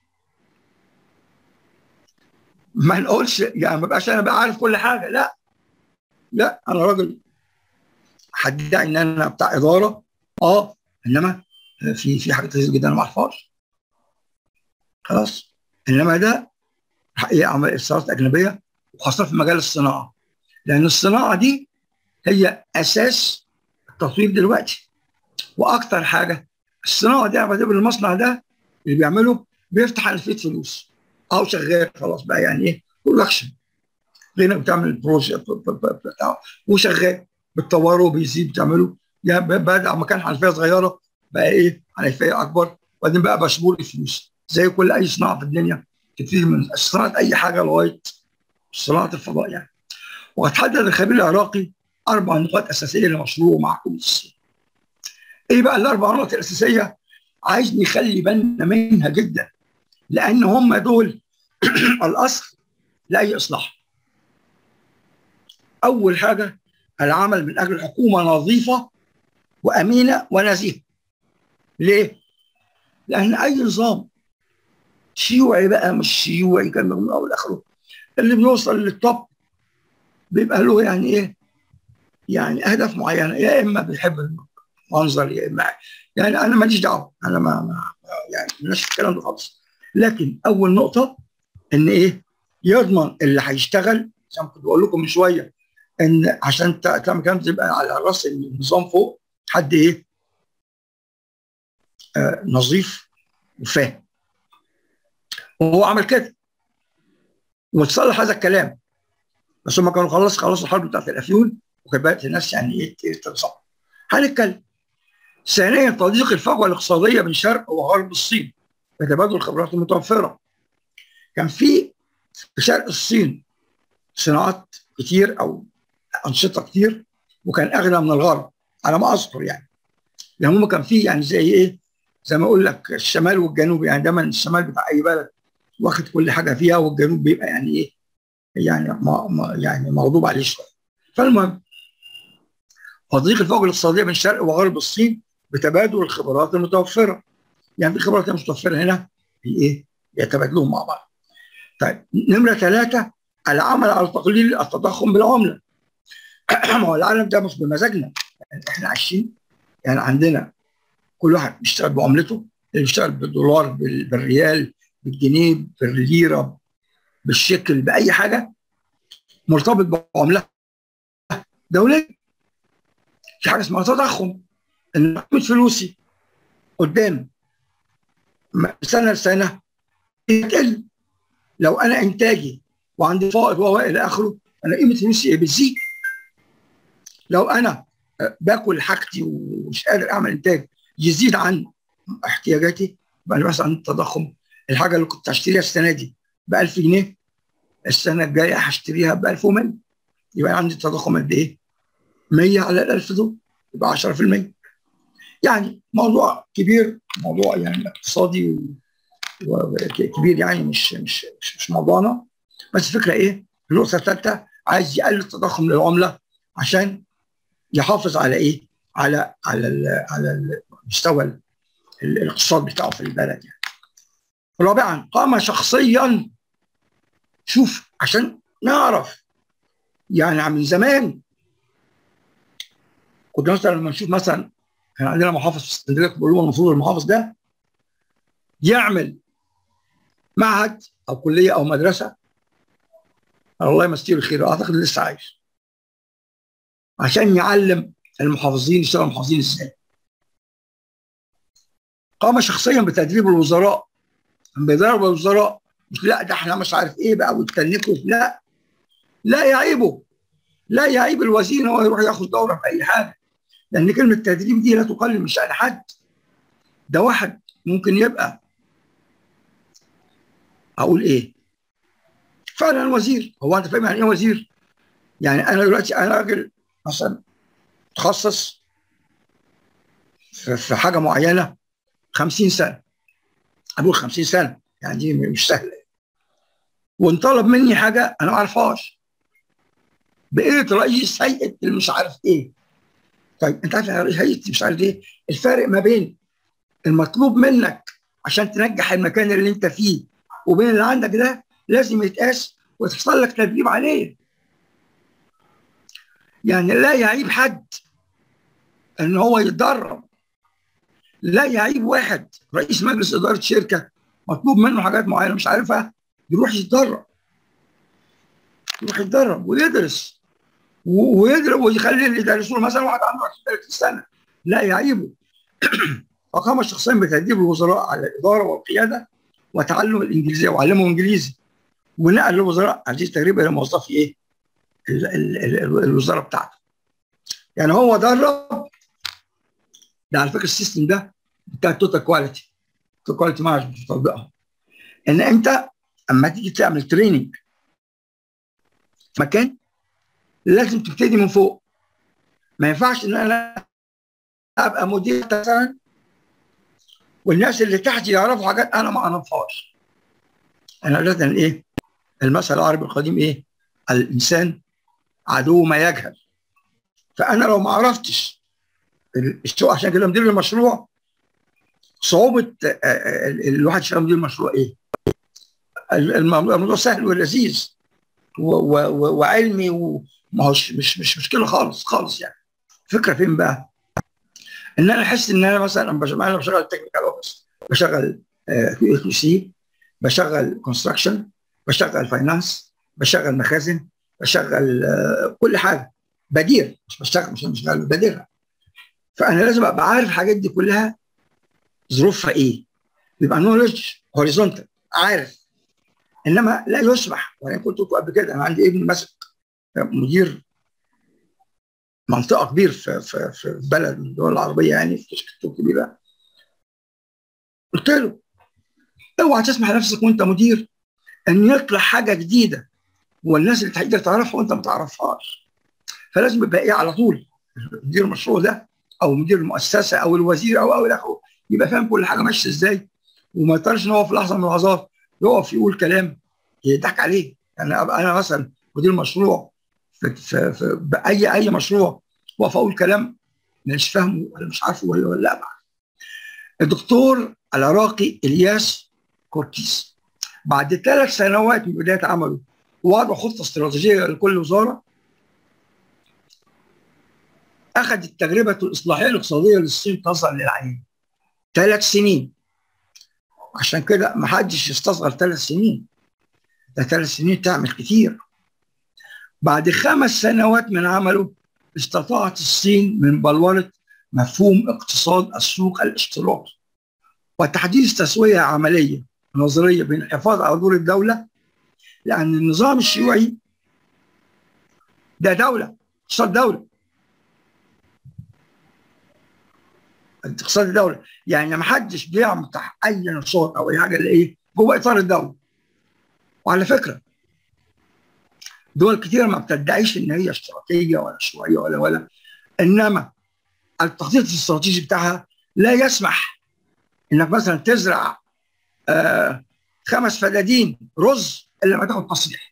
ما نقولش يعني ما بقاش انا بقى عارف كل حاجه لا لا انا راجل هدعي ان انا بتاع اداره اه انما في في حاجات كتير جدا انا ما اعرفهاش خلاص انما ده حقيقه عمل استثمارات اجنبيه وخاصه في مجال الصناعه لان الصناعه دي هي اساس التطوير دلوقتي واكتر حاجه الصناعه دي انا بعتبر المصنع ده اللي بيعمله بيفتح على فيه فلوس او شغال خلاص بقى يعني ايه برودكشن غيرك بتعمل البروجكت بتاعه وشغال بتطوره وبيزيد بتعمله يعني بدا ما كان حنفيه صغيره بقى ايه حنفيه اكبر وبعدين بقى مشمول الفلوس زي كل اي صناعه في الدنيا كتير من صناعه اي حاجه لغايه صناعه الفضاء يعني وقد حدد الخبير العراقي اربع نقاط اساسيه لمشروعه مع حكومه الصين. ايه بقى الاربع نقط الاساسيه؟ عايز نخلي بالنا منها جدا لان هم دول الاصل لاي اصلاح. اول حاجه العمل من اجل حكومه نظيفه وامينه ونزيهه. ليه؟ لان اي نظام شيوعي بقى مش شيوعي كان من اول اخره اللي بيوصل للتوب بيبقى له يعني ايه؟ يعني اهداف معينه يا اما بيحب المنظر يا اما يعني انا ماليش دعوه انا ما, ما يعني مالناش في الكلام ده خالص لكن اول نقطه ان ايه؟ يضمن اللي هيشتغل زي ما كنت بقول لكم من شويه ان عشان تعمل كلام تبقى على راس النظام فوق حد ايه؟ آه نظيف وفاهم وهو عمل كده وتصلح هذا الكلام بس هم كانوا خلاص خلصوا الحرب بتاعت الافيون وكانت بدات الناس يعني ايه تتصاب هنتكلم ثانيا تضييق الفجوه الاقتصاديه بين شرق وغرب الصين وتبادل الخبرات المتوفره كان في في شرق الصين صناعات كتير او انشطه كتير وكان اغنى من الغرب على ما اذكر يعني لان هم كان في يعني زي ايه زي ما اقول لك الشمال والجنوب يعني دايما الشمال بتاع اي بلد واخد كل حاجه فيها والجنوب بيبقى يعني ايه يعني ما ما يعني مغضوب عليه شويه فالمهم تضييق الفوق الاقتصاديه بين شرق وغرب الصين بتبادل الخبرات المتوفره يعني في خبرات متوفره هنا في ايه يتبادلوهم مع بعض طيب نمره ثلاثه العمل على تقليل التضخم بالعمله ما هو العالم ده مش بمزاجنا يعني احنا عايشين يعني عندنا كل واحد بيشتغل بعملته اللي بيشتغل بالدولار بالريال بالجنيه بالليره بالشكل باي حاجه مرتبط بعمله دوليه في حاجه اسمها تضخم ان قيمه فلوسي قدام سنه لسنه تقل لو انا انتاجي وعندي فائض وهو الى اخره انا قيمه فلوسي بتزيد لو انا باكل حاجتي ومش قادر اعمل انتاج يزيد عن احتياجاتي يبقى انا بس عن التضخم الحاجه اللي كنت هشتريها السنه دي ب 1000 جنيه السنه الجايه هشتريها ب 1100 يبقى عندي تضخم قد ايه؟ 100 على ال 1000 دول يبقى 10% يعني موضوع كبير موضوع يعني اقتصادي وكبير يعني مش مش مش, مش موضوعنا بس الفكره ايه؟ النقطه الثالثه عايز يقلل التضخم للعمله عشان يحافظ على ايه؟ على على ال على المستوى الاقتصاد بتاعه في البلد يعني. رابعا قام شخصيا شوف عشان نعرف يعني من زمان كنت مثلا لما نشوف مثلا كان عندنا محافظ في اسكندريه بيقول له المفروض المحافظ ده يعمل معهد او كليه او مدرسه الله يمسيه بالخير اعتقد لسه عايش عشان يعلم المحافظين يشتغلوا محافظين ازاي قام شخصيا بتدريب الوزراء بيدرب الوزراء مش لا ده احنا مش عارف ايه بقى ويتنكوا لا لا يعيبه لا يعيب الوزير ان هو يروح ياخد دوره في اي حاجه لان كلمه تدريب دي لا تقلل من شان حد ده واحد ممكن يبقى اقول ايه فعلا وزير هو انت فاهم يعني ايه وزير؟ يعني انا دلوقتي انا راجل مثلا تخصص في في حاجه معينه 50 سنه اقول 50 سنه يعني دي مش سهله وانطلب مني حاجه انا ما اعرفهاش بقيت رئيس هيئه مش عارف ايه طيب انت عارف رئيس هيئه مش عارف ايه الفارق ما بين المطلوب منك عشان تنجح المكان اللي انت فيه وبين اللي عندك ده لازم يتقاس وتحصل لك تدريب عليه يعني لا يعيب حد ان هو يتدرب لا يعيب واحد رئيس مجلس اداره شركه مطلوب منه حاجات معينه مش عارفها يروح يتدرب يروح يتدرب ويدرس و- ويدرس ويخلي اللي يدرسوه مثلا واحد عنده 30 سنه لا يعيبه فقام شخصيا بتدريب الوزراء على الاداره والقياده وتعلم الانجليزيه وعلمهم انجليزي ونقل الوزراء هذه التجربه الى موظفي ايه؟ ال- ال- ال- الوزاره بتاعته. يعني هو درب ده على فكره السيستم ده بتاع التوتال كواليتي التوتال كواليتي ما مش بتطبقها ان انت اما تيجي تعمل تريننج في مكان لازم تبتدي من فوق ما ينفعش ان انا ابقى مدير مثلا والناس اللي تحتي يعرفوا حاجات انا ما اعرفهاش انا لازم ايه المثل العربي القديم ايه الانسان عدو ما يجهل فانا لو ما عرفتش السوق عشان كده مدير المشروع صعوبه آه، آه، الواحد يشتغل مدير المشروع ايه الموضوع الموضوع سهل ولذيذ و- و- و- وعلمي وما هوش مش مش مشكله خالص خالص يعني الفكره فين بقى؟ ان انا احس ان انا مثلا لما بشغل انا بشغل تكنيكال اوفيس بشغل كيو كيو سي بشغل كونستراكشن بشغل فاينانس بشغل مخازن بشغل آه، كل حاجه بدير مش بشتغل مش بشتغل بديرها فانا لازم ابقى عارف الحاجات دي كلها ظروفها ايه يبقى نولج هوريزونتال عارف انما لا يسمح وانا كنت قلت قبل كده انا عندي ابن ماسك مدير منطقه كبير في في في بلد من الدول العربيه يعني في شركه كبيره قلت له اوعى تسمح لنفسك وانت مدير ان يطلع حاجه جديده والناس اللي تقدر تعرفها وانت ما تعرفهاش فلازم يبقى ايه على طول مدير المشروع ده او مدير المؤسسه او الوزير او او الى اخره يبقى فاهم كل حاجه ماشيه ازاي وما يضطرش ان هو في لحظه من اللحظات يقف يقول كلام يضحك عليه يعني أبقى انا مثلا مدير مشروع في, في, في باي اي مشروع واقف اقول كلام مش فاهمه ولا مش عارفه ولا ولا لا الدكتور العراقي الياس كورتيس بعد ثلاث سنوات من بدايه عمله ووضع خطه استراتيجيه لكل وزاره اخذ التجربه الاصلاحيه الاقتصاديه للصين تظهر للعين ثلاث سنين عشان كده ما حدش يستصغر ثلاث سنين ده ثلاث سنين تعمل كتير بعد خمس سنوات من عمله استطاعت الصين من بلورة مفهوم اقتصاد السوق الاشتراكي وتحديث تسوية عملية نظرية بين الحفاظ على دور الدولة لأن النظام الشيوعي ده دولة اقتصاد دولة اقتصاد الدولة يعني ما حدش بيعمل تحت أي نشاط أو أي حاجة اللي إيه جوه إطار الدولة وعلى فكرة دول كتيرة ما بتدعيش إن هي اشتراكية ولا شيوعية ولا ولا إنما التخطيط الاستراتيجي بتاعها لا يسمح إنك مثلا تزرع آه خمس فدادين رز إلا ما تاخد تصريح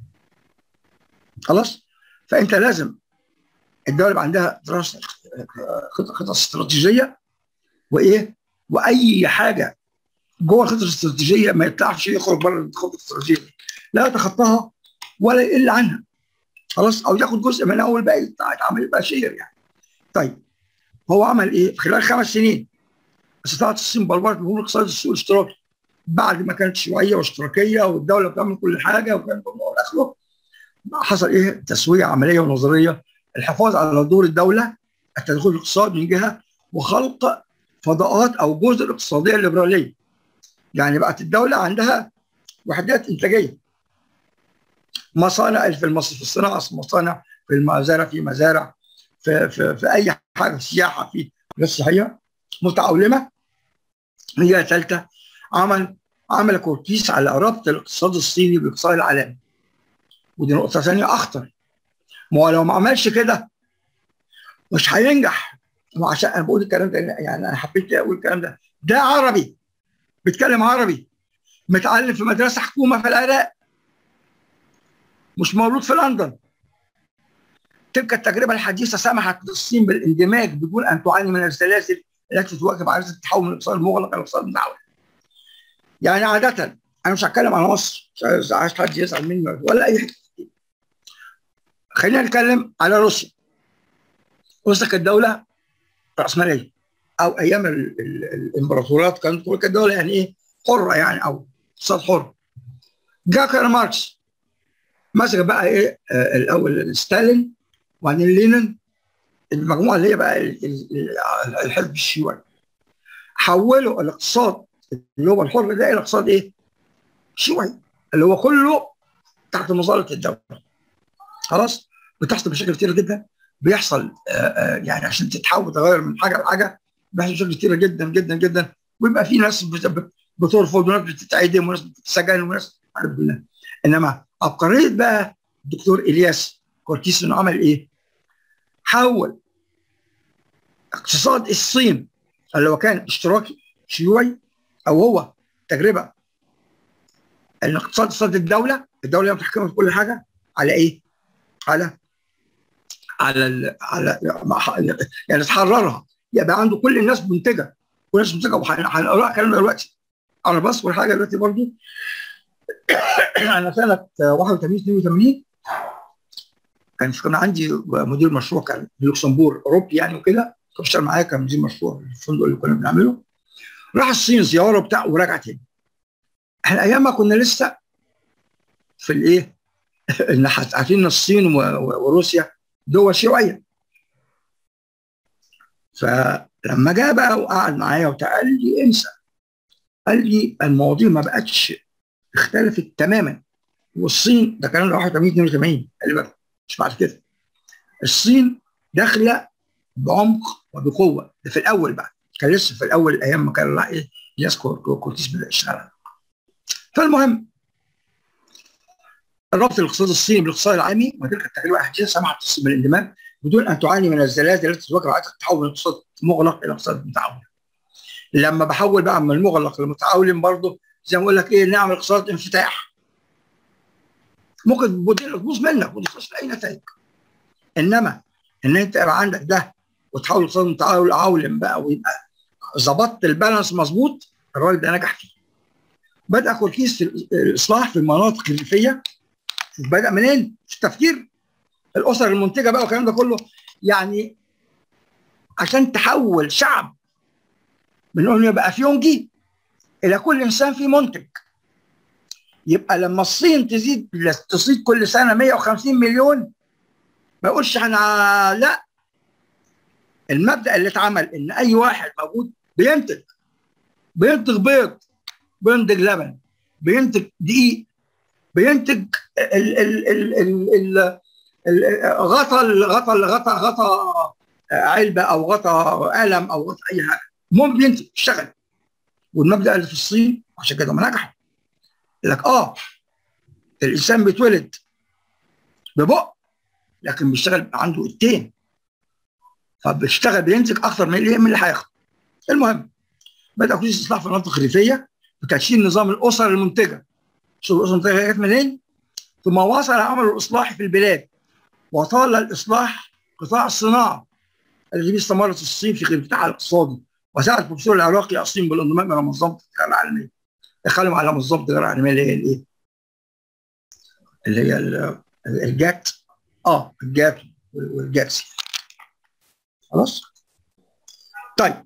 خلاص فأنت لازم الدولة يبقى عندها دراسة خطط استراتيجية وايه واي حاجه جوه الخطه الاستراتيجيه ما يطلعش يخرج بره الخطه الاستراتيجيه لا يتخطاها ولا يقل عنها خلاص او ياخد جزء منها والباقي يتعمل يبقى شير يعني طيب هو عمل ايه خلال خمس سنين استطاعت الصين بلورة مفهوم اقتصاد السوق الاشتراكي بعد ما كانت شيوعيه واشتراكيه والدوله بتعمل كل حاجه وكان اخره حصل ايه تسويه عمليه ونظريه الحفاظ على دور الدوله التدخل الاقتصادي من جهه وخلق فضاءات او جزر الاقتصاديه الليبراليه يعني بقت الدوله عندها وحدات انتاجيه مصانع في المصر في الصناعه مصانع في المزارع في مزارع في, في, في اي حاجه في سياحه في الصحيه متعولمه هي ثالثه عمل عمل كورتيس على ربط الاقتصاد الصيني بالاقتصاد العالمي ودي نقطه ثانيه اخطر ما هو لو ما عملش كده مش هينجح وعشان انا بقول الكلام ده يعني انا حبيت اقول الكلام ده ده عربي بيتكلم عربي متعلم في مدرسه حكومه في العراق مش مولود في لندن تلك التجربه الحديثه سمحت للصين بالاندماج بدون ان تعاني من السلاسل التي تواكب عرض التحول من الاقتصاد المغلق الى الاقتصاد المتعاون. يعني عاده انا مش هتكلم على مصر مش عايز حد يزعل مني ولا اي حاجه خلينا نتكلم على روسيا روسيا كانت دوله راسماليه او ايام ال ال الامبراطوريات كانت كانت دوله يعني ايه حره يعني او اقتصاد حر جاء كارل ماركس مسك بقى ايه آه الاول ستالين وبعدين لينين المجموعه اللي هي بقى الحزب الشيوعي حولوا الاقتصاد اللي هو الحر ده الى اقتصاد ايه؟ شيوعي اللي هو كله تحت مظله الدوله خلاص بتحصل مشاكل كتيره جدا بيحصل آآ آآ يعني عشان تتحول تغير من حاجه لحاجه بيحصل مشاكل كتيره جدا جدا جدا ويبقى في ناس بترفض وناس بتتعدم وناس بتتسجن وناس بالله انما عبقريه بقى الدكتور الياس كورتيس انه عمل ايه؟ حول اقتصاد الصين اللي هو كان اشتراكي شيوعي او هو تجربه ان اقتصاد اقتصاد الدوله الدوله هي متحكمه في كل حاجه على ايه؟ على على ال على يعني تحررها يبقى عنده كل الناس منتجه كل الناس منتجه وهنقرا الكلام ده دلوقتي انا بذكر حاجه دلوقتي برضو انا سنه 81 82 كان كان عندي مدير مشروع كان في لوكسمبورغ اوروبي يعني وكده كان بيشتغل معايا كان مدير مشروع في الفندق اللي كنا بنعمله راح الصين زياره وبتاع ورجع تاني احنا ايام ما كنا لسه في الايه ان عارفين ان الصين وروسيا دول شيوعيه فلما جاء بقى وقعد معايا وبتاع قال لي انسى قال لي المواضيع ما بقتش اختلفت تماما والصين ده كلام 81 82 خلي بالك مش بعد كده الصين داخله بعمق وبقوه ده في الاول بقى كان لسه في الاول ايام ما كان ايه يذكر كورتيس بدا يشتغل فالمهم الربط الاقتصادي الصيني بالاقتصاد العالمي وتلك التجربه الحديثه سمحت للصين بالاندماج بدون ان تعاني من الزلازل التي تواجه عاده التحول من اقتصاد مغلق الى اقتصاد متعاون. لما بحول بقى من المغلق للمتعاون برضه زي ما بقول لك ايه نعمل اقتصاد انفتاح. ممكن الموديل تبوظ منك وما توصلش لاي نتائج. انما ان انت يبقى عندك ده وتحول اقتصاد متعاون بقى ويبقى ظبطت البالانس مظبوط الراجل ده نجح فيه. بدا كوركيس في الاصلاح في المناطق الريفيه بدا منين؟ في التفكير الاسر المنتجه بقى والكلام ده كله يعني عشان تحول شعب من انه يبقى فيونجي الى كل انسان فيه منتج يبقى لما الصين تزيد تصيد كل سنه 150 مليون ما يقولش احنا لا المبدا اللي اتعمل ان اي واحد موجود بينتج بينتج بيض بينتج لبن بينتج دقيق بينتج ال ال ال ال ال غطا غطا غطا غطا علبه او غطا قلم او غطا اي حاجه المهم بينتج يشتغل والمبدا اللي في الصين عشان كده ما نجحوا يقول لك اه الانسان بيتولد ببق لكن بيشتغل عنده ايدتين فبيشتغل بينتج اكثر من اللي من اللي هياخد المهم بدا كل اصلاح في المناطق الريفيه بتشكيل نظام الاسر المنتجه شوف الاسر المنتجه جت منين؟ ثم واصل عمل الاصلاح في البلاد وطال الاصلاح قطاع الصناعه الذي به استمرت الصين في الانفتاح الاقتصادي وساعد البروفيسور العراقي الصين بالانضمام الى منظمه التجاره العالميه دخلهم على منظمه التجاره العالميه اللي هي الايه؟ اللي هي الجات اه الجات والجاتس خلاص؟ طيب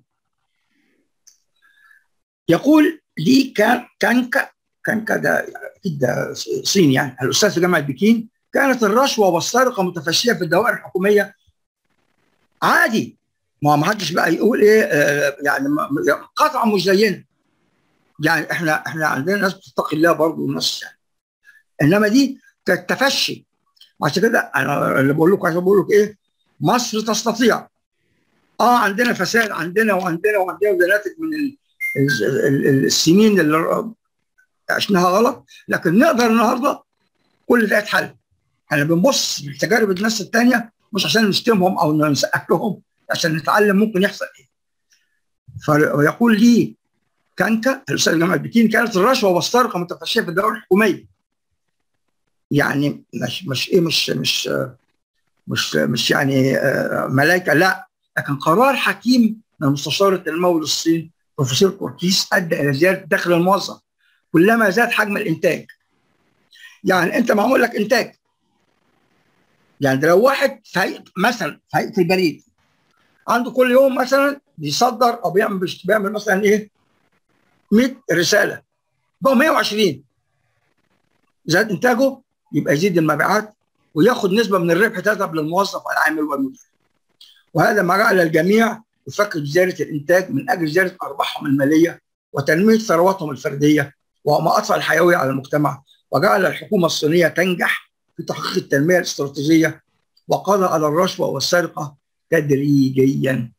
يقول لي كان كانكا كانكا ده اكيد ده صيني يعني الاستاذ في جامعه بكين كانت الرشوه والسرقه متفشيه في الدوائر الحكوميه عادي ما ما حدش بقى يقول ايه آه يعني قطعا مش زينا يعني احنا احنا عندنا ناس بتتقي الله برضه وناس يعني انما دي كانت تفشي عشان كده انا اللي بقول لكم عشان بقول لك ايه مصر تستطيع اه عندنا فساد عندنا وعندنا وعندنا وده ناتج من ال ال السنين اللي عشناها غلط لكن نقدر النهارده كل ده يتحل احنا بنبص لتجارب الناس الثانيه مش عشان نشتمهم او نسقف لهم عشان نتعلم ممكن يحصل ايه فيقول لي كانت الاستاذ جمال البكيني كانت الرشوه والسرقه متفشيه في الدوله الحكوميه يعني مش مش ايه مش مش مش مش يعني ملائكه لا لكن قرار حكيم من مستشار التنموي للصين بروفيسور كورتيس ادى الى زياده دخل الموظف كلما زاد حجم الانتاج يعني انت معمول لك انتاج يعني لو واحد في هيئه مثلا في هيئه البريد عنده كل يوم مثلا بيصدر او بيعمل بيعمل مثلا ايه 100 رساله بقوا 120 زاد انتاجه يبقى يزيد المبيعات وياخد نسبه من الربح تذهب للموظف والعامل والمدير وهذا ما جعل الجميع يفكر زياده الانتاج من اجل زياده ارباحهم الماليه وتنميه ثرواتهم الفرديه وما اطفى الحيويه على المجتمع وجعل الحكومه الصينيه تنجح في تحقيق التنميه الاستراتيجيه وقضى على الرشوه والسرقه تدريجيا.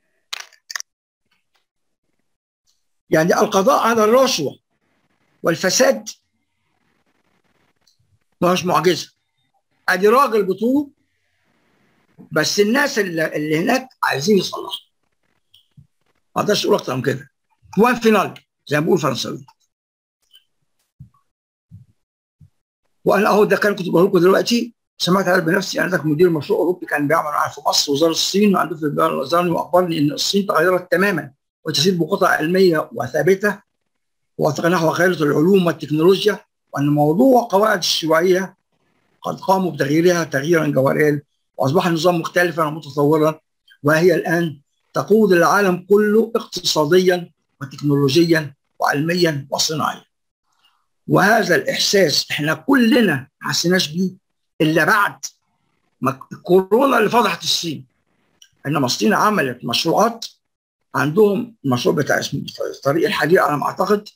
يعني القضاء على الرشوه والفساد مش معجزه. ادي راجل بطوله بس الناس اللي, اللي هناك عايزين يصلحوا. ما اقدرش اقول اكتر من كده. وان فينال زي ما بيقول الفرنساوي. وانا اهو ده كان كنت بقول لكم دلوقتي سمعت هذا بنفسي انا ذاك مدير مشروع اوروبي كان بيعمل معايا في مصر وزاره الصين وعنده في الوزاره واخبرني ان الصين تغيرت تماما وتسير بقطع علميه وثابته نحو خيرة العلوم والتكنولوجيا وان موضوع قواعد الشيوعيه قد قاموا بتغييرها تغييرا جوهريا واصبح النظام مختلفا ومتطورا وهي الان تقود العالم كله اقتصاديا وتكنولوجيا وعلميا وصناعيا. وهذا الاحساس احنا كلنا ما حسيناش بيه الا بعد ما الكورونا اللي فضحت الصين انما الصين عملت مشروعات عندهم المشروع بتاع اسمه طريق الحديد على ما اعتقد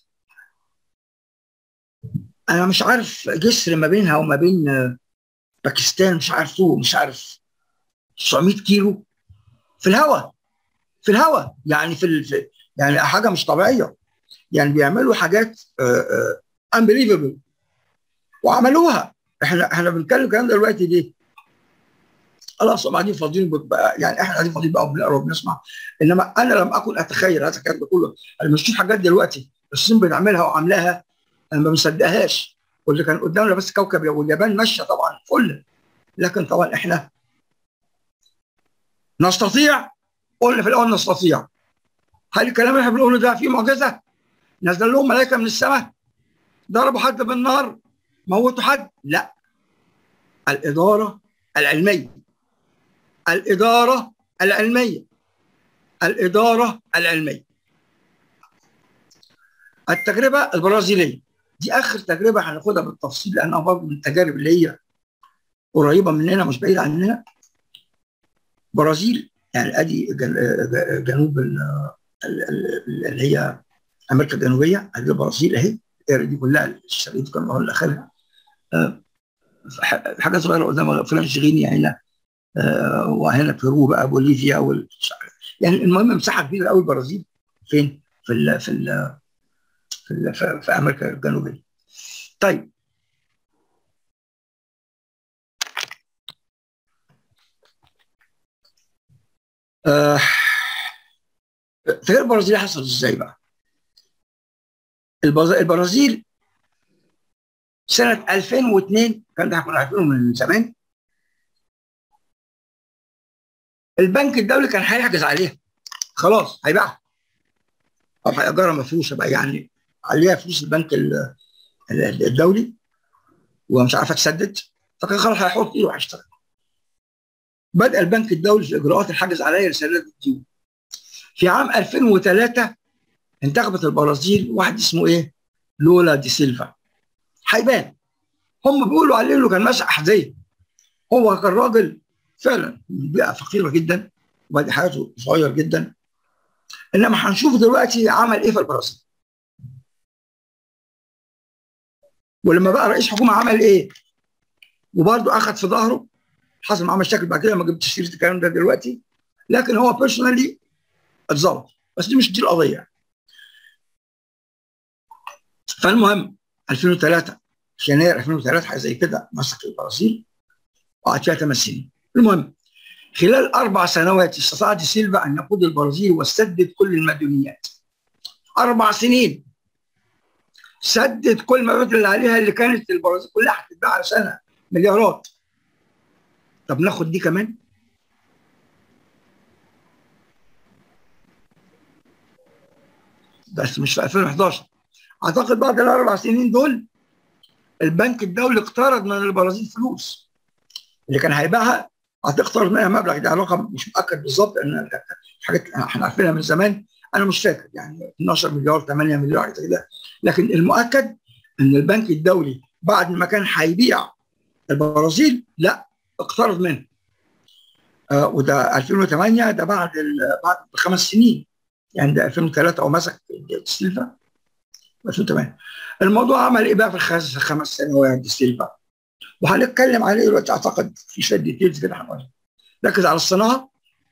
انا مش عارف جسر ما بينها وما بين باكستان مش عارف طول مش عارف 900 كيلو في الهواء في الهواء يعني في, ال... في يعني حاجه مش طبيعيه يعني بيعملوا حاجات انبليفبل وعملوها احنا احنا بنتكلم الكلام ده دلوقتي ليه؟ خلاص قاعدين فاضيين بقى يعني احنا قاعدين فاضيين بقى وبنقرا وبنسمع انما انا لم اكن اتخيل هذا الكلام ده كله انا بنشوف حاجات دلوقتي الصين بتعملها وعاملاها انا ما بنصدقهاش واللي كان قدامنا بس كوكب واليابان ماشيه طبعا فل لكن طبعا احنا نستطيع قلنا في الاول نستطيع هل الكلام اللي احنا بنقوله ده فيه معجزه؟ نزل لهم ملائكه من السماء ضربوا حد بالنار موتوا حد لا الإدارة العلمية الإدارة العلمية الإدارة العلمية التجربة البرازيلية دي آخر تجربة هناخدها بالتفصيل لأنها برضه من التجارب اللي هي قريبة مننا مش بعيدة عننا برازيل يعني أدي جنوب اللي هي أمريكا الجنوبية أدي البرازيل أهي دي كلها الشريط كان هو اخرها حاجه صغيره قدام فرنش غينيا هنا آه وهنا بيرو بقى بوليفيا وال... يعني المهم مساحه كبيره قوي البرازيل فين؟ في ال في ال في, ال في, في امريكا الجنوبيه. طيب آه في البرازيل حصل ازاي بقى؟ البرازيل سنة 2002 كان ده كنا عارفينه من زمان البنك الدولي كان هيحجز عليها خلاص هيبيعها او هيأجرها مفروشة بقى يعني عليها فلوس البنك الدولي ومش عارفة تسدد فكان خلاص هيحط ايده وهيشتغل بدأ البنك الدولي في إجراءات الحجز عليها لسداد الديون في عام 2003 انتخبت البرازيل واحد اسمه ايه؟ لولا دي سيلفا هيبان هم بيقولوا عليه انه كان ماسح احذيه هو كان راجل فعلا من بيئه فقيره جدا وبعد حياته صغير جدا انما هنشوف دلوقتي عمل ايه في البرازيل ولما بقى رئيس حكومه عمل ايه وبرضه اخذ في ظهره حصل معاه مشاكل بعد كده ما جبتش سيره الكلام ده دلوقتي لكن هو بيرسونالي اتظبط بس دي مش دي القضيه فالمهم 2003 في يناير 2003 حاجه زي كده مسك البرازيل وقعد فيها ثمان سنين المهم خلال اربع سنوات استطاع دي سيلفا ان يقود البرازيل وسدد كل المديونيات اربع سنين سدد كل المبالغ اللي عليها اللي كانت البرازيل كلها هتتباع على سنه مليارات طب ناخد دي كمان بس مش في 2011 اعتقد بعد الاربع سنين دول البنك الدولي اقترض من البرازيل فلوس اللي كان هيبيعها هتقترض منها مبلغ ده رقم مش مؤكد بالظبط لان حاجات احنا عارفينها من زمان انا مش فاكر يعني 12 مليار 8 مليار حاجه كده لكن المؤكد ان البنك الدولي بعد ما كان هيبيع البرازيل لا اقترض منه آه وده 2008 ده بعد بعد خمس سنين يعني ده 2003 او مسك سيلفا 2008 الموضوع عمل ايه بقى في الخمس خمس سنوات دي سيلفا وهنتكلم عليه دلوقتي اعتقد في شويه ديتيلز كده هنقولها ركز على الصناعه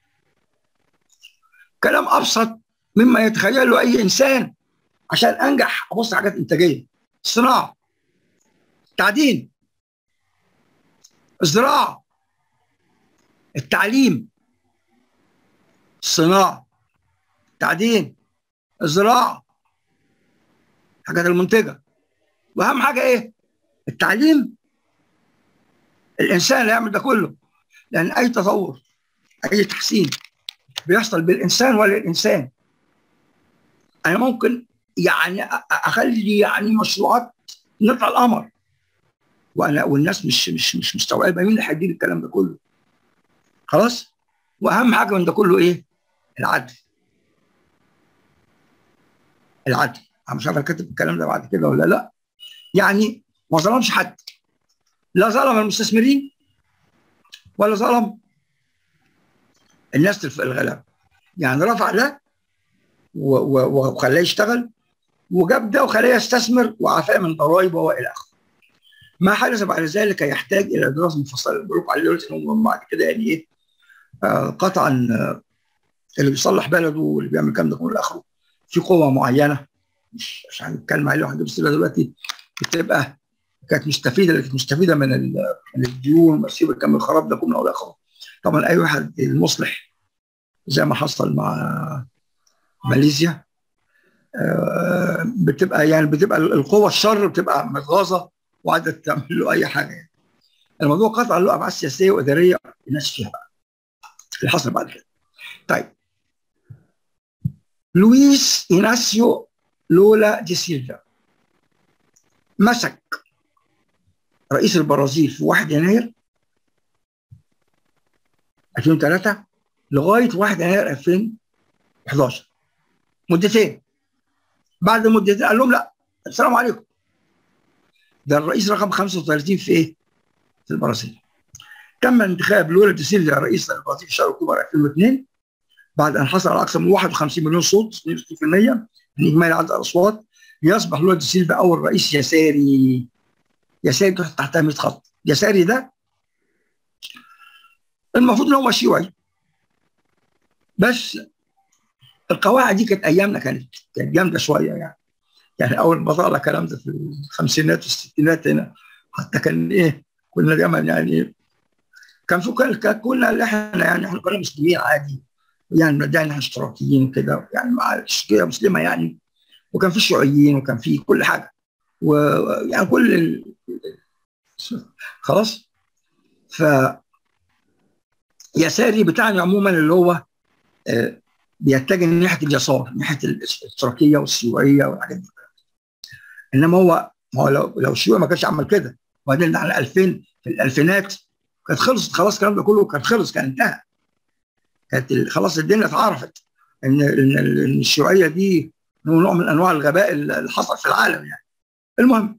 كلام ابسط مما يتخيله اي انسان عشان انجح ابص حاجات انتاجيه الصناعه التعدين الزراعه التعليم الصناعه التعدين الزراعه الحاجات المنتجه واهم حاجه ايه التعليم الانسان اللي يعمل ده كله لان اي تطور اي تحسين بيحصل بالانسان وللانسان انا ممكن يعني اخلي يعني مشروعات نطلع القمر وانا والناس مش مش مش مستوعبه مين اللي هيدير الكلام ده كله خلاص واهم حاجه من ده كله ايه العدل العدل انا مش عارف كاتب الكلام ده بعد كده ولا لا يعني ما ظلمش حد لا ظلم المستثمرين ولا ظلم الناس الغلابه يعني رفع ده وخلاه يشتغل وجاب ده وخلاه يستثمر وعفاه من ضرائب والى اخره. ما حدث بعد ذلك يحتاج الى دراسه مفصله بقول عليه دلوقتي انه بعد كده يعني ايه آه قطعا آه اللي بيصلح بلده واللي بيعمل الكلام ده كله اخره في قوه معينه مش مش هنتكلم عليها وهنجيب دلوقتي بتبقى كانت مستفيده اللي كانت مستفيده من من الديون والمصيبه كان الخراب ده كله والى اخره. طبعا اي واحد المصلح زي ما حصل مع ماليزيا بتبقى يعني بتبقى القوة الشر بتبقى متغاظة وقاعدة تعمل له أي حاجة يعني. الموضوع قطعا له أبعاد سياسية وإدارية الناس فيها بقى اللي حصل بعد كده. طيب لويس إيناسيو لولا دي سيلفا مسك رئيس البرازيل في 1 يناير 2003 لغايه 1 يناير 2011 مدتين بعد مدتين قال لهم لا السلام عليكم ده الرئيس رقم 35 في ايه؟ في البرازيل تم انتخاب لولا دي سيلفا رئيس البرازيل في شهر اكتوبر 2002 بعد ان حصل على اكثر من 51 مليون صوت 62% من اجمالي عدد الاصوات ليصبح لولا دي سيلفا اول رئيس يساري يساري تحت تحتها 100 خط يساري ده المفروض ان هو شيوعي بس القواعد دي كانت ايامنا كانت كانت جامده شويه يعني يعني اول ما طلع الكلام ده في الخمسينات والستينات هنا حتى كان ايه كنا دايما يعني كان في كنا اللي احنا يعني احنا كنا مسلمين عادي يعني بندعي احنا اشتراكيين كده يعني مع الاشتراكيه مسلمه يعني وكان في شيوعيين وكان في كل حاجه ويعني كل ال... خلاص ف يساري بتاعنا عموما اللي هو آه بيتجه ناحيه اليسار ناحيه الاشتراكيه والشيوعيه والحاجات دي انما هو ما هو لو لو الشيوعي ما كانش عمل كده وبعدين على 2000 في الالفينات كانت خلصت خلاص الكلام ده كله كان خلص كان انتهى كانت خلاص الدنيا اتعرفت ان ان الشيوعيه دي نوع من انواع الغباء اللي حصل في العالم يعني المهم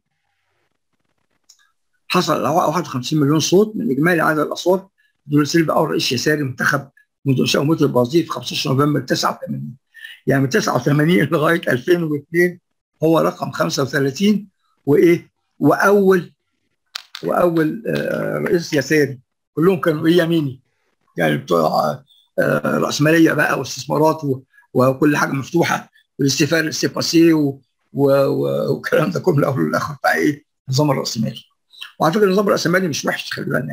حصل 51 مليون صوت من اجمالي عدد الاصوات دول سيلفا اول رئيس يساري منتخب منذ انشاء امه البرازيل في 15 نوفمبر 89 يعني من 89 لغايه 2002 هو رقم 35 وايه واول واول آه رئيس يساري كلهم كانوا ايه يميني يعني بتوع آه راسماليه بقى واستثمارات وكل حاجه مفتوحه والاستيفاء السيباسي والكلام ده كله الاول والاخر بتاع ايه النظام الراسمالي وعلى فكره النظام الراسمالي مش وحش خلي بالنا يعني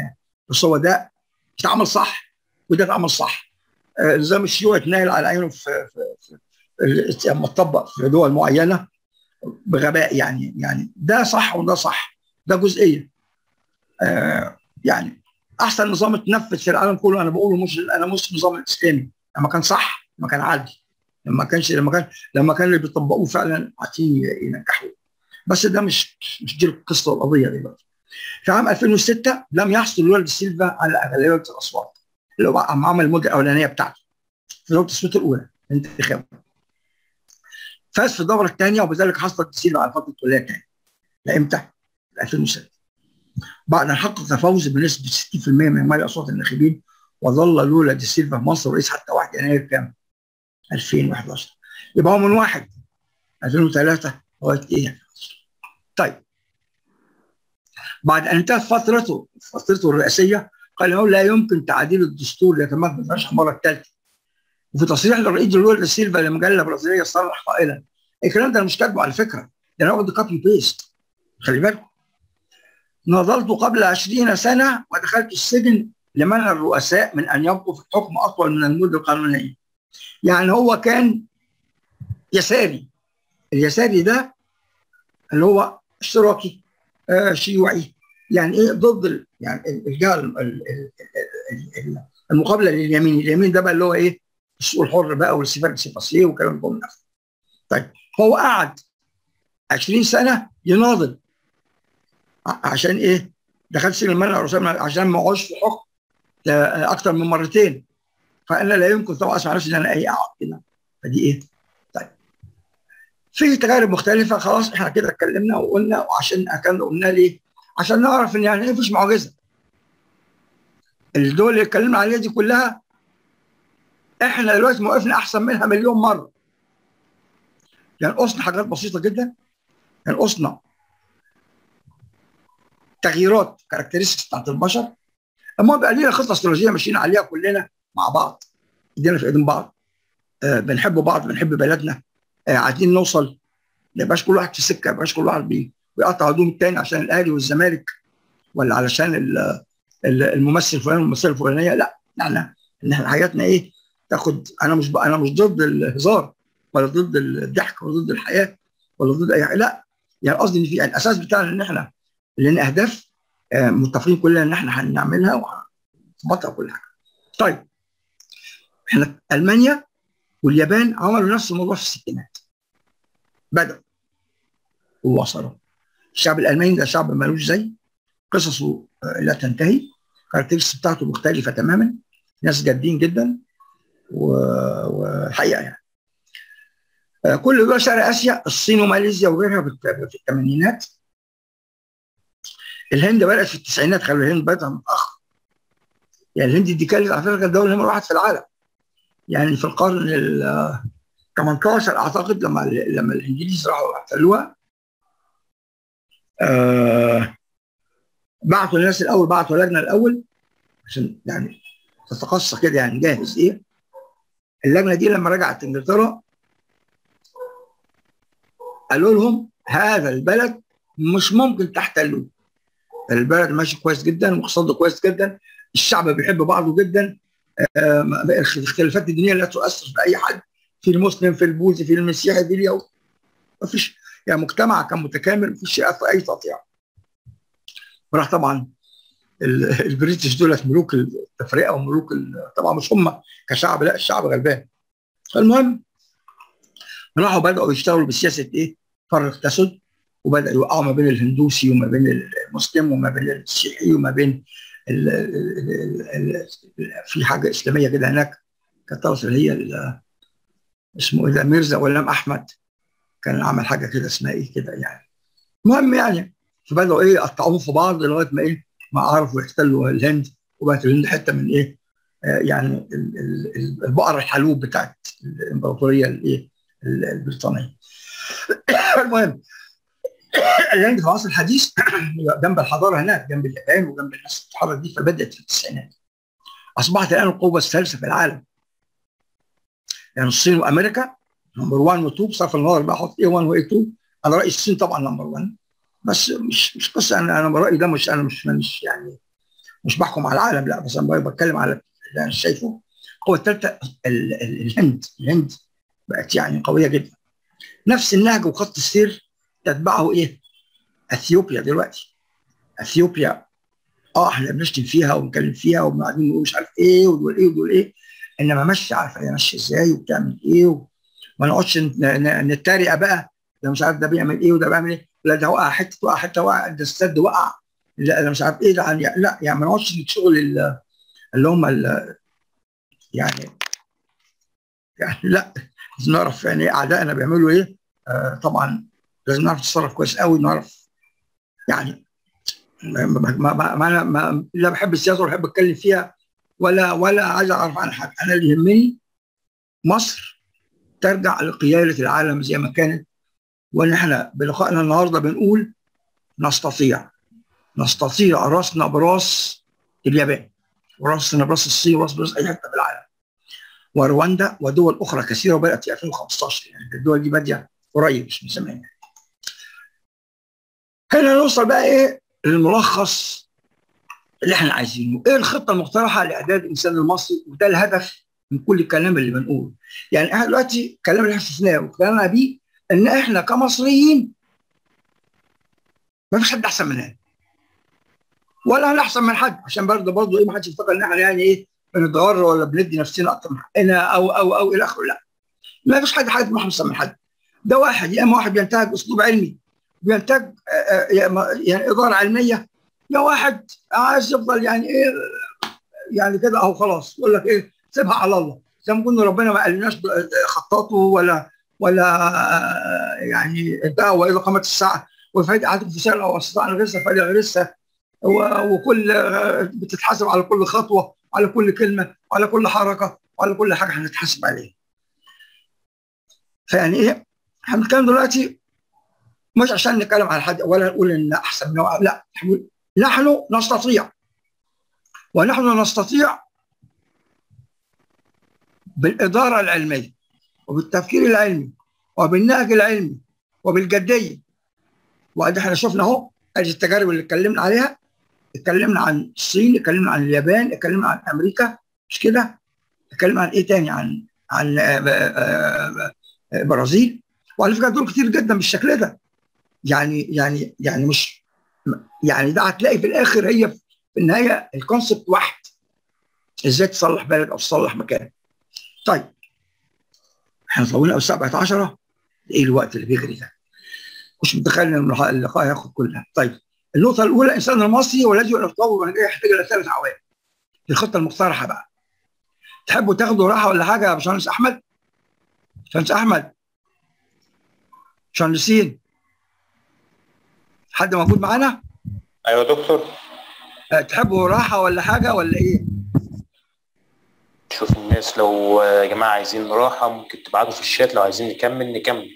بس هو ده اتعمل صح وده اتعمل صح آه، نظام الشيوعي اتنقل على عينه في, في, في لما اتطبق في دول معينه بغباء يعني يعني ده صح وده صح ده جزئيه آه يعني احسن نظام اتنفذ في العالم كله انا بقوله مش انا مش النظام الاسلامي لما كان صح لما كان عادل لما كانش لما كان لما كان اللي بيطبقوه فعلا عارفين ينجحوه بس ده مش مش دي القصه والقضيه دلوقتي في عام 2006 لم يحصل لولا سيلفا على اغلبيه الاصوات اللي هو عمل المده الاولانيه بتاعته في دورة التصويت الاولى الانتخاب فاز في الدوره الثانيه وبذلك حصلت سيلفا على فتره ولايه ثانيه امتى؟ 2006 بعد ان حقق فوز بنسبه 60% من اجمالي اصوات الناخبين وظل لولا دي سيلفا في مصر رئيس حتى 1 يناير كام؟ 2011 يبقى هو من واحد 2003 لغايه ايه؟ طيب بعد ان انتهت فترته فترته الرئاسيه قال انه لا يمكن تعديل الدستور ليتمثل الرشح المره الثالثه وفي تصريح للرئيس لولا سيلفا لمجله برازيليه صرح قائلا الكلام ده انا مش كاتبه على فكره ده انا واخد كوبي بيست خلي بالكم نضلت قبل 20 سنه ودخلت السجن لمنع الرؤساء من ان يبقوا في الحكم اطول من المده القانونيه يعني هو كان يساري اليساري ده اللي هو اشتراكي آه شيوعي يعني ايه ضد ال يعني الجهه المقابله لليمين اليمين ده بقى اللي هو ايه السوق الحر بقى والسيفار سيفاسيه وكلام ده نفسه طيب هو قعد 20 سنه يناضل عشان ايه دخلت سجن المنع الرسول عشان ما اقعدش في حكم اكتر من مرتين فانا لا يمكن طبعا اسمع نفسي ان انا اي اقعد كده فدي ايه طيب في تجارب مختلفه خلاص احنا كده اتكلمنا وقلنا وعشان كان قلنا ليه عشان نعرف ان يعني ايه مفيش معجزه الدول اللي اتكلمنا عليها دي كلها احنا دلوقتي موقفنا احسن منها مليون مره يعني قصنا حاجات بسيطه جدا يعني قصنا تغييرات كاركترستكس بتاعت البشر اما بقى لنا خطه استراتيجيه ماشيين عليها كلنا مع بعض ايدينا في ايدين بعض آه بنحب بعض بنحب بلدنا آه عايزين نوصل ما يبقاش كل واحد في سكه ما يبقاش كل واحد بي ويقطع هدوم التاني عشان الاهلي والزمالك ولا علشان الممثل الفلاني والممثله الفلانيه لا لا ان احنا حياتنا ايه تاخد انا مش انا مش ضد الهزار ولا ضد الضحك ولا ضد الحياه ولا ضد اي حاجه لا يعني قصدي ان في الاساس بتاعنا ان احنا لنا اهداف آه متفقين كلنا ان احنا هنعملها وهنظبطها كل حاجه. طيب احنا المانيا واليابان عملوا نفس الموضوع في الستينات. بدأوا ووصلوا. الشعب الالماني ده شعب ملوش زي قصصه آه لا تنتهي الكاركترستكس بتاعته مختلفه تماما ناس جادين جدا وحقيقه يعني. آه كل دول شرق اسيا الصين وماليزيا وغيرها في الثمانينات الهند بدات في التسعينات خلوا الهند بدات متاخر يعني الهند دي كانت على فكره الدوله نمره واحد في العالم يعني في القرن ال 18 اعتقد لما لما الانجليز راحوا احتلوها آه بعتوا الناس الاول بعتوا لجنه الاول عشان يعني تتقصى كده يعني جاهز ايه اللجنه دي لما رجعت انجلترا قالوا لهم هذا البلد مش ممكن تحتلوه البلد ماشي كويس جدا واقتصاده كويس جدا الشعب بيحب بعضه جدا الاختلافات الدينيه لا تؤثر في اي حد في المسلم في البوذي في المسيحي في اليهود ما فيش يعني مجتمع كان متكامل ما فيش اي تقطيع وراح طبعا البريتش دولت ملوك التفرقه وملوك طبعا مش هم كشعب لا الشعب غلبان فالمهم راحوا بداوا يشتغلوا بسياسه ايه؟ فرق تسد وبدأ يوقعوا ما بين الهندوسي وما بين المسلم وما بين المسيحي وما بين ال ال ال في حاجه اسلاميه كده هناك كانت اللي هي اسمه ايه ده ميرزا غلام احمد كان عمل حاجه كده اسمها ايه كده يعني المهم يعني فبداوا ايه يقطعوهم في بعض لغايه ما ايه ما عرفوا يحتلوا الهند وبقت الهند حته من ايه آه يعني البقره الحلوب بتاعت الامبراطوريه الايه البريطانيه المهم الهند في العصر الحديث جنب الحضاره هناك جنب اليابان وجنب الناس بتتحرك دي فبدات في التسعينات اصبحت الان القوه الثالثه في العالم يعني الصين وامريكا نمبر 1 و 2 بصرف النظر بقى احط ايه 1 وايه 2 انا رايي الصين طبعا نمبر 1 بس مش مش قصه انا انا رايي ده مش انا مش مش يعني مش بحكم على العالم لا بس انا بتكلم على اللي انا شايفه القوه الثالثه ال- ال- الهند الهند بقت يعني قويه جدا نفس النهج وخط السير تتبعه ايه؟ اثيوبيا دلوقتي اثيوبيا اه احنا بنشتم فيها ونتكلم فيها وبعدين نقول مش عارف ايه ودول ايه ودول ايه انما ماشيه عارفه هي ماشيه ازاي وبتعمل ايه و... ما نقعدش ن- ن- نتريق بقى ده مش عارف ده بيعمل ايه وده بيعمل ايه لا ده وقع حته وقع حته وقع ده السد وقع لا ده مش عارف ايه ده يعني لا يعني ما نقعدش شغل ال- اللي هم ال- يعني يعني لا لازم نعرف يعني ايه اعدائنا بيعملوا ايه آه طبعا لازم نعرف نتصرف كويس قوي نعرف يعني ما ما ما, ما, ما, أنا ما لا بحب السياسه ولا بحب اتكلم فيها ولا ولا عايز اعرف عن حاجه انا اللي يهمني مصر ترجع لقياده العالم زي ما كانت وان احنا بلقائنا النهارده بنقول نستطيع نستطيع راسنا براس اليابان وراسنا براس الصين وراس براس اي حته في العالم ورواندا ودول اخرى كثيره وبدات في 2015 يعني الدول دي باديه قريب مش من زمان هنا نوصل بقى ايه للملخص اللي احنا عايزينه ايه الخطه المقترحه لاعداد الانسان المصري وده الهدف من كل الكلام اللي بنقوله يعني احنا دلوقتي الكلام اللي احنا شفناه وكلامنا بيه ان احنا كمصريين ما فيش حد احسن مننا ولا انا احسن من حد عشان برضه برضه ايه ما حدش يفتكر ان احنا يعني ايه بنتغر ولا بندي نفسنا اكتر من حقنا او او او الى اخره لا ما فيش حد حد احسن من حد ده واحد يا اما واحد بينتهج اسلوب علمي بينتج آه، آه، يعني اداره علميه يا واحد عايز يفضل يعني ايه يعني كده اهو خلاص يقول لك ايه سيبها على الله زي ما قلنا ربنا ما قالناش خطاطه ولا ولا آه، يعني انتهى واذا قامت الساعه وفائده احدكم في سنه او استطاع ان يغرسها فليغرسها و- وكل آه، بتتحاسب على كل خطوه وعلى كل كلمه وعلى كل حركه وعلى كل حاجه هنتحاسب عليها. فيعني ايه؟ احنا بنتكلم دلوقتي مش عشان نتكلم على حد ولا نقول ان احسن من واحد، لا إحنا نحن نستطيع ونحن نستطيع بالاداره العلميه وبالتفكير العلمي وبالنهج العلمي وبالجديه وادي احنا شفنا اهو ادي التجارب اللي اتكلمنا عليها اتكلمنا عن الصين اتكلمنا عن اليابان اتكلمنا عن امريكا مش كده اتكلمنا عن ايه تاني عن عن آه، آه، آه، برازيل وعلى فكره دول كتير جدا بالشكل ده يعني يعني يعني مش يعني ده هتلاقي في الاخر هي في النهايه الكونسبت واحد ازاي تصلح بلد او تصلح مكان طيب احنا طولنا او 17 ايه الوقت اللي بيجري ده مش متخيل ان اللقاء هياخد كلها طيب النقطه الاولى الانسان المصري والذي يتطور ونجاح يحتاج الى ثلاث عوامل الخطه المقترحه بقى تحبوا تاخدوا راحه ولا حاجه يا باشمهندس احمد؟ باشمهندس احمد باشمهندسين حد موجود معانا؟ ايوه يا دكتور أه، تحبوا راحه ولا حاجه ولا ايه؟ شوف الناس لو يا جماعة عايزين راحة ممكن تبعتوا في الشات لو عايزين نكمل نكمل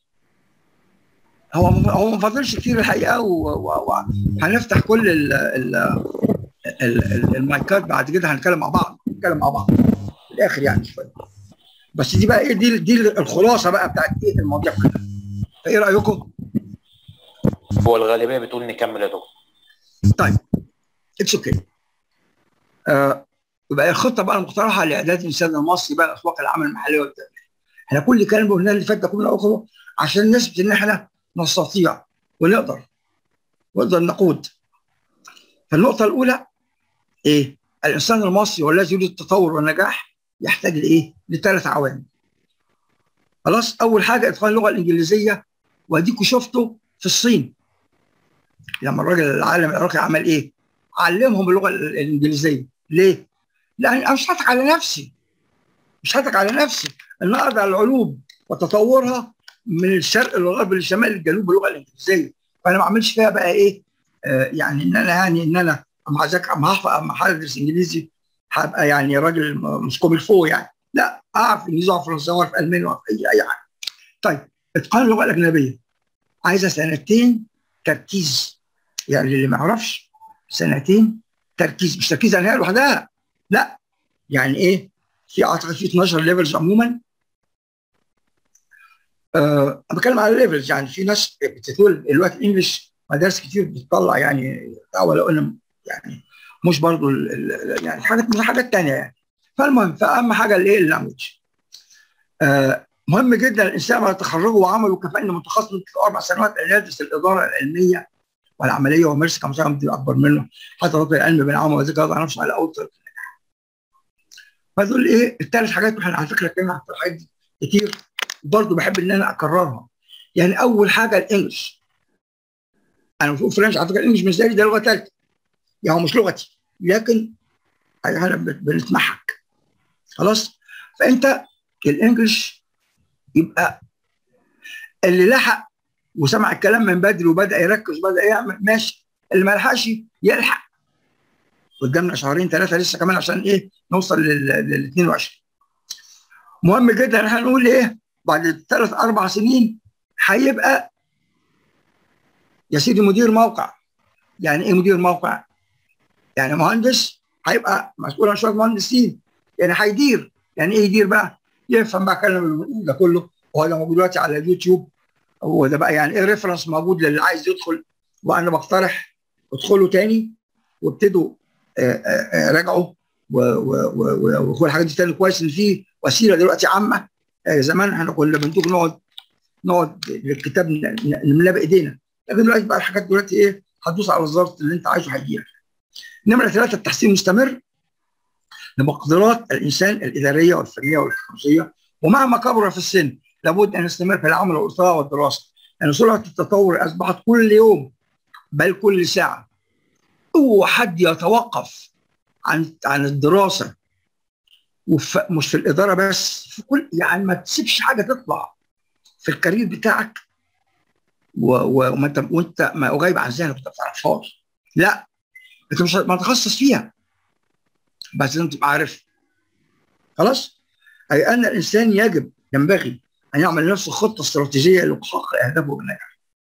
هو هو ما فاضلش كتير الحقيقه وهنفتح كل ال ال ال- ال- المايكات بعد كده هنتكلم مع بعض نتكلم مع بعض في الاخر يعني شويه بس دي بقى ايه دي دي الخلاصه بقى بتاعت ايه المواضيع كلها فايه رايكم؟ هو الغالبية بتقول نكمل يا دكتور طيب اتس اوكي آه يبقى الخطه بقى المقترحه لاعداد الانسان المصري بقى اسواق العمل المحليه والتجاريه احنا كل كلام اللي قلناه اللي فات ده كله اخره عشان نثبت ان احنا نستطيع ونقدر ونقدر نقود فالنقطه الاولى ايه؟ الانسان المصري والذي يريد التطور والنجاح يحتاج لايه؟ لثلاث عوامل. خلاص؟ اول حاجه اتقان اللغه الانجليزيه واديكوا شفتوا في الصين لما الراجل العالم العراقي عمل ايه؟ علمهم اللغه ال- الانجليزيه، ليه؟ لان انا مش هضحك على نفسي مش هضحك على نفسي ان اقدر العلوم وتطورها من الشرق للغرب للشمال للجنوب باللغه الانجليزيه فانا ما اعملش فيها بقى ايه؟ آه يعني ان انا يعني ان انا اما اذاكر اما هحفظ اما هدرس انجليزي هبقى يعني راجل م- مش كوميلفو يعني لا اعرف انجليزي واعرف فرنساوي واعرف الماني واعرف اي اي حاجه طيب اتقان اللغه الاجنبيه عايزه سنتين تركيز يعني اللي ما يعرفش سنتين تركيز مش تركيز على لوحدها لا يعني ايه في اعتقد في 12 ليفلز عموما أه أنا بتكلم على ليفلز يعني في ناس بتقول دلوقتي انجلش مدارس كتير بتطلع يعني ولو ان يعني مش برضو ال ال يعني حاجات من حاجات تانية يعني فالمهم فاهم حاجه الايه اللانجوج آه مهم جدا الانسان بعد تخرجه وعمله كفاءه متخصص في اربع سنوات ان يدرس الاداره العلميه والعمليه ويمارس كمساعد مدير اكبر منه حتى ربط العلم بالعمل وذكر يضع نفسه على اول طريق فدول ايه الثلاث حاجات واحنا على فكره اتكلمنا عن الحاجات دي كتير برضه بحب ان انا اكررها يعني اول حاجه الانجلش انا بقول فرنش على فكره الانجلش بالنسبه لي ده لغه ثالثه يعني هو مش لغتي لكن احنا بنتمحك خلاص فانت الانجلش يبقى اللي لحق وسمع الكلام من بدري وبدا يركز وبدا يعمل ماشي اللي ما لحقش يلحق قدامنا شهرين ثلاثه لسه كمان عشان ايه نوصل لل 22 مهم جدا ان احنا نقول ايه بعد ثلاث اربع سنين هيبقى يا سيدي مدير موقع يعني ايه مدير موقع؟ يعني مهندس هيبقى مسؤول عن شويه مهندسين يعني هيدير يعني ايه يدير بقى؟ يفهم بقى الكلام اللي بنقوله ده كله وهو ده موجود دلوقتي على اليوتيوب هو ده بقى يعني ايه ريفرنس موجود للي عايز يدخل وانا بقترح ادخلوا تاني وابتدوا راجعوا وكل الحاجات دي تاني كويس ان في وسيله دلوقتي عامه زمان احنا كنا بنتوج نقعد نقعد الكتاب نملاه بايدينا لكن دلوقتي بقى الحاجات دلوقتي ايه هتدوس على الظرف اللي انت عايزه هيجيلك. نمره ثلاثه التحسين مستمر لمقدرات الانسان الاداريه والفنيه والتكنولوجيه ومهما كبر في السن لابد ان يستمر في العمل والاطلاع والدراسه لان سرعه التطور اصبحت كل يوم بل كل ساعه اوعى حد يتوقف عن عن الدراسه ومش في الاداره بس في كل يعني ما تسيبش حاجه تطلع في الكارير بتاعك وما انت وانت ما غايب عن ذهنك انت ما بتعرفهاش لا انت مش ما تخصص فيها بس لازم تبقى عارف خلاص اي ان الانسان يجب ينبغي ان يعمل لنفسه خطه استراتيجيه لتحقق اهدافه بالنجاح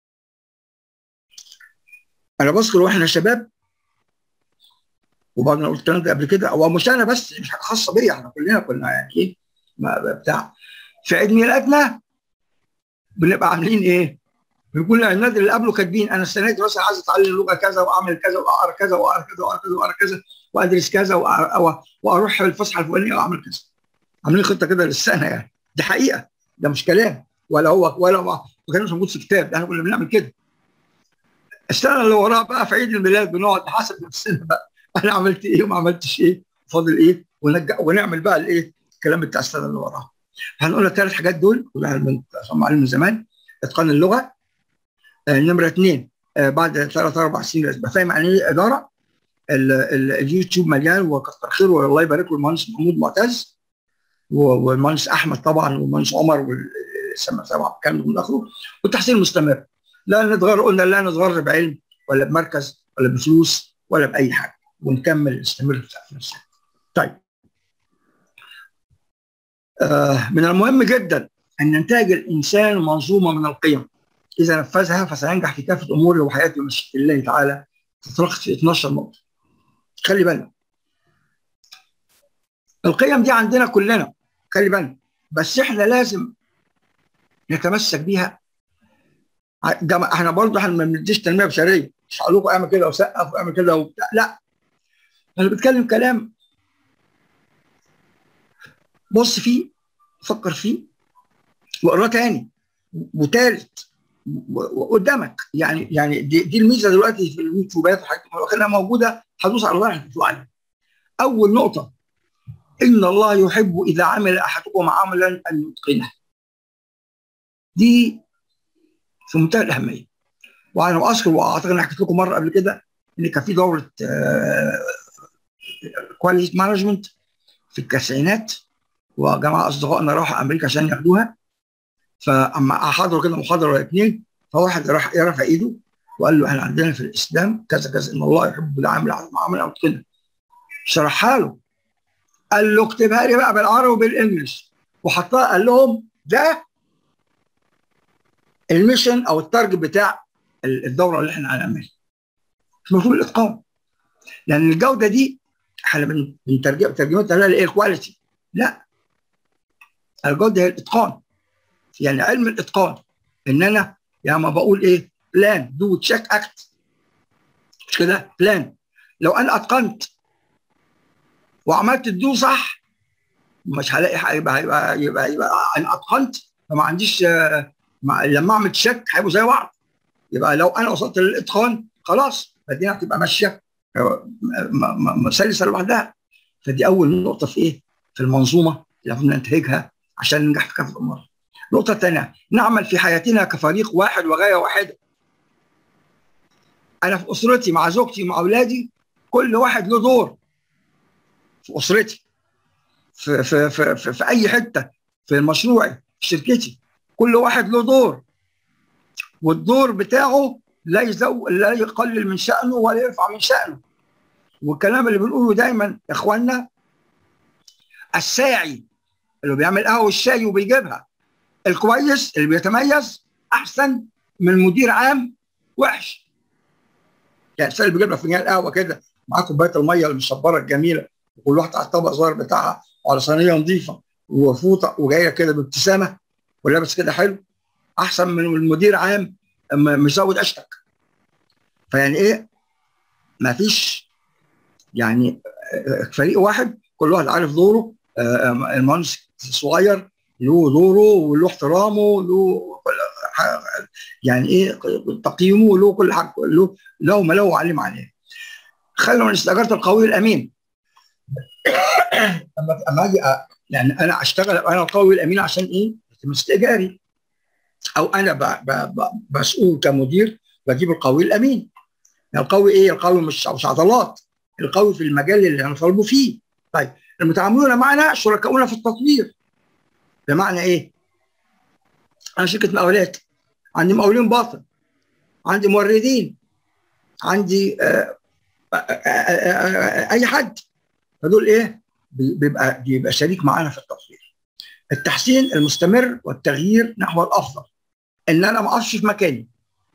انا بذكر واحنا شباب وبعد ما قلت الكلام ده قبل كده هو مش انا بس مش حاجه خاصه بيا احنا كلنا كنا يعني ايه بتاع في عيد ميلادنا بنبقى عاملين ايه؟ بيكون النادي اللي قبله كاتبين انا السنه دي مثلا عايز اتعلم لغه كذا واعمل كذا واقرا كذا واقرا كذا واقرا كذا واقرا كذا وادرس كذا واروح الفسحه الفلانيه واعمل كذا. عاملين خطه كده للسنه يعني دي حقيقه ده مش كلام ولا هو ولا ما كانش موجود في كتاب احنا كنا بنعمل كده. السنه اللي وراها بقى في عيد الميلاد بنقعد نحاسب نفسنا بقى انا عملت ايه وما عملتش ايه فاضل ايه ونرجع ونعمل بقى الايه الكلام بتاع السنه اللي وراها. هنقول الثلاث حاجات دول كلها من من زمان اتقان اللغه آه نمره اثنين آه بعد ثلاث اربع سنين لازم فاهم يعني ايه اداره ال ال اليوتيوب مليان وكتر خيره والله يبارك له المهندس محمود معتز والمهندس احمد طبعا والمهندس عمر والسما طبعا كان من اخره والتحسين مستمر لا نتغير قلنا لا نتغير بعلم ولا بمركز ولا بفلوس ولا باي حاجه ونكمل نستمر في نفسنا. طيب آه من المهم جدا ان ينتج الانسان منظومه من القيم اذا نفذها فسينجح في كافه اموره وحياته بمشيئه الله تعالى تتلخص في 12 نقطه. خلي بالك. القيم دي عندنا كلنا خلي بالك بس احنا لازم نتمسك بيها احنا برضه احنا ما بنديش تنميه بشريه مش هقول لكم اعمل كده وسقف واعمل كده وبتاع لا انا بتكلم كلام بص فيه فكر فيه واقراه تاني وتالت قدامك يعني يعني دي, دي الميزه دلوقتي في اليوتيوبات خليها موجوده هدوس على الله هتطلع عليها. اول نقطه ان الله يحب اذا عمل احدكم عملا ان يتقنه. دي في منتهى الاهميه. وانا اذكر واعتقد انا حكيت لكم مره قبل كده ان كان في دوره كواليتي مانجمنت في التسعينات وجماعه اصدقائنا راحوا امريكا عشان ياخدوها فاما حضروا كده محاضره ولا اثنين فواحد راح رفع ايده وقال له احنا عندنا في الاسلام كذا كذا ان الله يحب العامل على المعامله او كده شرحها له قال له اكتبها لي بقى بالعربي وبالانجلش وحطها قال لهم ده الميشن او التارجت بتاع الدوره اللي احنا هنعملها مش مطلوب الاتقان لان الجوده دي احنا بنترجم ترجمتها لها الايه كواليتي لا الجوده هي الاتقان يعني علم الاتقان ان انا يعني ما بقول ايه بلان دو تشيك اكت مش كده بلان لو انا اتقنت وعملت الدو صح مش هلاقي حاجة يبقى يبقى يبقى, يبقى انا اتقنت فما عنديش آه، مع- لما اعمل تشيك هيبقوا زي بعض يبقى لو انا وصلت للاتقان خلاص فالدنيا هتبقى ماشيه آه، م- م- سلسه لوحدها فدي اول نقطه في ايه؟ في المنظومه اللي المفروض ننتهجها عشان ننجح في كافه الامور. النقطه الثانيه نعمل في حياتنا كفريق واحد وغايه واحده. انا في اسرتي مع زوجتي مع اولادي كل واحد له دور في اسرتي في في في في, في اي حته في مشروعي في شركتي كل واحد له دور والدور بتاعه لا يزو لا يقلل من شأنه ولا يرفع من شأنه والكلام اللي بنقوله دايما يا اخوانا الساعي اللي بيعمل قهوه الشاي وبيجيبها الكويس اللي بيتميز احسن من مدير عام وحش يعني الانسان اللي بيجيب لك فنجان قهوه كده معاه كوبايه الميه المشبره الجميله وكل واحد على الطبق صغير بتاعها وعلى صينيه نظيفه وفوطه وجايه كده بابتسامه ولابس كده حلو احسن من المدير عام م- مزود اشتك فيعني ايه ما فيش يعني آه، فريق واحد كل واحد عارف دوره آه، آه، المهندس الصغير له دوره وله احترامه له كل ح- يعني ايه تقييمه له كل حاجه له له ما له وعلم عليه خلوا من استاجرت القوي الامين اما اما اجي أ- يعني انا اشتغل انا القوي الامين عشان ايه؟ يتم استئجاري او انا ب- ب- ب- مسؤول كمدير بجيب القوي الامين يعني القوي ايه؟ القوي مش مش عضلات القوي في المجال اللي انا طالبه فيه طيب المتعاملون معنا شركاؤنا في التطوير بمعنى ايه؟ انا شركه مقاولات عندي مقاولين باطن عندي موردين عندي آه، آه، آه، آه، اي حد فدول ايه؟ بي- بيبقى بيبقى شريك معانا في التطوير. التحسين المستمر والتغيير نحو الافضل. ان انا ما اقفش في مكاني.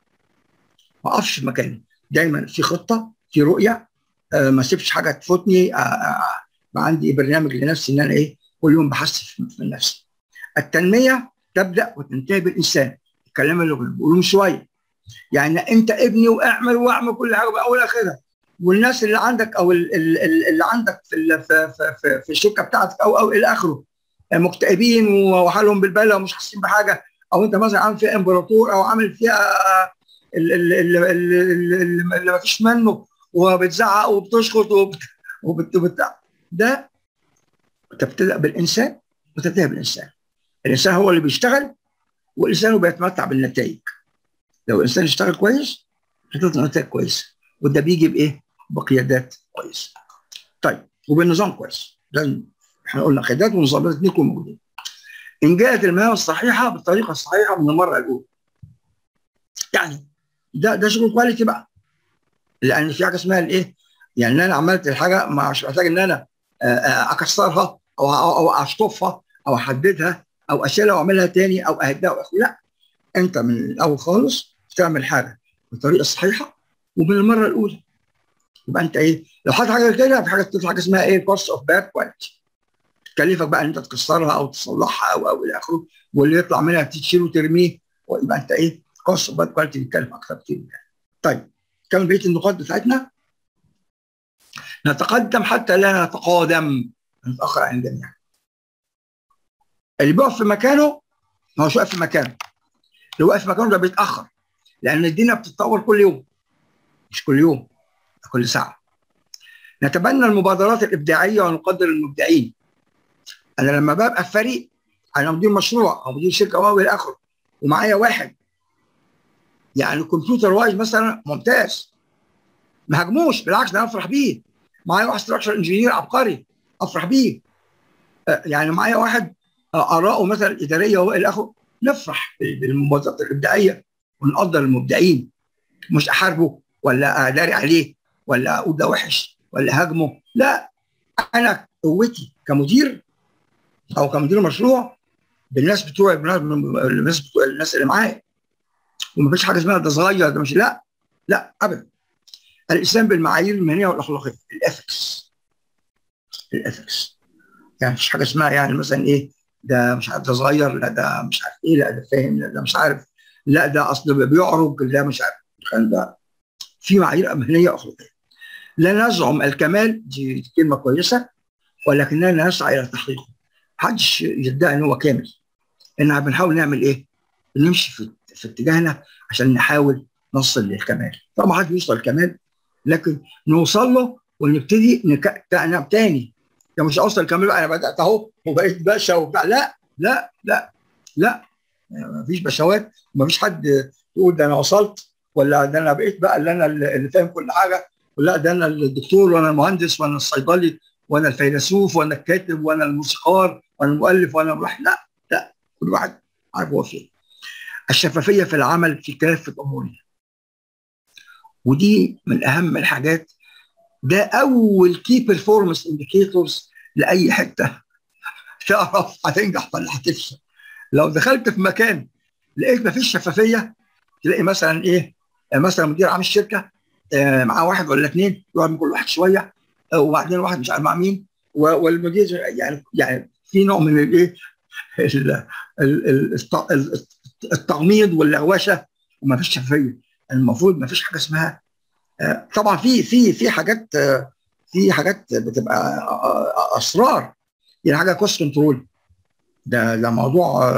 ما اقفش في مكاني، دايما في خطه، في رؤيه، آه ما اسيبش حاجه تفوتني، آه آه ما عندي برنامج لنفسي ان انا ايه؟ كل يوم بحسن في في نفسي. التنميه تبدا وتنتهي بالانسان. الكلام اللي بنقوله من شويه. يعني انت ابني واعمل واعمل كل حاجه باول اخرها. والناس اللي عندك او ال- ال- ال- اللي عندك في ال- في في, في, في الشركه بتاعتك او او الى اخره مكتئبين وحالهم بالبلة ومش حاسين بحاجه او انت مثلا عامل فيها امبراطور او عامل فيها ال- ال- ال- ال- ال- اللي ما فيش منه وبتزعق وبتشخط وبت- وبت وبت- ده تبتدأ بالانسان وتنتهي بالانسان الانسان هو اللي بيشتغل والانسان هو بيتمتع بالنتائج لو الانسان اشتغل كويس هتطلع نتائج كويسه وده بيجي بايه؟ بقيادات كويسه. طيب وبالنظام كويس لازم احنا قلنا قيادات ونظامات الاثنين يكونوا موجودين. انجاز المهام الصحيحه بالطريقه الصحيحه من المره الاولى. يعني ده ده شغل كواليتي بقى. لان في حاجه اسمها الايه؟ يعني انا عملت الحاجه مش محتاج ان انا آه، آه، اكسرها او او أو اشطفها او احددها او اشيلها واعملها تاني او اهدها وأخ- لا انت من الاول خالص تعمل حاجه بالطريقه الصحيحه ومن المره الاولى يبقى انت ايه لو حاطط حاجه كده في حاجه في حاجه اسمها ايه كوست اوف باد كواليتي تكلفك بقى ان انت تكسرها او تصلحها او او الى اخره واللي يطلع منها تشيله وترميه ويبقى انت ايه كوست اوف باد كواليتي بيتكلف اكتر كتير من كده. طيب كمل بقيه النقاط بتاعتنا نتقدم حتى لا نتقادم نتاخر عن الجميع اللي بيقف في مكانه ما هوش واقف في مكانه اللي واقف في مكانه ده بيتاخر لان الدنيا بتتطور كل يوم مش كل يوم كل ساعه نتبنى المبادرات الابداعيه ونقدر المبدعين انا لما ببقى في فريق انا مدير مشروع او مدير شركه او الى اخره ومعايا واحد يعني كمبيوتر وايز مثلا ممتاز ما هاجموش بالعكس ده انا افرح بيه معايا واحد ستراكشر انجينير عبقري افرح بيه آه، يعني معايا واحد آه، اراءه مثلا اداريه والى اخره نفرح بالمبادرات الابداعيه ونقدر المبدعين مش احاربه ولا اداري عليه ولا اقول ده وحش ولا هاجمه لا انا قوتي كمدير او كمدير مشروع بالناس بتوع الناس بتوع الناس اللي معايا ومفيش حاجه اسمها ده صغير ده مش لا لا ابدا الاسلام بالمعايير المهنيه والاخلاقيه الاثكس الاثكس يعني مفيش حاجه اسمها يعني مثلا ايه ده مش عارف ده صغير لا ده مش عارف ايه لا ده فاهم لا ده مش عارف لا ده اصل بيعرج لا مش عارف الكلام ده في معايير مهنيه اخلاقيه لا نزعم الكمال دي كلمه كويسه ولكننا نسعى الى تحقيقه محدش يدعي ان هو كامل احنا بنحاول نعمل ايه؟ نمشي في, في اتجاهنا عشان نحاول نصل للكمال طبعا حد يوصل للكمال لكن نوصل له ونبتدي نعم تاني يعني مش اوصل الكمال بقى انا بدات اهو وبقيت باشا وبتاع لا لا لا لا مفيش بشوات ومفيش حد يقول ده انا وصلت ولا ده انا بقيت بقى اللي انا اللي فاهم كل حاجه ولا ده انا الدكتور وانا المهندس وانا الصيدلي وانا الفيلسوف وانا الكاتب وانا الموسيقار وانا المؤلف وانا الملحن لا لا كل واحد عارف هو فين الشفافيه في العمل في كافه امورنا ودي من اهم الحاجات ده اول كي بيرفورمانس انديكيتورز لاي حته تعرف هتنجح ولا هتفشل لو دخلت في مكان لقيت مفيش شفافيه تلاقي مثلا ايه مثلا مدير عام الشركه معاه واحد ولا اثنين يقعد من كل واحد شويه وبعدين واحد مش عارف مع مين والمدير يعني يعني في نوع من الايه التعميض واللغوشه وما فيش شفافيه المفروض ما فيش حاجه اسمها طبعا في في في حاجات في حاجات بتبقى اسرار يعني حاجه كوست كنترول ده ده موضوع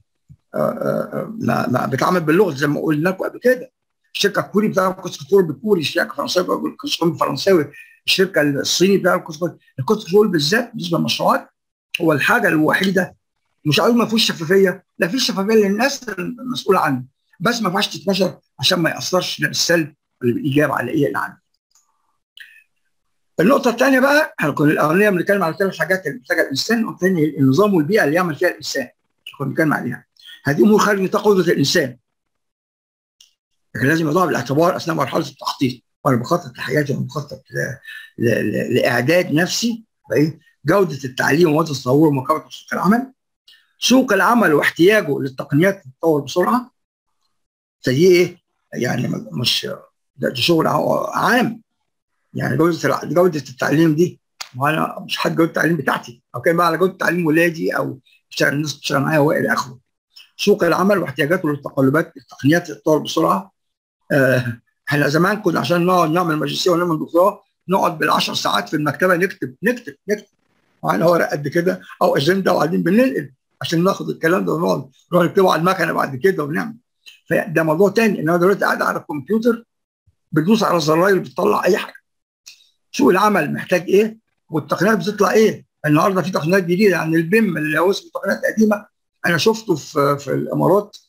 ما ما بيتعمل باللغه زي ما قلنا لكم قبل كده الشركه الكوري بتعمل كوست كنترول بالكوري الشركه الفرنسيه بتعمل كوست كنترول بالفرنساوي الشركه الصيني بتعمل كوست كنترول الكوست كنترول بالذات بالنسبه للمشروعات هو الحاجه الوحيده مش هقول ما فيهوش شفافيه لا في شفافيه للناس المسؤوله عنه بس ما ينفعش تتنشر عشان ما ياثرش لا بالسلب ولا بالايجاب على ايه اللي عنده. النقطة الثانية بقى احنا كنا الأولانية بنتكلم على ثلاث حاجات اللي محتاجها الإنسان والثاني النظام والبيئة اللي يعمل فيها الإنسان كنا بنتكلم عليها. هذه أمور خارج نطاق قدرة الإنسان. لكن لازم يوضعها بالاعتبار أثناء مرحلة التخطيط وأنا بخطط لحياتي وأنا بخطط لإعداد نفسي بإيه؟ جودة التعليم ومدى التطور ومكافأة سوق العمل. سوق العمل واحتياجه للتقنيات تتطور بسرعة. فدي إيه؟ يعني مش ده شغل عام يعني جوده جوده التعليم دي وانا مش حد جوده التعليم بتاعتي او كان بقى على جوده تعليم ولادي او بشتغل الناس بتشتغل معايا والى اخره سوق العمل واحتياجاته للتقلبات التقنيات تتطور بسرعه آه احنا زمان كنا عشان نقعد نعمل ماجستير ونعمل دكتوراه نقعد بالعشر ساعات في المكتبه نكتب نكتب نكتب معانا ورق قد كده او اجنده وبعدين بننقل عشان ناخد الكلام ده ونقعد نروح نكتبه على المكنه بعد كده ونعمل فده موضوع تاني ان انا دلوقتي قاعد على الكمبيوتر بتدوس على الزراير بتطلع اي حاجه سوق العمل محتاج ايه والتقنيات بتطلع ايه النهارده في تقنيات جديده يعني البيم اللي هو اسمه تقنيات قديمه انا شفته في في الامارات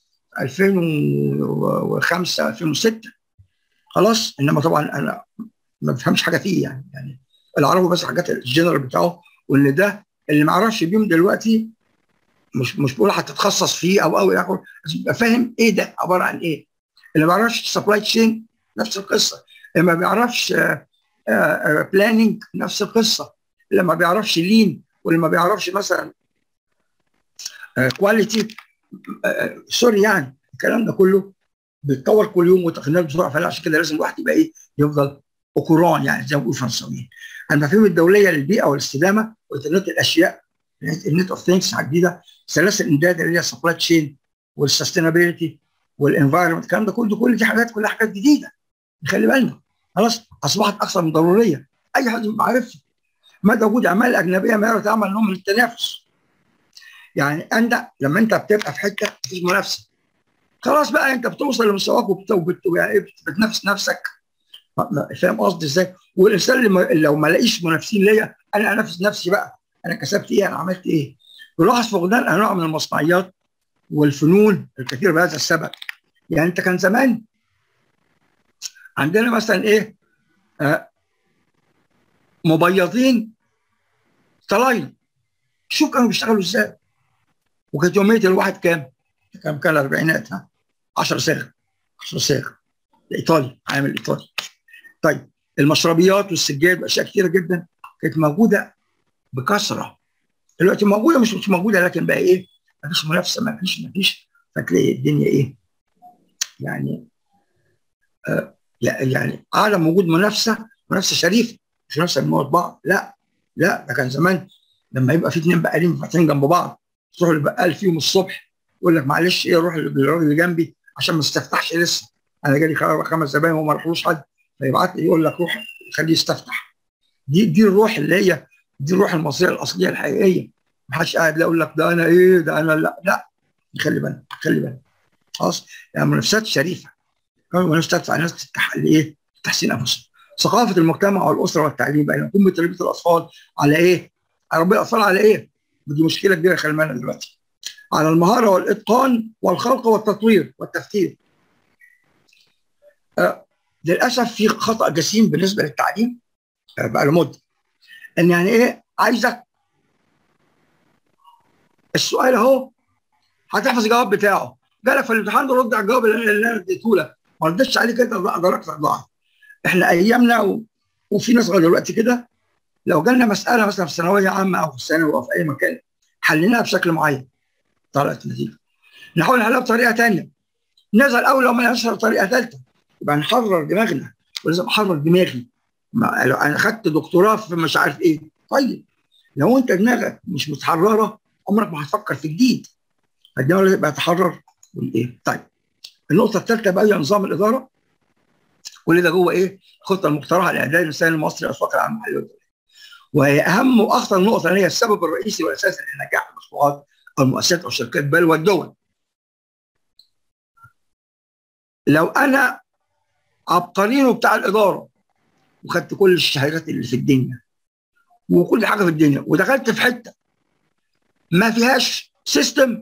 2005 2006 خلاص انما طبعا انا ما بفهمش حاجه فيه يعني يعني اللي اعرفه بس حاجات الجنرال بتاعه وان ده اللي ما يعرفش بيم دلوقتي مش مش بقول هتتخصص فيه او او الى اخره يبقى فاهم ايه ده عباره عن ايه اللي ما بيعرفش سبلاي تشين نفس القصه اللي ما بيعرفش بلاننج نفس القصه اللي ما بيعرفش لين واللي ما بيعرفش مثلا كواليتي سوري يعني الكلام ده كله بيتطور كل يوم وتقنيات بسرعه فعشان كده لازم الواحد يبقى ايه يفضل اوكوران يعني زي ما بيقولوا الفرنساويين المفاهيم الدوليه للبيئه والاستدامه وانترنت الاشياء النت اوف ثينكس جديده سلاسل الامداد اللي هي سبلاي تشين والسستينابيلتي والانفايرمنت الكلام ده كله كل دي حاجات كلها حاجات جديده نخلي بالنا خلاص اصبحت اكثر من ضروريه اي حد يبقى عارفها مدى وجود اعمال اجنبيه ما تعمل نوع من التنافس يعني انت لما انت بتبقى في حته مفيش منافسه خلاص بقى انت بتوصل لمستواك وبت... يعني بتنافس نفسك فاهم قصدي ازاي؟ والانسان اللي لو ما لاقيش منافسين ليا انا انافس نفسي بقى انا كسبت ايه انا عملت ايه؟ نلاحظ فقدان انواع من المصنعيات والفنون الكثير بهذا السبب يعني انت كان زمان عندنا مثلا ايه آه مبيضين طلاينه شوف كانوا بيشتغلوا ازاي وكانت يوميه الواحد كام؟ كام كان الاربعينات ها 10 صاغ 10 صاغ الايطالي عامل ايطالي طيب المشربيات والسجاد واشياء كثيره جدا كانت موجوده بكثره دلوقتي موجوده مش مش موجوده لكن بقى ايه؟ ما فيش منافسه ما فيش ما فيش فتلاقي الدنيا ايه؟ يعني آه يعني عالم وجود منافسه منافسه شريفه مش منافسه بنموت بعض لا لا ده كان زمان لما يبقى في اثنين بقالين فاتحين جنب بعض تروح للبقال فيهم الصبح يقول لك معلش ايه روح للراجل اللي جنبي عشان ما استفتحش لسه انا جالي خمس زباين وما راحوش حد فيبعت لي يقول لك روح يخليه يستفتح دي دي الروح اللي هي دي الروح المصريه الاصليه الحقيقيه ما حدش قاعد لا يقول لك ده انا ايه ده انا لا لا خلي بالك خلي بالك خلاص يعني منافسات شريفه منافسات تدفع الناس تتح- لايه؟ تحسين انفسهم ثقافه المجتمع والاسره والتعليم بقى نقوم بتربيه الاطفال على ايه؟ على ربيه الاطفال على ايه؟ ودي مشكله كبيره خلي بالك دلوقتي على المهاره والاتقان والخلق والتطوير والتفكير آه، للاسف في خطا جسيم بالنسبه للتعليم آه، بقى له مده ان يعني ايه عايزك السؤال اهو هتحفظ الجواب بتاعه جالك في الامتحان رد على الجواب اللي اللي انا اديته لك ما ردتش عليك انت درجتك ضاعت احنا ايامنا و... وفي ناس لغايه دلوقتي كده لو جالنا مساله مثلا في ثانويه عامه او في ثانوي او في اي مكان حليناها بشكل معين طلعت النتيجه نحاول نحلها بطريقه ثانيه نزل اول لو ما نزلش بطريقه ثالثه يبقى نحرر دماغنا ولازم احرر دماغي ما لو انا خدت دكتوراه في مش عارف ايه طيب لو انت دماغك مش متحرره عمرك ما هتفكر في جديد فالدماغ لازم يبقى يتحرر والايه طيب النقطه الثالثه بقى هي نظام الاداره كل ده جوه ايه الخطه المقترحه لاعداد الانسان المصري الاسواق العامه المحليه والدوليه وهي اهم واخطر نقطه هي السبب الرئيسي والاساسي لنجاح المشروعات او المؤسسات او الشركات بل والدول لو انا عبقرينه بتاع الاداره وخدت كل الشهادات اللي في الدنيا وكل حاجه في الدنيا ودخلت في حته ما فيهاش سيستم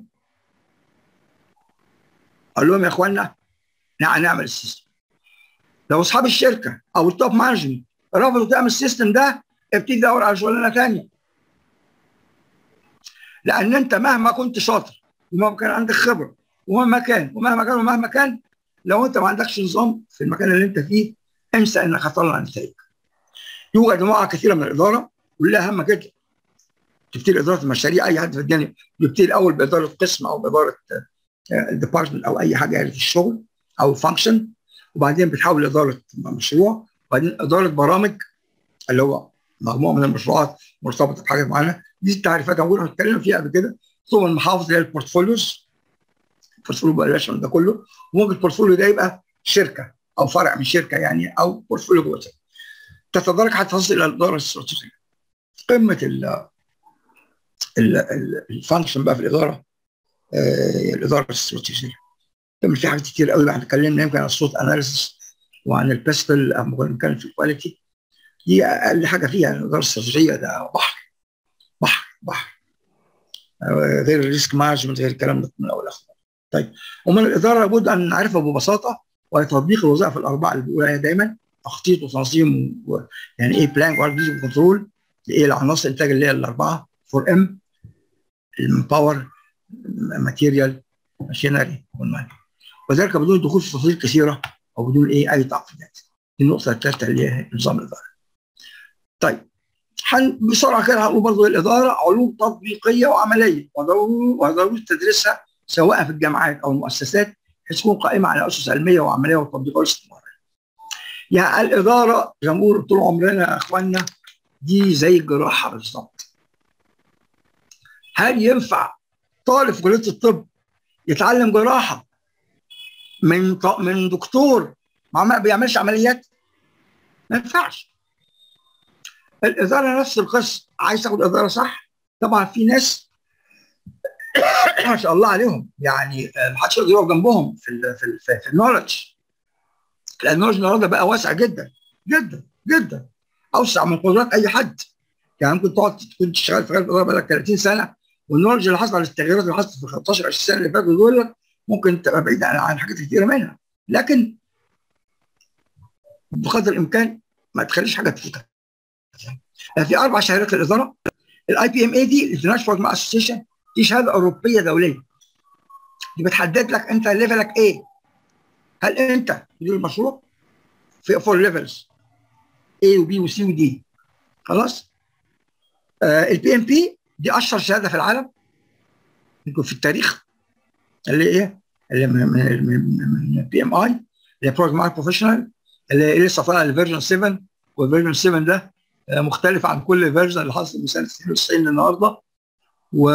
اقول لهم يا اخوانا نع- نعمل السيستم لو اصحاب الشركه او التوب مانجمنت رفضوا تعمل السيستم ده ابتدي دور على شغلانه ثانيه لان انت مهما كنت شاطر ومهما كان عندك خبره ومهما كان ومهما كان ومهما كان لو انت ما عندكش نظام في المكان اللي انت فيه انسى انك هتطلع نتائج يوجد انواع كثيره من الاداره كلها هامه جدا تبتدي اداره المشاريع اي حد في الدنيا يبتدي الاول باداره قسم او باداره ديبارتمنت او اي حاجه يعني في الشغل او فانكشن وبعدين بتحول لاداره مشروع وبعدين اداره برامج اللي هو مجموعه من المشروعات مرتبطه بحاجه معينه دي التعريفات موجوده اتكلمنا فيها قبل كده ثم المحافظ اللي هي البورتفوليوز البورتفوليو بلاش من ده كله وممكن البورتفوليو ده يبقى شركه او فرع من شركه يعني او بورتفوليو جوه شركة. تتدرج حتى تصل الى الاداره الاستراتيجيه قمه ال الفانكشن بقى في الاداره آه الاداره الاستراتيجيه كمل في حاجات كتير قوي بقى اتكلمنا يمكن عن الصوت اناليسيس وعن البيستل اما كنا بنتكلم في الكواليتي دي اقل حاجه فيها الاداره الاستراتيجيه ده بحر بحر بحر آه غير الريسك مانجمنت غير الكلام ده من الاول لاخر طيب امال الاداره لابد ان نعرفها ببساطه وهي تطبيق الوظائف الاربعه اللي بيقولها عليها دايما تخطيط وتنظيم و... يعني ايه بلان واورجنايزيشن وكنترول ايه العناصر الانتاج اللي هي الاربعه 4 ام المباور ماتيريال ماشينري والمال وذلك بدون دخول في تفاصيل كثيره او بدون ايه اي تعقيدات دي النقطه الثالثه اللي هي نظام الاداره طيب حن بسرعه كده هنقول برضه الاداره علوم تطبيقيه وعمليه وضروري تدرسها سواء في الجامعات او المؤسسات بحيث تكون قائمه على اسس علميه وعمليه وتطبيقيه واستمراريه. يعني الاداره زي ما بنقول طول عمرنا يا اخواننا دي زي الجراحه بالظبط. هل ينفع طالب في كليه الطب يتعلم جراحه من من دكتور ما بيعملش عمليات؟ ما ينفعش. الاداره نفس القصه عايز تاخد اداره صح طبعا في ناس ما شاء الله عليهم يعني ما حدش يقدر يقف جنبهم في ال في ال في النولج لان النولج النهارده بقى واسع جدا جدا جدا اوسع من قدرات اي حد يعني ممكن تقعد كنت شغال في الاداره بقالك 30 سنه والنولج اللي حصل التغييرات اللي حصلت في 15 20 سنه اللي فاتوا دول ممكن تبقى بعيد عن, عن حاجات كثيره منها لكن بقدر الامكان ما تخليش حاجه تفوتك في اربع شهادات الاداره الاي بي ام اي دي الانترناشونال مع اسوسيشن دي شهاده اوروبيه دوليه دي بتحدد لك انت ليفلك ايه هل انت مدير المشروع في فور ليفلز A وبي وسي ودي خلاص آه البي ام بي دي اشهر شهاده في العالم يمكن في التاريخ اللي ايه اللي من من البي ام اي اللي هي بروجرام بروفيشنال اللي لسه طالع الفيرجن 7 والفيرجن 7 ده مختلف عن كل فيرجن اللي حصل من سنه 92 للنهارده و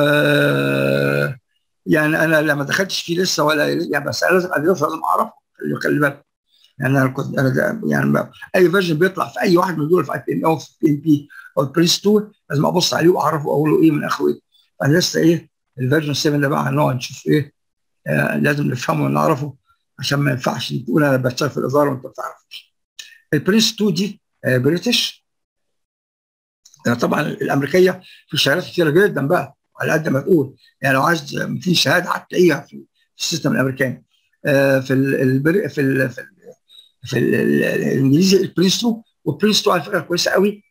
يعني انا لما دخلتش فيه لسه ولا يعني بس انا لازم ادرسه لازم اعرفه خلي بالك يعني انا كنت انا ده يعني بقى اي فيرجن بيطلع في اي واحد من دول في اي بي ام او في بي ام بي او برنس 2 لازم ابص عليه واعرفه اقول ايه من اخره ايه فانا لسه ايه الفيرجن 7 ده بقى هنقعد نشوف ايه آه لازم نفهمه ونعرفه عشان ما ينفعش تقول انا بشتغل في الاداره وانت ما بتعرفش البرنس 2 دي آه بريتش آه طبعا الامريكيه في شهادات كتيره جدا بقى على قد ما تقول يعني لو عايز 200 شهاده هتلاقيها في السيستم الامريكاني آه في ال في ال في ال في ال الانجليزي البرنس 2 والبرنس 2 على فكره كويسه قوي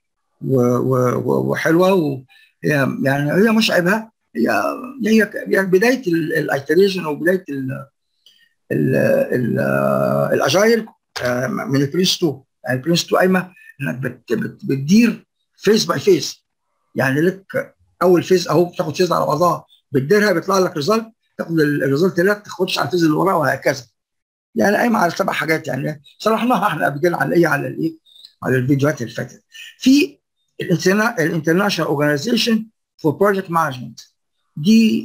وحلوه و يعني هي مش عيبها هي هي يعني بدايه الايتريشن وبدايه ال ال ال الاجايل من البرنس 2 يعني البرنس 2 قايمه انك بت بت بتدير فيس باي فيس يعني لك اول فيز اهو بتاخد فيز على بعضها بتديرها بيطلع لك ريزلت تاخد الريزلت ده تاخدش على الفيز اللي وراه وهكذا يعني قايمه على سبع حاجات يعني شرحناها احنا قبل كده على ايه على الايه على الفيديوهات اللي فاتت في الانترناشونال اورجانيزيشن فور بروجكت مانجمنت دي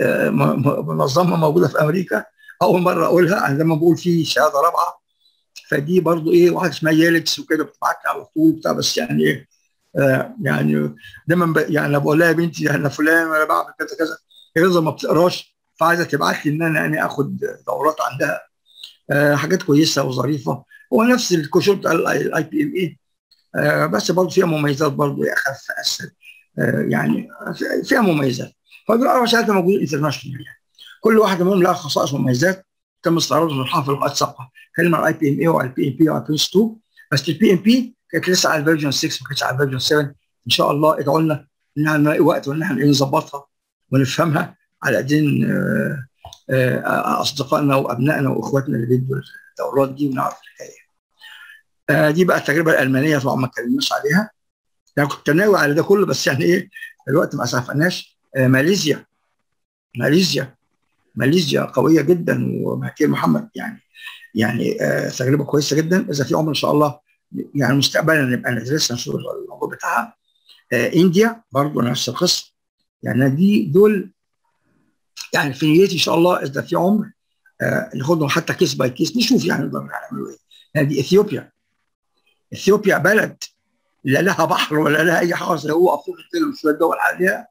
منظمه موجوده في امريكا اول مره اقولها عندما بقول في شهاده رابعه فدي برضو ايه واحد اسمها يالكس وكده بتبعت لي على طول بتاع بس يعني ايه آه يعني دايما يعني بقول لها يا بنتي انا فلان وانا بعمل كذا كذا هي ما بتقراش فعايزه تبعت لي ان انا يعني اخد دورات عندها آه حاجات كويسه وظريفه هو نفس الكورسات بتاع الاي بي ام اي بس برضه فيها مميزات برضه اخف اسهل آه يعني فيها مميزات فدول اربع شهادات موجودين انترناشونال يعني كل واحده منهم لها خصائص ومميزات تم استعراضهم من في لغات سابقه كلمه الاي بي ام اي وعلى البي ام بي وعلى البرنس 2 بس البي ام بي كانت لسه على الفيرجن 6 ما كانتش على الفيرجن 7 ان شاء الله ادعوا لنا ان احنا نلاقي وقت وان احنا نظبطها ونفهمها على ايدين اصدقائنا وابنائنا واخواتنا اللي بيدوا الدورات دي ونعرف الحكايه. دي بقى التجربه الالمانيه طبعا ما اتكلمناش عليها. يعني كنت ناوي على ده كله بس يعني ايه الوقت ما اسعفناش ماليزيا ماليزيا ماليزيا قويه جدا ومهدي محمد يعني يعني آه تجربه كويسه جدا اذا في عمر ان شاء الله يعني مستقبلا نبقى ندرسها نشوف الموضوع بتاعها آه انديا برضه نفس القصه يعني دي دول يعني في نيتي ان شاء الله اذا في عمر آه ناخدهم حتى كيس باي كيس نشوف يعني نقدر نعمل ايه يعني دي اثيوبيا اثيوبيا بلد لا لها بحر ولا لها اي حاجه زي هو افريقيا كده مش الدول عليها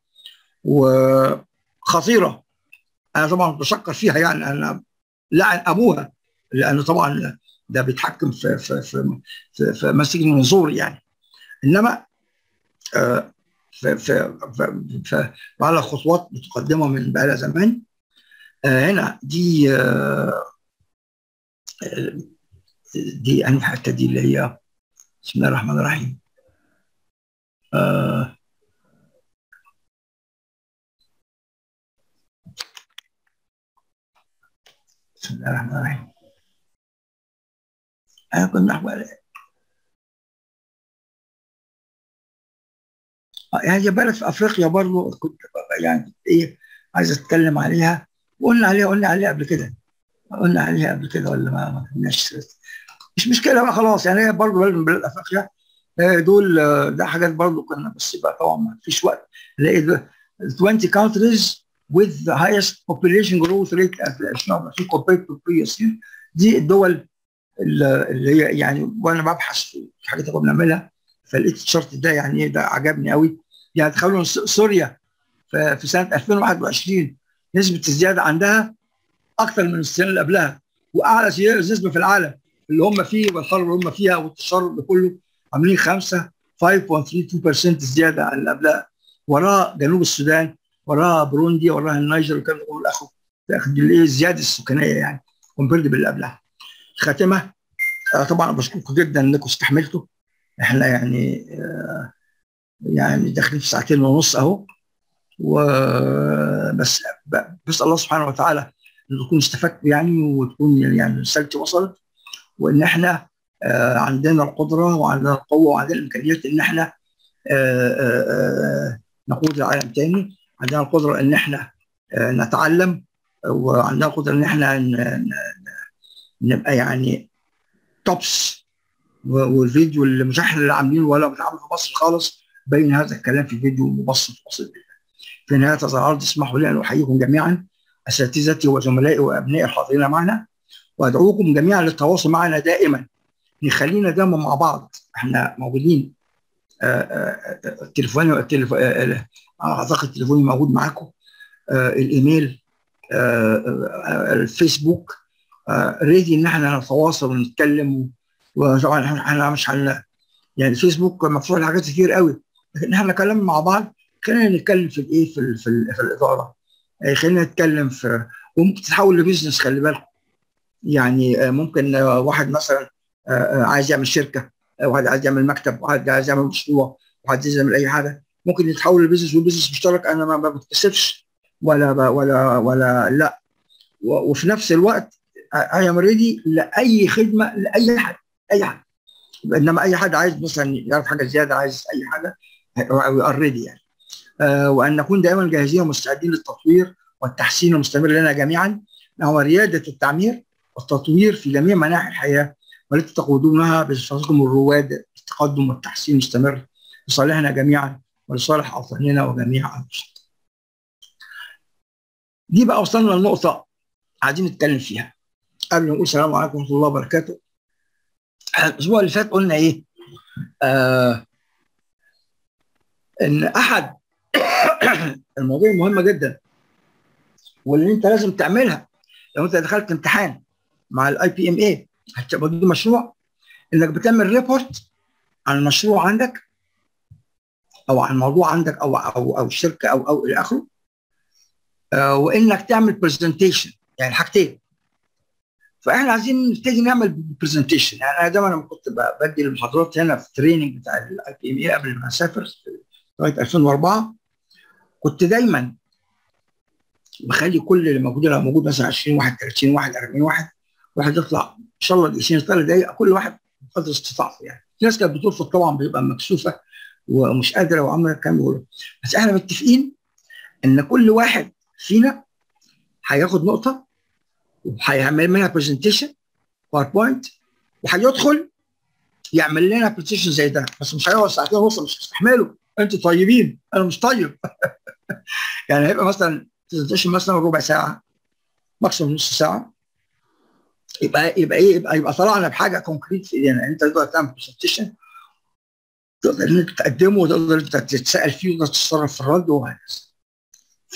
وخطيره انا طبعا بشكر فيها يعني انا لعن ابوها لانه طبعا ده بيتحكم في في في في, في مسجد المنظور يعني انما آه في في في, في على خطوات متقدمه من بقى زمان آه هنا دي آه دي انهي حته دي اللي هي بسم الله الرحمن الرحيم آه بسم الله الرحمن الرحيم أنا كنت نحو يعني بلد في أفريقيا برضه كنت يعني إيه عايز أتكلم عليها وقلنا عليها قلنا عليها قبل كده قلنا عليها قبل كده ولا ما ما كناش مش مشكلة بقى خلاص يعني هي برضه بلد من بلاد أفريقيا دول ده حاجات برضه كنا بس بقى طبعا ما فيش وقت نلاقي 20 countries with the highest population growth rate في compared to previous year دي الدول اللي هي يعني وانا ببحث في حاجات اللي بنعملها فلقيت الشرط ده يعني ده عجبني قوي يعني تخيلوا سوريا في سنه 2021 نسبه الزياده عندها اكثر من السنه اللي قبلها واعلى نسبه في العالم اللي هم فيه والحرب اللي هم فيها والتشرد ده كله عاملين 5 5.32% زياده عن اللي قبلها وراها جنوب السودان وراها بروندي وراها النيجر وكان يقول اخو تاخد الايه الزياده السكانيه يعني كومبيرد باللي قبلها. خاتمه آه طبعا بشكركم جدا انكم استحملتوا احنا يعني آه يعني داخلين في ساعتين ونص اهو وبس بس الله سبحانه وتعالى ان تكونوا استفدتوا يعني وتكون يعني رسالتي وصلت وان احنا آه عندنا القدره وعندنا القوه وعندنا الامكانيات ان احنا نقود العالم تاني عندنا القدره ان احنا نتعلم وعندنا القدره ان احنا نبقى يعني توبس والفيديو اللي مش احنا اللي عاملينه ولا بنعمله في مصر خالص بين هذا الكلام في فيديو مبسط بسيط جدا. في نهايه هذا العرض اسمحوا لي ان احييكم جميعا اساتذتي وزملائي وابنائي الحاضرين معنا وادعوكم جميعا للتواصل معنا دائما يخلينا دايما مع بعض احنا موجودين آه، آه، آه، التليفون التليفون اعتقد تليفوني موجود معاكم آه، الايميل آه، آه، الفيسبوك ريدي ان احنا نتواصل ونتكلم وطبعا احنا إحنا مش هن يعني الفيسبوك مفتوح لحاجات كتير قوي لكن احنا نتكلم مع بعض خلينا نتكلم في الايه في ال في, ال في الاداره آه، خلينا نتكلم في وممكن تتحول لبزنس خلي بالكم يعني آه، ممكن آه، واحد مثلا آه، آه، عايز يعمل شركه آه، واحد عايز يعمل مكتب واحد عايز يعمل مشروع واحد عايز يعمل اي حاجه ممكن يتحول لبزنس وبزنس مشترك انا ما ما بتكسبش ولا ب- ولا ولا لا و- وفي نفس الوقت اي ام ريدي لاي خدمه لاي حد اي حد انما اي حد عايز مثلا يعرف حاجه زياده عايز اي حاجه اوريدي يعني آه، وان نكون دائما جاهزين ومستعدين للتطوير والتحسين المستمر لنا جميعا هو رياده التعمير والتطوير في جميع مناحي الحياه والتي تقودونها بصفتكم الرواد التقدم والتحسين المستمر لصالحنا جميعا ولصالح اوطاننا وجميع انفسنا. دي بقى وصلنا لنقطه عايزين نتكلم فيها قبل ما نقول السلام عليكم ورحمه الله وبركاته الاسبوع اللي فات قلنا ايه؟ آه ان احد المواضيع المهمه جدا واللي انت لازم تعملها لو انت دخلت امتحان مع الاي بي ام اي هتبقى دي مشروع انك بتعمل ريبورت عن المشروع عندك او عن الموضوع عندك او او او الشركه او او الى اخره آه وانك تعمل برزنتيشن يعني حاجتين فاحنا عايزين نبتدي نعمل برزنتيشن يعني انا دايما لما كنت ب- بدي المحاضرات هنا في التريننج بتاع الاي بي ام اي قبل ما اسافر لغايه 2004 كنت دايما بخلي كل اللي موجود لو موجود مثلا 20 واحد 30 واحد 40 واحد واحد يطلع ان شاء الله دقيقتين ثلاث دقائق كل واحد بقدر استطاعته يعني في ناس كانت بترفض طبعا بيبقى مكسوفه ومش قادره وعامله الكلام ده كله بس احنا متفقين ان كل واحد فينا هياخد نقطه وهيعمل منها برزنتيشن باوربوينت وهيدخل يعمل لنا برزنتيشن زي ده بس مش هيقعد ساعتين ونص مش هستحمله انتوا طيبين انا مش طيب يعني هيبقى مثلا برزنتيشن مثلا ربع ساعه ماكسيموم نص ساعه يبقى يبقى ايه يبقى يبقى طلعنا بحاجه كونكريت في ايدينا انت تقدر تعمل برزنتيشن تقدر انك تقدمه وتقدر انت تتسال فيه وتقدر تتصرف في الرد وهكذا ف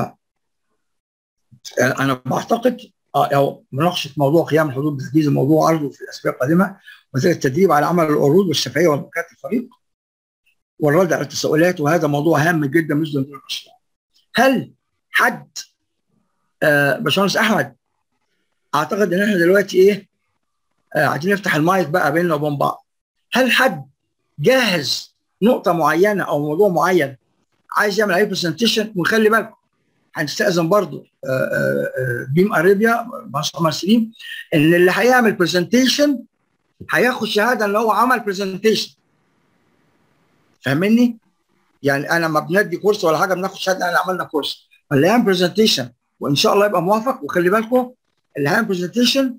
انا بعتقد اه او مناقشه موضوع قيام الحدود بتجهيز الموضوع عرضه في الاسابيع القادمه وذلك التدريب على عمل العروض والشفافيه ومكاتب الفريق والرد على التساؤلات وهذا موضوع هام جدا مش ضمن المشروع. هل حد آه باشمهندس احمد اعتقد ان احنا دلوقتي ايه آه عايزين نفتح المايك بقى بيننا وبين بعض. هل حد جاهز نقطه معينه او موضوع معين عايز يعمل عليه برزنتيشن وخلي بالكم هنستاذن برضو آه، آه، آه، بيم اريبيا مهندس عمر سليم ان اللي هيعمل برزنتيشن هياخد شهاده ان هو عمل برزنتيشن فاهمني؟ يعني انا لما بندي كورس ولا حاجه بناخد شهاده ان عملنا كورس اللي هيعمل برزنتيشن وان شاء الله يبقى موافق وخلي بالكم اللي هيعمل برزنتيشن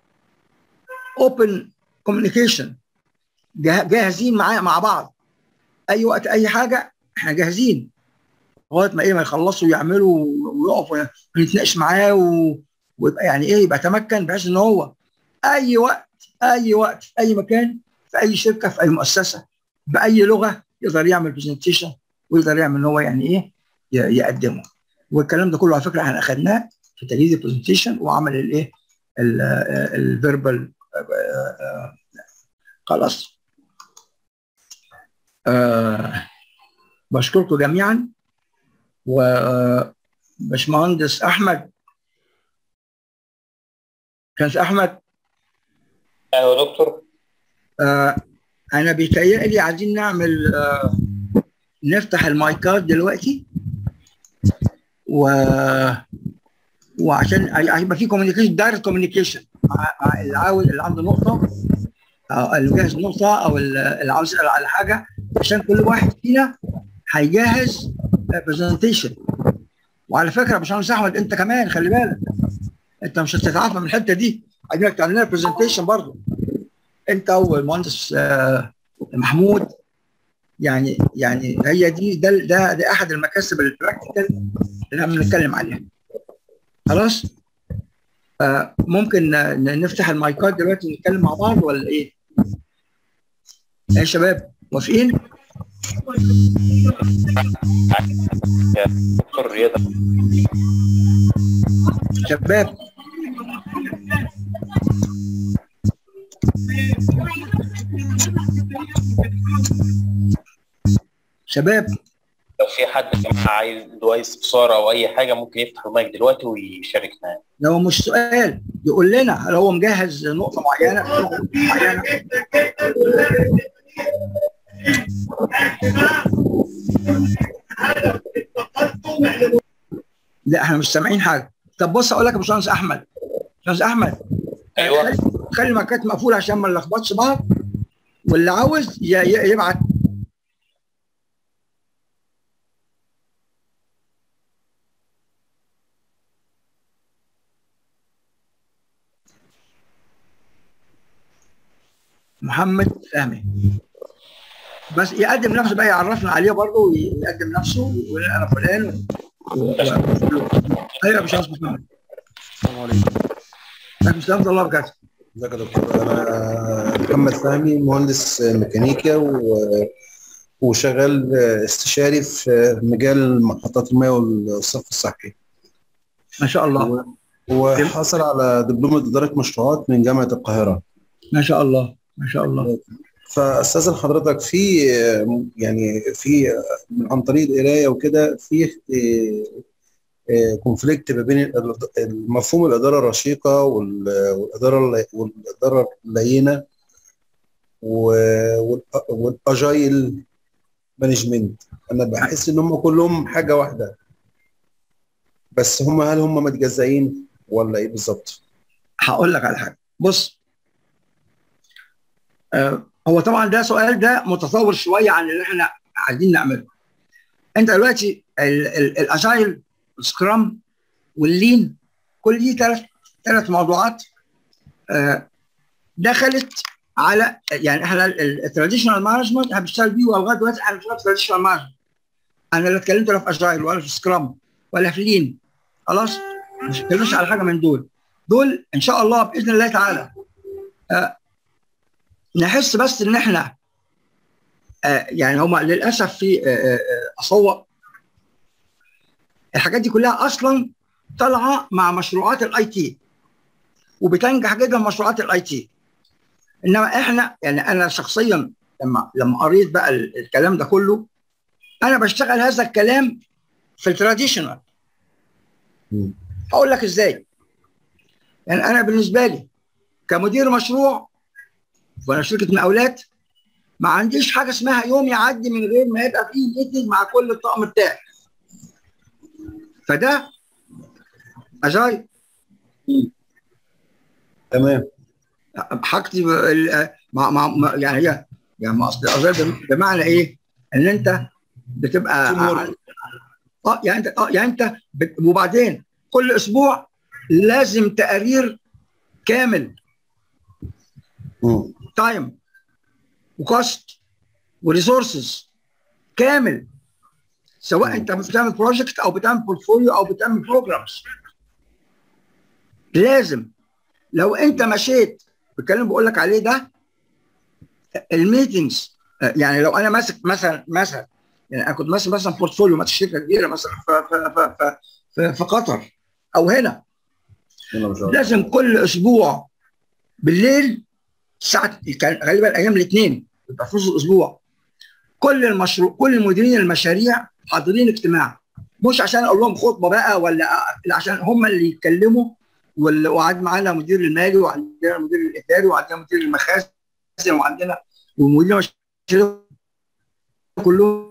اوبن كوميونيكيشن جاهزين معاه مع بعض اي وقت اي حاجه احنا جاهزين لغايه ما ايه ما يخلصوا ويعملوا ويقفوا ونتناقش معاه و... ويبقى يعني ايه يبقى تمكن بحيث ان هو اي وقت اي وقت في اي مكان في اي شركه في اي مؤسسه باي لغه يقدر يعمل برزنتيشن ويقدر يعمل ان هو يعني ايه ي- يقدمه والكلام ده كله على فكره احنا اخذناه في تجهيز البرزنتيشن وعمل الايه الفيربال خلاص آه بشكركم جميعا وباشمهندس احمد باشمهندس احمد ايوه يا دكتور آه انا بيتهيألي عايزين نعمل آه نفتح المايكات دلوقتي و وعشان هيبقى في كوميونيكيشن دايركت كوميونيكيشن مع مع اللي عاوز اللي عنده نقطه أو اللي جاهز نقطه او اللي عاوز يسال على حاجه عشان كل واحد فينا هيجهز برزنتيشن وعلى فكره يا باشمهندس احمد انت كمان خلي بالك انت مش هتتعافى من الحته دي عايزينك تعمل لنا برزنتيشن برضه انت والمهندس آه، محمود يعني يعني هي دي ده ده, ده احد المكاسب البراكتيكال اللي احنا بنتكلم عليها خلاص آه، ممكن ن- نفتح المايكات دلوقتي ونتكلم مع بعض ولا ايه؟ يا شباب موافقين؟ دكتور رياضة شباب شباب لو في حد يا جماعة عايز عنده أي استفسار أو أي حاجة ممكن يفتح المايك دلوقتي ويشارك معانا لو مش سؤال يقول لنا هل هو مجهز نقطة معينة نقطة معينة لا احنا مش سامعين حاجة طب بص اقول لك يا باشمهندس احمد باشمهندس احمد أيوه خلي- خلي المايكات مقفولة عشان ما نلخبطش بعض واللي عاوز ي- ي- يبعت محمد فهمي بس يقدم نفسه بقى يعرفنا عليه برضه ويقدم نفسه ويقول انا فلان و... و... ايوه يا باشمهندس محمد السلام عليكم عليكم السلام ورحمه الله وبركاته ازيك يا دكتور انا محمد فهمي مهندس ميكانيكا و... وشغال استشاري في مجال محطات المياه والصرف الصحي ما شاء الله وحصل على دبلومة إدارة مشروعات من جامعة القاهرة ما شاء الله ما شاء الله فاستاذن حضرتك في يعني في عن طريق القرايه وكده في كونفليكت ما بين المفهوم الاداره الرشيقه وال- والاداره الل- والاداره اللينه و- وال- والاجايل مانجمنت انا بحس ان هم كلهم حاجه واحده بس هم هل هم متجزئين ولا ايه بالظبط؟ هقول لك على حاجه بص آه هو طبعا ده سؤال ده متطور شويه عن اللي احنا عايزين نعمله انت دلوقتي ال- ال- الاجايل سكرام واللين كل دي ثلاث ثلاث موضوعات آه دخلت على يعني احنا التراديشنال مانجمنت انا بشتغل بيه ولغايه دلوقتي انا بشتغل تراديشنال مانجمنت انا لا اتكلمت لا في اجايل ولا في سكرام ولا في لين خلاص مش اتكلمش على حاجه من دول دول ان شاء الله باذن الله تعالى آه نحس بس ان احنا آه يعني هم للاسف في آه آه آه، اصوات الحاجات دي كلها اصلا طالعه مع مشروعات الاي تي وبتنجح جدا مشروعات الاي تي انما احنا يعني انا شخصيا لما لما قريت بقى ال- الكلام ده كله انا بشتغل هذا الكلام في التراديشنال مم. هقول لك ازاي يعني انا بالنسبه لي كمدير مشروع وانا شركه مقاولات ما عنديش حاجه اسمها يوم يعدي من غير ما يبقى فيه ميتنج مع كل الطاقم بتاعي فده اجاي تمام حاجتي ال- مع مع مع- يعني هي يعني ما اصل الأجاي بم- بمعنى ايه؟ ان انت بتبقى Teamwork. اه يعني انت اه يعني انت بت- وبعدين كل اسبوع لازم تقارير كامل مم. تايم وكوست وريسورسز كامل سواء انت بتعمل بروجكت او بتعمل بورتفوليو او بتعمل بروجرامز لازم لو انت مشيت بالكلام بقول لك عليه ده الميتنجز يعني لو انا ماسك مثلا مثلا يعني انا كنت ماسك مثلا بورتفوليو ماسك شركه كبيره مثلا ف- ف- ف- ف- في في قطر او هنا يلا ما شاء الله. لازم كل اسبوع بالليل الساعه كان غالبا ايام الاثنين يبقى في نص الاسبوع كل المشروع كل مديرين المشاريع حاضرين اجتماع مش عشان اقول لهم خطبه بقى ولا لا عشان هم اللي يتكلموا وال- وقعد معانا مدير المالي وعندنا المدير الاداري وعندنا مدير المخازن وعندنا ومدير المشاريع كلهم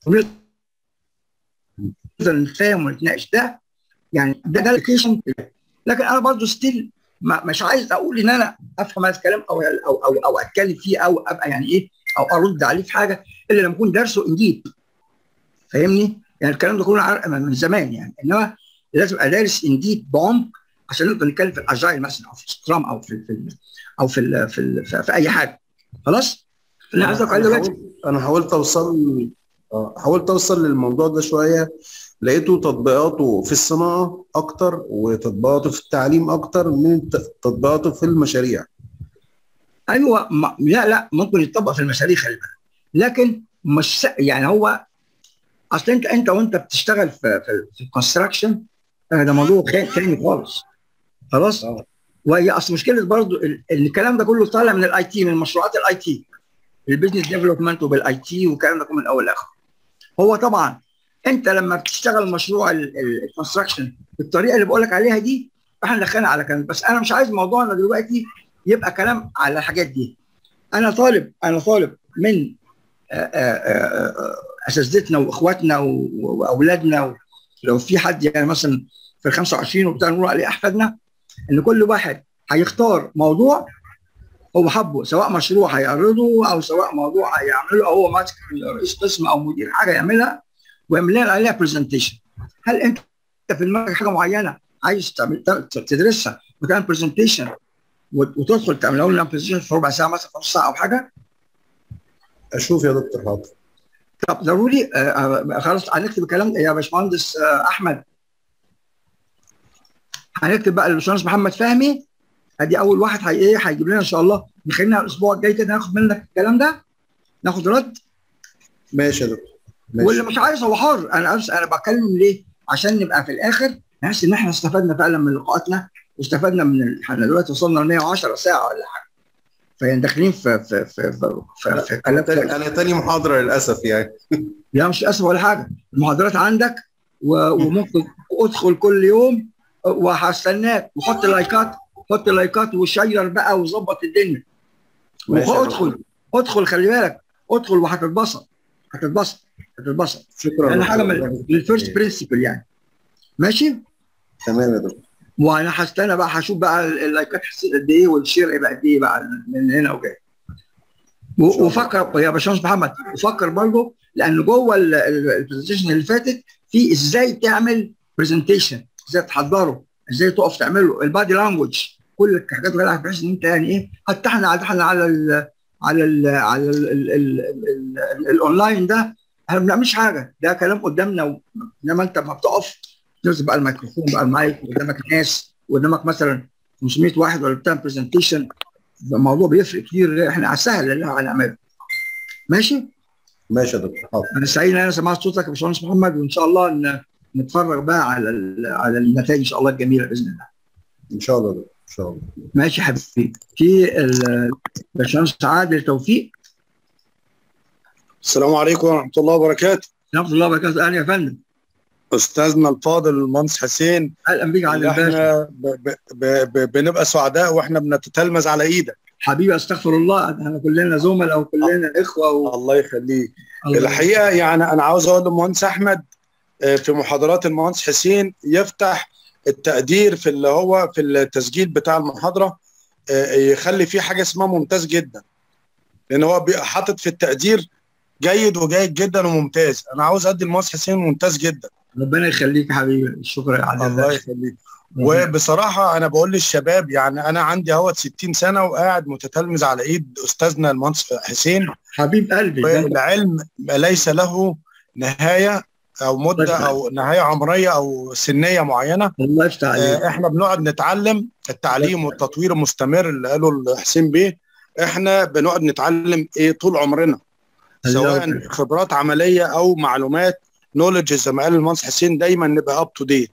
نقدر نتفاهم ونتناقش ده يعني ده ده الكيشن لكن انا برضو ستيل ما مش عايز اقول ان انا افهم هذا الكلام او او او او اتكلم فيه او ابقى يعني ايه او ارد عليه في حاجه الا لما اكون دارسه انجيب فاهمني؟ يعني الكلام ده كله عارف من زمان يعني انما لازم ابقى دارس انجيب بعمق عشان نقدر نتكلم في الاجايل مثلا او في السكرام او في في او في ال في, ال في, في اي حاجه خلاص؟ اللي عايز اقول انا دلوقتي حاولت انا حاولت اوصل آه، حاولت اوصل للموضوع ده شويه لقيته تطبيقاته في الصناعه اكتر وتطبيقاته في التعليم اكتر من ت- تطبيقاته في المشاريع ايوه ما لا لا ممكن يتطبق في المشاريع خلي بالك لكن مش س- يعني هو اصل انت انت وانت بتشتغل في في, في الكونستراكشن ده موضوع خا- تاني خالص خلاص آه. وهي اصل مشكله برضو ال- ال- الكلام ده كله طالع من الاي تي من مشروعات الاي تي البيزنس ديفلوبمنت وبالاي تي والكلام ده كله من الاول لاخر هو طبعا انت لما بتشتغل مشروع الكونستراكشن بالطريقه اللي بقول لك عليها دي احنا دخلنا على كلام بس انا مش عايز موضوعنا دلوقتي يبقى كلام على الحاجات دي انا طالب انا طالب من آه، آه، آه، اساتذتنا واخواتنا و- واولادنا و- لو في حد يعني مثلا في ال 25 وبتاع نقول عليه احفادنا ان كل واحد هيختار موضوع هو حبه سواء مشروع هيعرضه او سواء موضوع هيعمله او هو ماسك رئيس قسم او مدير حاجه يعملها ويعمل لنا عليها برزنتيشن هل انت في دماغك حاجه معينه عايز تعمل تدرسها وتعمل برزنتيشن وتدخل تعمل لنا برزنتيشن في ربع ساعه مثلا في نص ساعه او حاجه اشوف يا دكتور حاضر طب ضروري آه، آه، خلاص هنكتب الكلام ده يا باشمهندس آه، احمد هنكتب بقى للباشمهندس محمد فهمي ادي اول واحد هي ايه هيجيب لنا ان شاء الله يخلينا الاسبوع الجاي كده ناخد منك الكلام ده ناخد رد ماشي يا دكتور ماشي واللي مش عايز هو حر انا بس انا بتكلم ليه؟ عشان نبقى في الاخر نحس ان احنا استفدنا فعلا من لقاءاتنا واستفدنا من ال- احنا دلوقتي وصلنا ل 110 ساعه ولا حاجه فيعني داخلين في في في في, في, في انا كلام تاني انا تاني محاضره للاسف يعني لا مش اسف ولا حاجه المحاضرات عندك و- وممكن ادخل كل يوم وهستناك وحط لايكات حط لايكات وشير بقى وظبط الدنيا ماشي يا وادخل ادخل خلي بالك ادخل وهتتبسط هتتبسط هتتبسط شكرا يعني يا حاجه دكتور. من الفيرست برنسبل يعني ماشي تمام يا دكتور وانا هستنى بقى هشوف بقى اللايكات هتصير قد ايه والشير هيبقى قد ايه بقى من هنا وجاي و- الله. وفكر يا باشمهندس محمد وفكر برضه لان جوه البرزنتيشن اللي فاتت في ازاي تعمل برزنتيشن ازاي تحضره ازاي تقف تعمله البادي لانجوج كل الحاجات غيرها بحيث ان انت يعني ايه حتى احنا على احنا على ال على ال على ال ال ال ال ال الاونلاين ده احنا ما بنعملش حاجه ده كلام قدامنا و- انما انت لما بتقف تمسك بقى الميكروفون بقى المايك قدامك ناس قدامك مثلا 500 واحد ولا بتعمل برزنتيشن الموضوع بيفرق كتير احنا على السهل اللي هنعمله ماشي ماشي يا دكتور حاضر انا سعيد ان انا سمعت صوتك يا باشمهندس محمد وان شاء الله ن- نتفرج بقى على ال- على النتائج ان شاء الله الجميله باذن الله ان شاء الله يا دكتور ان شاء الله ماشي يا حبيبي في ال- الباشمهندس عادل توفيق السلام عليكم ورحمة الله وبركاته ورحمه الله وبركاته اهلا يا فندم أستاذنا الفاضل المهندس حسين اهلا بيك يا عادل اللي باشا احنا ب ب ب ب بنبقى سعداء واحنا بنتتلمذ على ايدك حبيبي استغفر الله احنا كلنا زملاء وكلنا اخوه و... الله يخليك الله الحقيقة يعني أنا عاوز أقول للمهندس أحمد آه، في محاضرات المهندس حسين يفتح التقدير في اللي هو في التسجيل بتاع المحاضرة آه، يخلي فيه حاجة اسمها ممتاز جدا لأن هو بيبقى حاطط في التقدير جيد وجيد جدا وممتاز أنا عاوز أدي المهندس حسين ممتاز جدا ربنا يخليك يا حبيبي شكرا يا عادل الله باشا يخليك وبصراحة أنا بقول للشباب يعني أنا عندي اهوت 60 سنة وقاعد متتلمذ على إيد أستاذنا المهندس حسين حبيب قلبي ده والعلم ليس له نهاية أو مدة أو نهاية عمرية أو سنية معينة الله يفتح عليك آه، إحنا بنقعد نتعلم التعليم والتطوير المستمر اللي قاله حسين بيه إحنا بنقعد نتعلم إيه طول عمرنا سواء خبرات عملية أو معلومات نولج زي ما قال المهندس حسين دايما نبقى اب تو ديت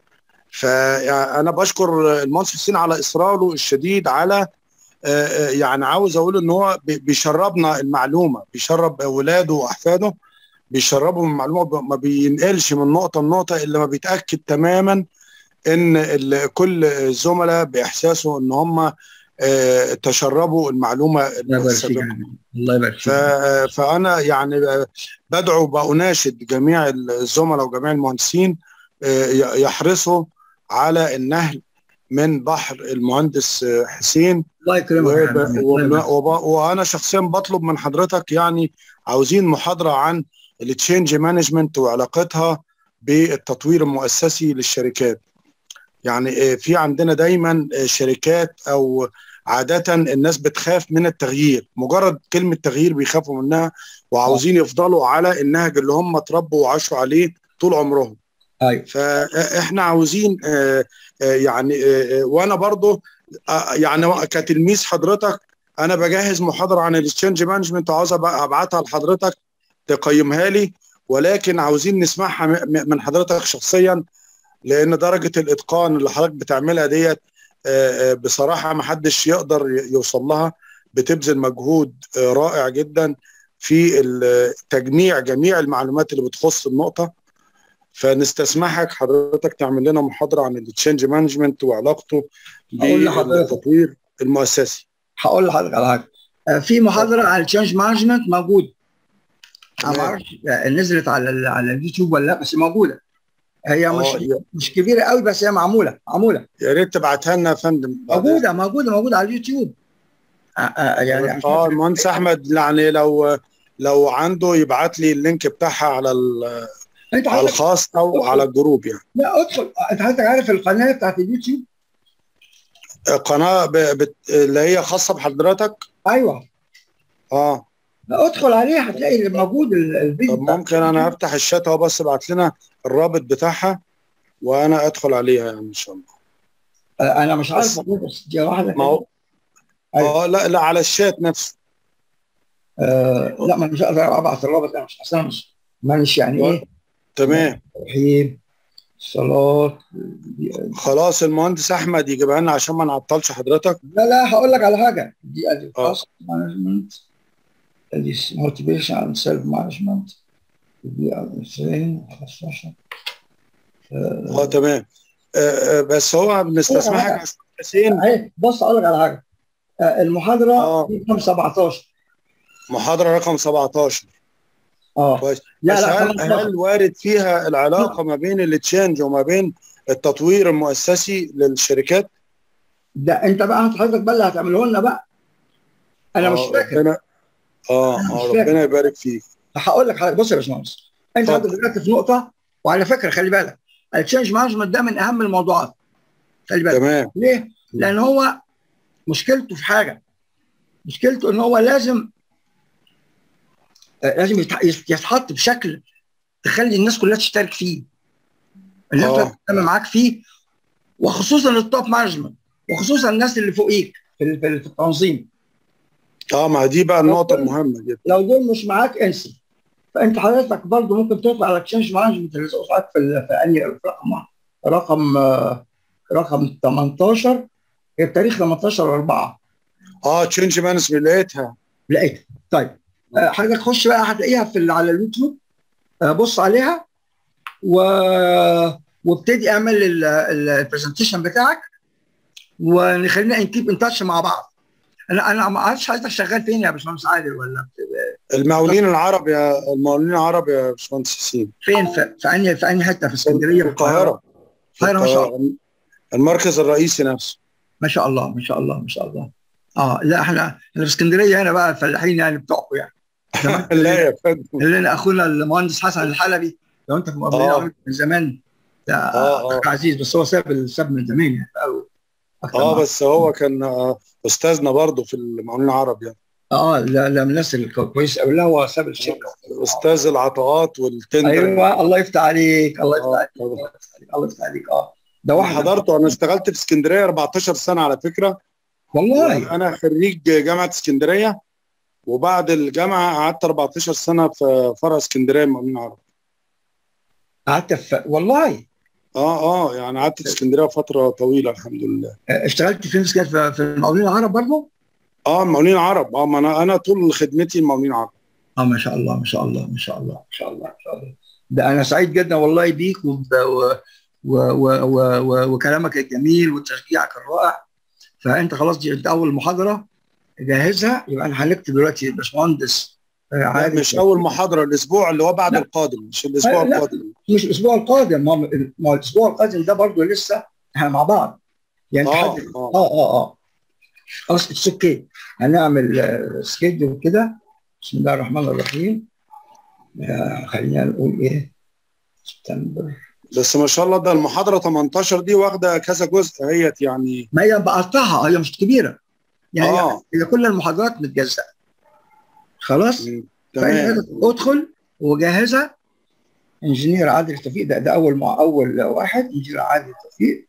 فانا بشكر المهندس حسين على اصراره الشديد على آه، آه، يعني عاوز اقول ان هو بي- بيشربنا المعلومه بيشرب اولاده واحفاده بيشربهم المعلومه ب- ما بينقلش من نقطه لنقطه الا ما بيتاكد تماما ان ال- كل الزملاء باحساسه ان هم آه، تشربوا المعلومه الله يبارك فيك السابقه يا حبيبي. الله يبارك ف... فيك فانا يعني بدعو بأناشد جميع الزملاء وجميع المهندسين آه، ي- يحرصوا على النهل من بحر المهندس آه، حسين الله يكرمك يا وب... حبيبي. الله وب... يبارك. وب... وانا شخصيا بطلب من حضرتك يعني عاوزين محاضره عن التشينج مانجمنت وعلاقتها بالتطوير المؤسسي للشركات يعني آه، في عندنا دايما آه، شركات او عادة الناس بتخاف من التغيير مجرد كلمة تغيير بيخافوا منها وعاوزين يفضلوا على النهج اللي هم اتربوا وعاشوا عليه طول عمرهم ايوه فاحنا عاوزين آه، آه، يعني آه، آه، وانا برضو آه، يعني كتلميذ حضرتك انا بجهز محاضره عن الاكسشينج مانجمنت وعاوز أبقى- ابعتها لحضرتك تقيمها لي ولكن عاوزين نسمعها م- م- من حضرتك شخصيا لان درجه الاتقان اللي حضرتك بتعملها ديت آه، آه، بصراحه ما حدش يقدر ي- يوصل لها بتبذل مجهود آه، رائع جدا في ال- تجميع جميع المعلومات اللي بتخص النقطه فنستسمحك حضرتك تعمل لنا محاضره عن التشينج مانجمنت وعلاقته أقول لحضرتك. بالتطوير المؤسسي هقول لحضرتك على حاجه آه، في محاضره عن التشينج مانجمنت موجوده انا ما تمام. اعرفش آه، نزلت على ال- على اليوتيوب ولا لا بس موجوده هي مش آه، يا- مش كبيره قوي بس هي معموله معموله يا ريت تبعتها لنا يا فندم موجوده موجوده موجوده على اليوتيوب آه، آه، يعني اه المهندس احمد يعني لو لو عنده يبعت لي اللينك بتاعها على ال- انت على حضرتك الخاص او على الجروب يعني لا ادخل انت حضرتك عارف القناه بتاعت اليوتيوب قناه ب... بت... اللي هي خاصه بحضرتك ايوه اه لا، ادخل عليها هتلاقي اللي موجود ال- الفيديو طب بتاع- ممكن انا افتح الشات اهو بس ابعت لنا الرابط بتاعها وانا ادخل عليها يعني ان شاء الله آه، انا مش عارف بس- موجود بس دي واحده ما هو أيوة. اه لا لا على الشات نفسه آه لا ما أنا مش هقدر ابعت الرابط انا مش اصل انا مش مانيش يعني ايه تمام رحيم صلاة خلاص المهندس احمد يجيبها لنا عشان ما نعطلش حضرتك لا لا هقول لك على حاجه دي ادي آه. كاست مانجمنت ادي موتيفيشن اند سيلف مانجمنت دي 2015 اه تمام آه آه بس هو بنستسمحك يا أستاذ حسين اهي بص اقول لك على حاجه آه، المحاضره آه. دي رقم 17 محاضره رقم 17 اه كويس لا بس لا هل 15 هل وارد فيها العلاقه ما بين التشينج وما بين التطوير المؤسسي للشركات؟ ده انت بقى حضرتك بقى اللي هتعمله لنا بقى انا مش آه، فاكر ربنا اه أنا مش اه فاكر. ربنا يبارك فيك هقول لك حاجه بص يا باشمهندس انت اتفضل. عندك دلوقتي في نقطه وعلى فكره خلي بالك التشينج مانجمنت ده من اهم الموضوعات خلي بالك تمام ليه؟ لان هو مشكلته في حاجه مشكلته ان هو لازم آه، لازم يتح- يتحط بشكل تخلي الناس كلها تشترك فيه الناس آه. كلها تتكلم معاك فيه وخصوصا التوب مانجمنت وخصوصا الناس اللي فوقيك في ال- في ال- في التنظيم اه ما دي بقى النقطه المهمه جدا لو دول مش معاك انسى فانت حضرتك برضه ممكن تطلع على تشينج مانجمنت اللي معاك في ال- في انهي رقم رقم آه، رقم 18 هي بتاريخ 18 4 اه تشينج مانجمنت لقيتها لقيتها طيب آه، حضرتك خش بقى هتلاقيها في ال- على اليوتيوب آه، بص عليها و وابتدي اعمل البرزنتيشن بتاعك ونخلينا نكيب ان تاتش مع بعض انا انا ما اعرفش حضرتك شغال فين يا باشمهندس عادل ولا المقاولين العرب يا المقاولين العرب يا باشمهندس حسين فين في في انهي في انهي حته في اسكندريه في القاهره في القاهره ما شاء الله القاهرة. المركز الرئيسي نفسه ما شاء الله ما شاء الله ما شاء الله اه لا احنا احنا في اسكندريه هنا بقى الفلاحين يعني بتوعكم يعني لا يا فندم اللي انا اخونا المهندس حسن الحلبي لو انت في مقابلين آه. من زمان ده آه، آه. أخ عزيز بس هو ساب ساب من زمان يعني بقاله أكتر اه من- بس هو كان آه، استاذنا برضه في المقاولين العرب يعني اه لا لا من الناس الكويس قوي لا هو ساب الشركه استاذ العطاءات والتندر ايوه الله يفتح عليك الله يفتح آه، عليك طبعا. الله يفتح عليك الله يفتح عليك اه ده انا واحد حضرته انا اشتغلت في اسكندريه 14 سنه على فكره والله انا خريج جامعه اسكندريه وبعد الجامعه قعدت 14 سنه في فرع اسكندريه المقاولين العرب قعدت في والله اه اه يعني قعدت في اسكندريه فتره طويله الحمد لله آه، اشتغلت فين في في في المقاولين العرب برضه؟ اه المقاولين العرب اه ما انا انا طول خدمتي المقاولين العرب اه ما شاء الله ما شاء الله ما شاء الله ما شاء الله ما شاء الله ده انا سعيد جدا والله بيك وب- و و و و و وكلامك الجميل وتشجيعك الرائع فانت خلاص دي انت اول محاضره جهزها يبقى انا هنكتب دلوقتي باشمهندس آه، لا عادل مش اول محاضره الاسبوع اللي هو بعد لا. القادم مش الاسبوع لا. القادم مش الاسبوع القادم ما هو ما هو الاسبوع القادم ده برضه لسه احنا مع بعض يعني اه تحدد اه اه اه اه خلاص اتس اوكي هنعمل آه، سكيدول كده بسم الله الرحمن الرحيم آه، خلينا نقول ايه سبتمبر بس ما شاء الله ده المحاضره 18 دي واخده كذا جزء هيت يعني ما هي بقطعها هي مش كبيره يعني آه. هي كل المحاضرات متجزأه خلاص مم، فانت تمام ادخل وجهزها انجينير عادل توفيق ده, ده اول مع اول واحد انجينير عادل توفيق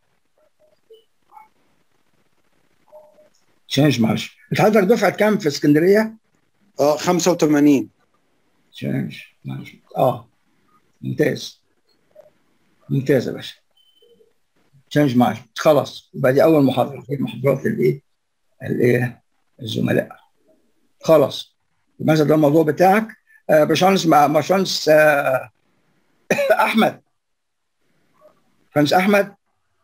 تشينج معلش انت حضرتك دفعه كام في اسكندريه؟ اه 85 تشينج معلش اه ممتاز ممتاز يا باشا تشينج معلش خلاص يبقى دي اول محاضره في محاضرات الايه؟ الايه؟ الزملاء خلاص يبقى ده الموضوع بتاعك آه باشمهندس مع باشمهندس آه احمد باشمهندس احمد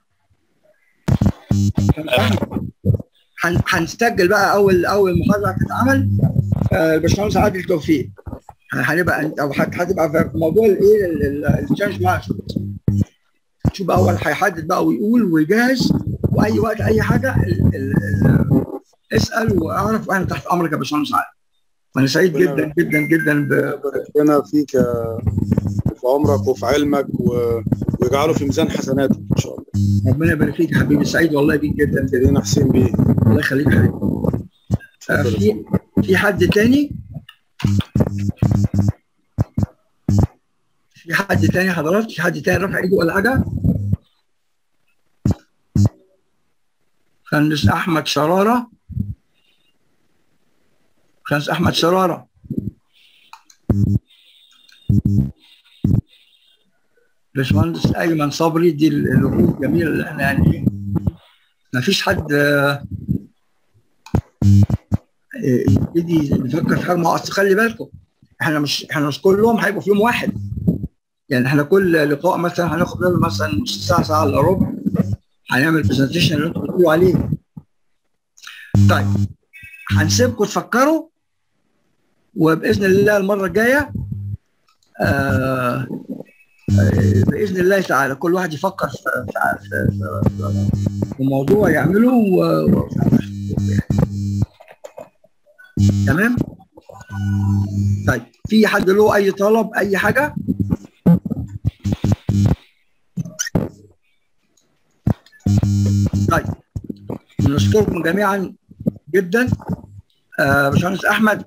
باشمهندس احمد هن- هنسجل بقى اول اول محاضره هتتعمل آه، الباشمهندس عادل توفيق هنبقى انت او هت- هتبقى في موضوع الايه التشانج مانجمنت شوف بقى هو اللي هيحدد بقى ويقول ويجهز واي وقت اي حاجه ال- ال- ال- اسال واعرف وانا تحت امرك يا باشمهندس عادل وانا سعيد جدا جدا جدا ب- ربنا فيك يا- في عمرك وفي علمك و... ويجعله في ميزان حسناتك ان شاء الله ربنا يبارك فيك يا حبيبي سعيد والله بيك جدا جدا سيدنا حسين بيه الله يخليك يا حبيبي آه، في في حد تاني في حد تاني حضرتك في حد تاني رفع ايده ولا حاجه مهندس احمد شراره مهندس احمد شراره باشمهندس ايمن صبري دي الوجوه الجميله اللي احنا يعني ما فيش حد آه، آه، يبتدي نفكر في حاجه ما هو أصل خلي بالكم احنا مش احنا مش كلهم هيبقوا في يوم واحد يعني احنا كل لقاء مثلا هناخد منه مثلا نص ساعه ساعه الا ربع هنعمل برزنتيشن اللي انتم بتقولوا عليه طيب هنسيبكم تفكروا وباذن الله المره الجايه آه آه، باذن الله تعالى كل واحد يفكر في, في, في, في, في موضوع يعمله و... و... تمام طيب في حد له اي طلب اي حاجه طيب نشكركم جميعا جدا آه باشمهندس احمد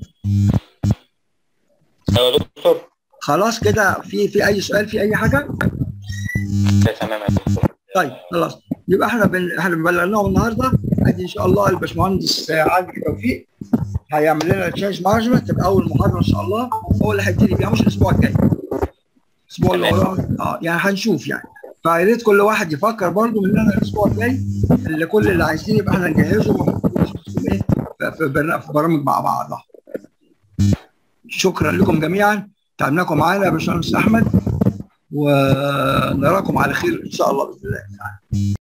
ايوه يا دكتور خلاص كده في في اي سؤال في اي حاجه ده تمام يا دكتور طيب خلاص يبقى احنا بن... احنا بلغناهم النهارده ادي ان شاء الله الباشمهندس عادل توفيق هيعمل لنا تشينج مانجمنت تبقى اول محاضره ان شاء الله هو اللي هيبتدي بيها مش الاسبوع الجاي الاسبوع اللي تمام. وراه اه يعني هنشوف يعني فيا ريت كل واحد يفكر برضه مننا الاسبوع الجاي اللي كل اللي عايزين يبقى احنا نجهزه ونحطهم ايه في- في برنا- في برامج مع بعض شكرا لكم جميعا تعبناكم معانا يا باشمهندس احمد ونراكم على خير ان شاء الله باذن الله